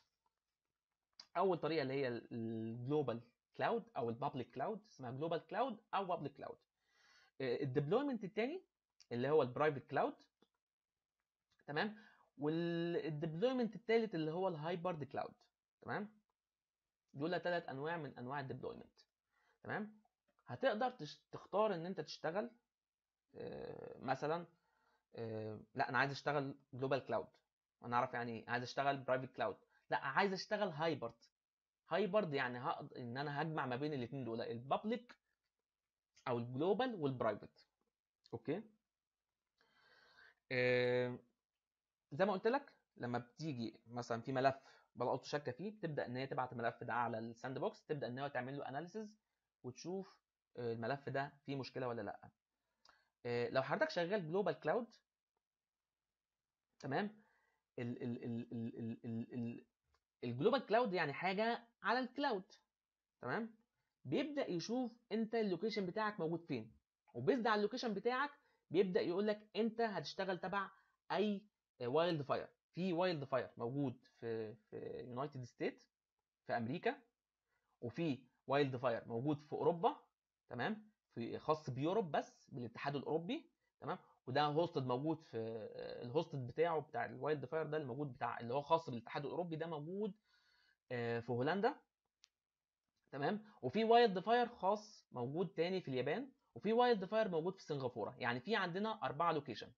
اول طريقه اللي هي الجلوبال كلاود او البابليك كلاود اسمها جلوبال كلاود او بابليك كلاود الديبلويمنت الثاني اللي هو البرايفت كلاود تمام والديبلويمنت الثالث اللي هو الهايبرد كلاود تمام دول ثلاث انواع من انواع الديبلويمنت تمام هتقدر تش- تختار ان انت تشتغل آه، مثلا آه، لا انا عايز اشتغل جلوبال كلاود انا اعرف يعني ايه عايز اشتغل برايفت كلاود لا عايز اشتغل هايبرد هايبرد يعني هقدر ان انا هجمع ما بين الاثنين دول البابليك او الجلوبال والبرايفت اوكي آه، زي ما قلت لك لما بتيجي مثلا في ملف بلقطه شاكه فيه بتبدا ان هي تبعت الملف ده على الساند بوكس تبدا ان هي تعمل له اناليسيز وتشوف آه، الملف ده فيه مشكله ولا لا آه، لو حضرتك شغال جلوبال كلاود تمام ال ال ال ال ال ال ال الجلوبال كلاود يعني حاجه على الكلاود تمام بيبدا يشوف انت اللوكيشن بتاعك موجود فين وبيزد على اللوكيشن بتاعك بيبدا يقول لك انت هتشتغل تبع اي وايلد فاير في وايلد فاير موجود في في يونايتد ستيت في امريكا وفي وايلد فاير موجود في اوروبا تمام في خاص بيوروب بس بالاتحاد الاوروبي تمام وده هوستد موجود في الهوستد بتاعه بتاع الوايلد فاير ده الموجود بتاع اللي هو خاص بالاتحاد الاوروبي ده موجود آه، في هولندا تمام وفي وايلد فاير خاص موجود تاني في اليابان وفي وايلد فاير موجود في سنغافوره يعني في عندنا اربعه لوكيشن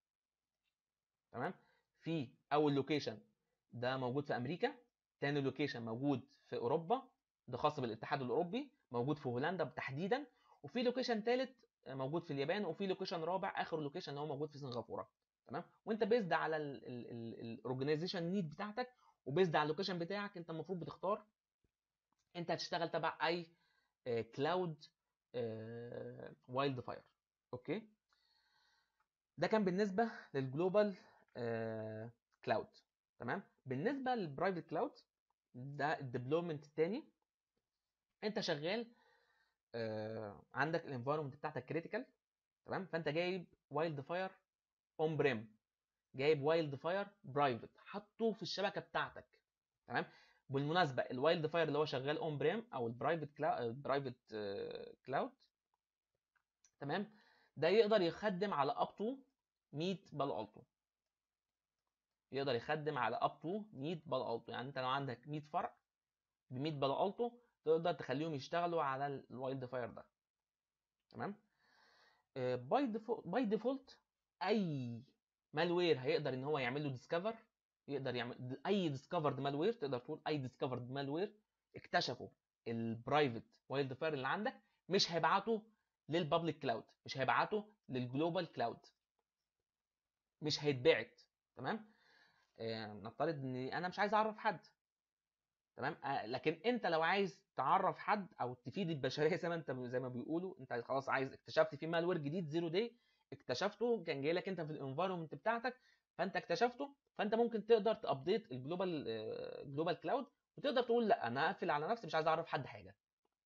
تمام في اول لوكيشن ده موجود في امريكا تاني لوكيشن موجود في اوروبا ده خاص بالاتحاد الاوروبي موجود في هولندا تحديدا وفي لوكيشن ثالث موجود في اليابان وفي لوكيشن رابع اخر لوكيشن اللي هو موجود في سنغافوره تمام وانت بيزد على الاورجنايزيشن نيد بتاعتك وبيزد على اللوكيشن بتاعك انت المفروض بتختار انت هتشتغل تبع اي كلاود وايلد فاير اوكي ده كان بالنسبه للجلوبال كلاود تمام بالنسبه للبرايفت كلاود ده الديبلويمنت الثاني انت شغال آه، عندك الانفايرمنت بتاعتك كريتيكال تمام فانت جايب وايلد فاير اون بريم جايب وايلد فاير برايفت حطه في الشبكه بتاعتك تمام بالمناسبه الوايلد فاير اللي هو شغال اون بريم او البرايفت كلاود البرايفت كلاود تمام ده يقدر يخدم على اب تو 100 بالو التو يقدر يخدم على اب تو 100 بالو التو يعني انت لو عندك 100 فرع ب 100 بالو التو تقدر تخليهم يشتغلوا على الوايلد فاير ده تمام باي ديفولت باي ديفولت اي مالوير هيقدر ان هو يعمل له ديسكفر يقدر يعمل اي ديسكفرد مالوير تقدر تقول اي ديسكفرد مالوير اكتشفوا البرايفت وايلد فاير اللي عندك مش هيبعته للبابليك كلاود مش هيبعته للجلوبال كلاود مش هيتبعت تمام آه، نفترض ان انا مش عايز اعرف حد تمام آه، لكن انت لو عايز تعرف حد او تفيد البشريه زي ما انت زي ما بيقولوا انت خلاص عايز اكتشفت في مالوير جديد زيرو داي اكتشفته كان جاي لك انت في الانفايرمنت بتاعتك فانت اكتشفته فانت ممكن تقدر تابديت الجلوبال جلوبال كلاود وتقدر تقول لا انا اقفل على نفسي مش عايز اعرف حد حاجه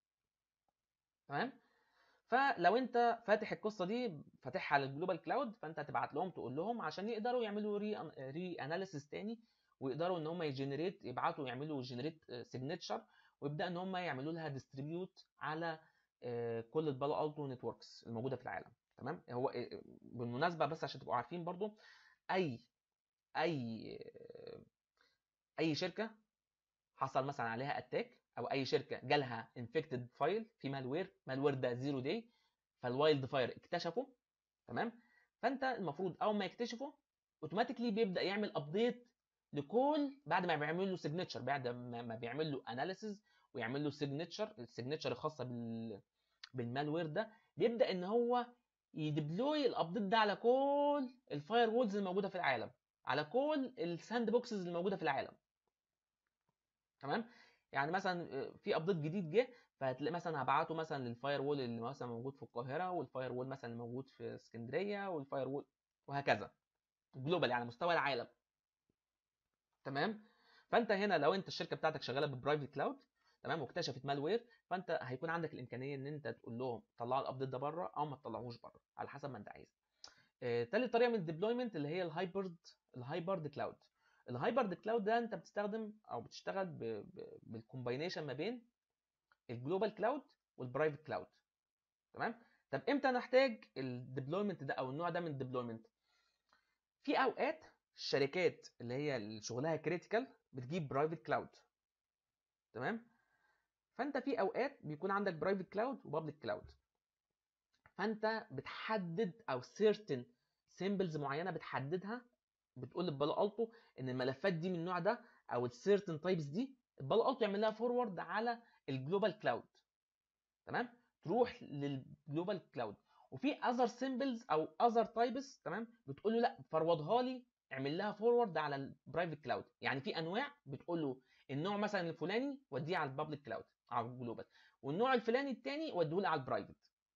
تمام فلو انت فاتح القصه دي فاتحها على الجلوبال كلاود فانت هتبعت لهم تقول لهم عشان يقدروا يعملوا ري ري اناليسيس تاني ويقدروا ان هم يجنريت يبعتوا يعملوا جنريت سيجنتشر ويبدا ان هم يعملوا لها ديستريبيوت على آه، كل البالو التو نتوركس الموجوده في العالم تمام هو آه، بالمناسبه بس عشان تبقوا عارفين برضو اي اي آه، اي شركه حصل مثلا عليها اتاك او اي شركه جالها انفكتد فايل في مالوير مالوير ده زيرو داي فالوايلد فاير اكتشفه تمام فانت المفروض اول ما يكتشفه اوتوماتيكلي بيبدا يعمل ابديت لكل بعد ما بيعمل له سيجنتشر بعد ما ما بيعمل له اناليسيز ويعمل له سيجنتشر السيجنتشر الخاصه بال بالمالوير ده بيبدا ان هو يديبلوي الابديت ده على كل الفاير وولز الموجوده في العالم على كل الساند بوكسز الموجوده في العالم تمام يعني مثلا في ابديت جديد جه فهتلاقي مثلا هبعته مثلا للفاير وول اللي مثلا موجود في القاهره والفاير وول مثلا اللي موجود في اسكندريه والفاير وول وهكذا جلوبال على مستوى العالم تمام فانت هنا لو انت الشركه بتاعتك شغاله ببرايفت كلاود تمام واكتشفت مالوير فانت هيكون عندك الامكانيه ان انت تقول لهم طلعوا الابديت ده بره او ما تطلعوش بره على حسب ما انت عايز آه، تالت طريقه من الديبلويمنت اللي هي الهايبرد الهايبرد كلاود الهايبرد كلاود ده انت بتستخدم او بتشتغل ب- ب- بالكومباينيشن ما بين الجلوبال كلاود والبرايفت كلاود تمام طب امتى نحتاج الديبلويمنت ده او النوع ده من الديبلويمنت في اوقات الشركات اللي هي اللي شغلها كريتيكال بتجيب برايفت كلاود تمام فانت في اوقات بيكون عندك برايفت كلاود وبابليك كلاود فانت بتحدد او certain سيمبلز معينه بتحددها بتقول للبالو التو ان الملفات دي من النوع ده او السيرتن تايبس دي البالو التو يعمل لها فورورد على الجلوبال كلاود تمام تروح للجلوبال كلاود وفي اذر سيمبلز او اذر تايبس تمام بتقول له لا فروضها لي اعمل لها فورورد على البرايفت كلاود يعني في انواع بتقول له النوع مثلا الفلاني وديه على البابليك كلاود على الجلوبال والنوع الفلاني التاني وديه لي على البرايفت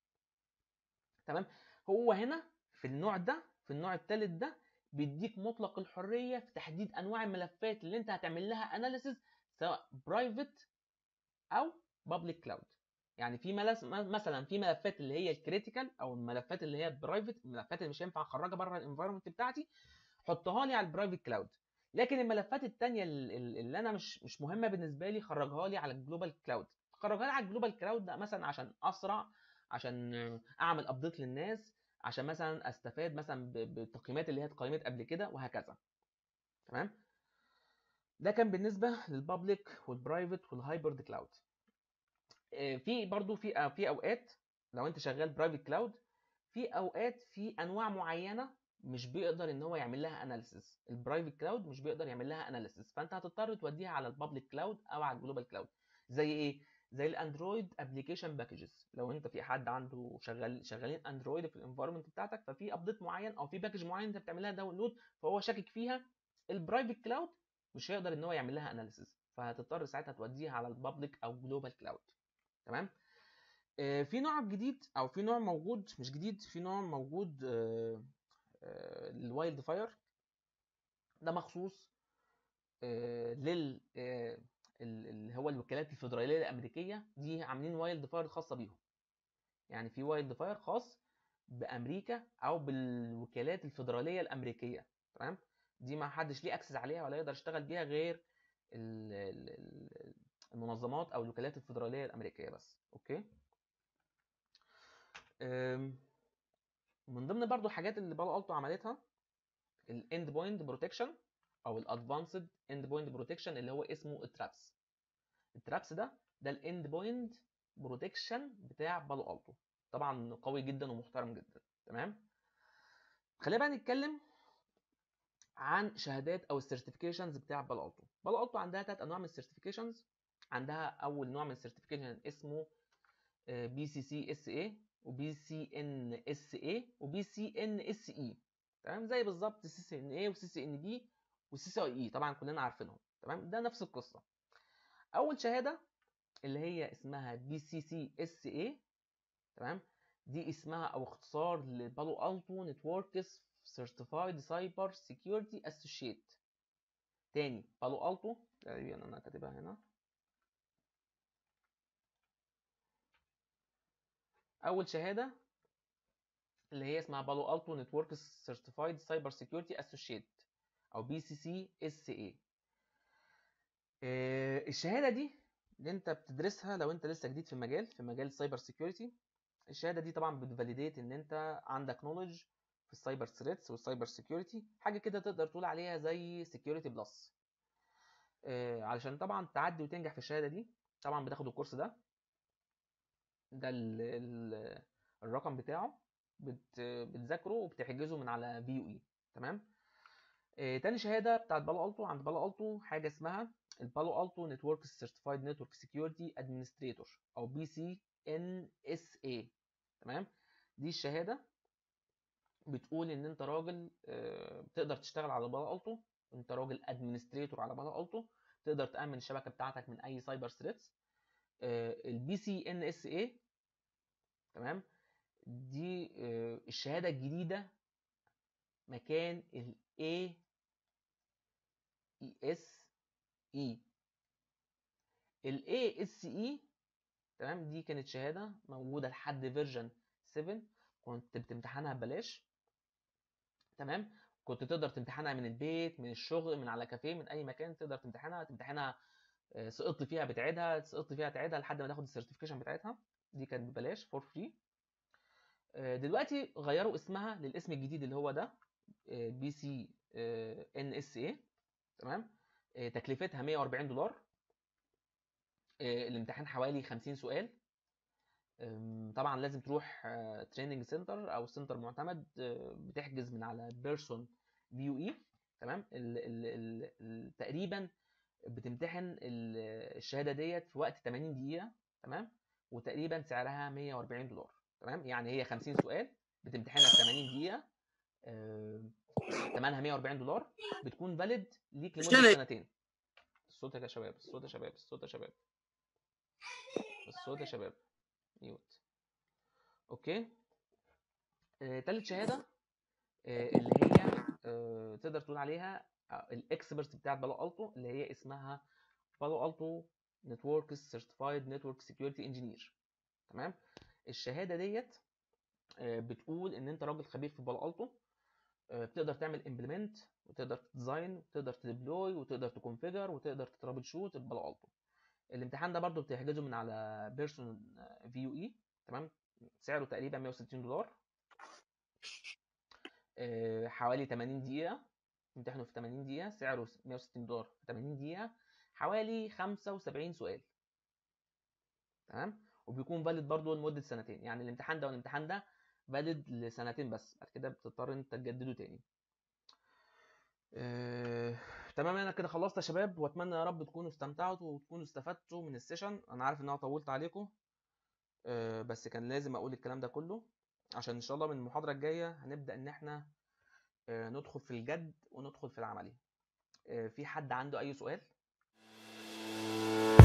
تمام هو هنا في النوع ده في النوع الثالث ده بيديك مطلق الحريه في تحديد انواع الملفات اللي انت هتعمل لها اناليسيز سواء برايفت او بابليك كلاود يعني في ملف مثلا في ملفات اللي هي الكريتيكال او الملفات اللي هي البرايفت الملفات اللي مش ينفع اخرجها بره الانفايرمنت بتاعتي حطها لي على البرايفت كلاود لكن الملفات التانية ال- ال- اللي انا مش مش مهمه بالنسبه لي خرجها لي على الجلوبال كلاود خرجها لي على الجلوبال كلاود ده مثلا عشان اسرع عشان اعمل ابديت للناس عشان مثلا استفاد مثلا ب- بالتقييمات اللي هي اتقيمت قبل كده وهكذا تمام ده كان بالنسبه للبابليك والبرايفت والهايبرد كلاود آه، في برضو في آه، في اوقات لو انت شغال برايفت كلاود في اوقات في انواع معينه مش بيقدر ان هو يعمل لها اناليسيس البرايفت كلاود مش بيقدر يعمل لها اناليسيس فانت هتضطر توديها على البابليك كلاود او على الجلوبال كلاود زي ايه زي الاندرويد ابلكيشن باكجز لو انت في حد عنده شغال شغالين اندرويد في الانفايرمنت بتاعتك ففي ابديت معين او في باكج معين انت بتعمل لها داونلود فهو شاكك فيها البرايفت كلاود مش هيقدر ان هو يعمل لها اناليسيس فهتضطر ساعتها توديها على البابليك او جلوبال كلاود تمام آه، في نوع جديد او في نوع موجود مش جديد في نوع موجود آه، آه، للوايلد فاير ده مخصوص آه، لل آه، ال- اللي هو الوكالات الفيدراليه الامريكيه دي عاملين وايلد فاير خاصه بيهم يعني في وايلد فاير خاص بامريكا او بالوكالات الفيدراليه الامريكيه تمام دي ما حدش ليه اكسس عليها ولا يقدر يشتغل بيها غير ال- ال- ال- المنظمات او الوكالات الفيدراليه الامريكيه بس اوكي أم، من ضمن برضو الحاجات اللي بالو التو عملتها الاند بوينت بروتكشن او الادفانسد اند بوينت بروتكشن اللي هو اسمه الترابس الترابس ده ده الاند بوينت بروتكشن بتاع بالو التو طبعا قوي جدا ومحترم جدا تمام خلينا بقى نتكلم عن شهادات او السيرتيفيكيشنز بتاع بالو التو بالو التو عندها ثلاث انواع من السيرتيفيكيشنز عندها اول نوع من السيرتيفيكيشن اسمه بي سي سي اس اي وبي سي ان اس اي وبي سي ان اس اي تمام زي بالظبط سي سي ان اي وسي سي ان بي وسي سي اي اي طبعا كلنا عارفينهم تمام ده نفس القصه اول شهاده اللي هي اسمها بي سي سي اس اي تمام دي اسمها او اختصار لبالو التو نتوركس سيرتيفايد سايبر سيكيورتي اسوشيت تاني بالو التو تقريبا انا كاتبها هنا اول شهاده اللي هي اسمها بالو التو نتوركس سيرتيفايد سايبر سيكيورتي اسوشيت او بي سي سي اس اي الشهاده دي اللي انت بتدرسها لو انت لسه جديد في المجال في مجال السايبر سيكيورتي الشهاده دي طبعا بتفاليديت ان انت عندك نولج في السايبر ثريتس والسايبر سيكيورتي حاجه كده تقدر تقول عليها زي سيكيورتي بلس علشان طبعا تعدي وتنجح في الشهاده دي طبعا بتاخد الكورس ده ده ال ال الرقم بتاعه بت بتذاكره وبتحجزه من على في يو اي تمام آه، تاني شهاده بتاعت بالو التو عند بالو التو حاجه اسمها البالو التو نتورك سيرتيفايد نتورك سكيورتي ادمنستريتور او بي سي ان اس اي تمام دي الشهاده بتقول ان انت راجل آه، بتقدر تشتغل على بالو التو انت راجل ادمنستريتور على بالو التو تقدر تامن الشبكه بتاعتك من اي سايبر ثريتس البي سي ان اس اي تمام دي آه، الشهاده الجديده مكان ال A اس اي ال ASE تمام دي كانت شهاده موجوده لحد فيرجن 7 كنت بتمتحنها ببلاش تمام كنت تقدر تمتحنها من البيت من الشغل من على كافيه من اي مكان تقدر تمتحنها تمتحنها آه، سقطت فيها بتعيدها سقطت فيها تعيدها لحد ما تاخد السيرتيفيكيشن بتاعتها دي كانت ببلاش فور فري دلوقتي غيروا اسمها للاسم الجديد اللي هو ده بي سي ان اس اي تمام آه، تكلفتها 140 دولار آه، الامتحان حوالي 50 سؤال أم، طبعا لازم تروح تريننج سنتر او سنتر معتمد آه، بتحجز من على بيرسون بي يو اي تمام ال ال ال ال تقريبا بتمتحن ال- الشهاده ديت في وقت 80 دقيقه تمام وتقريبا سعرها 140 دولار تمام يعني هي 50 سؤال بتمتحنها في 80 دقيقه آه، ثمنها 140 دولار بتكون فاليد ليك لمده اشتري. سنتين الصوت يا شباب الصوت يا شباب الصوت يا شباب الصوت يا شباب ميوت اوكي آه، تالت شهاده آه، اللي هي آه، تقدر تقول عليها الاكسبرت بتاعت بالو التو اللي هي اسمها بالو التو نتورك سيرتيفايد نتورك سكيورتي انجينير تمام الشهاده ديت آه، بتقول ان انت راجل خبير في بال التو آه، بتقدر تعمل امبلمنت وتقدر تديزاين وتقدر تديبلوي وتقدر تكونفيجر وتقدر تترابل شوت البال التو الامتحان ده برضو بتحجزه من على بيرسون في يو اي تمام سعره تقريبا 160 دولار آه، حوالي 80 دقيقة امتحنه في 80 دقيقة سعره 160 دولار في 80 دقيقة حوالي 75 سؤال تمام وبيكون فاليد برضه لمدة سنتين يعني الامتحان ده والامتحان ده فاليد لسنتين بس بعد كده بتضطر انت تجدده تاني آه، تمام انا كده خلصت يا شباب واتمنى يا رب تكونوا استمتعتوا وتكونوا استفدتوا من السيشن انا عارف ان انا طولت عليكم آه، بس كان لازم اقول الكلام ده كله عشان ان شاء الله من المحاضرة الجاية هنبدأ ان احنا آه، ندخل في الجد وندخل في العملي آه، في حد عنده اي سؤال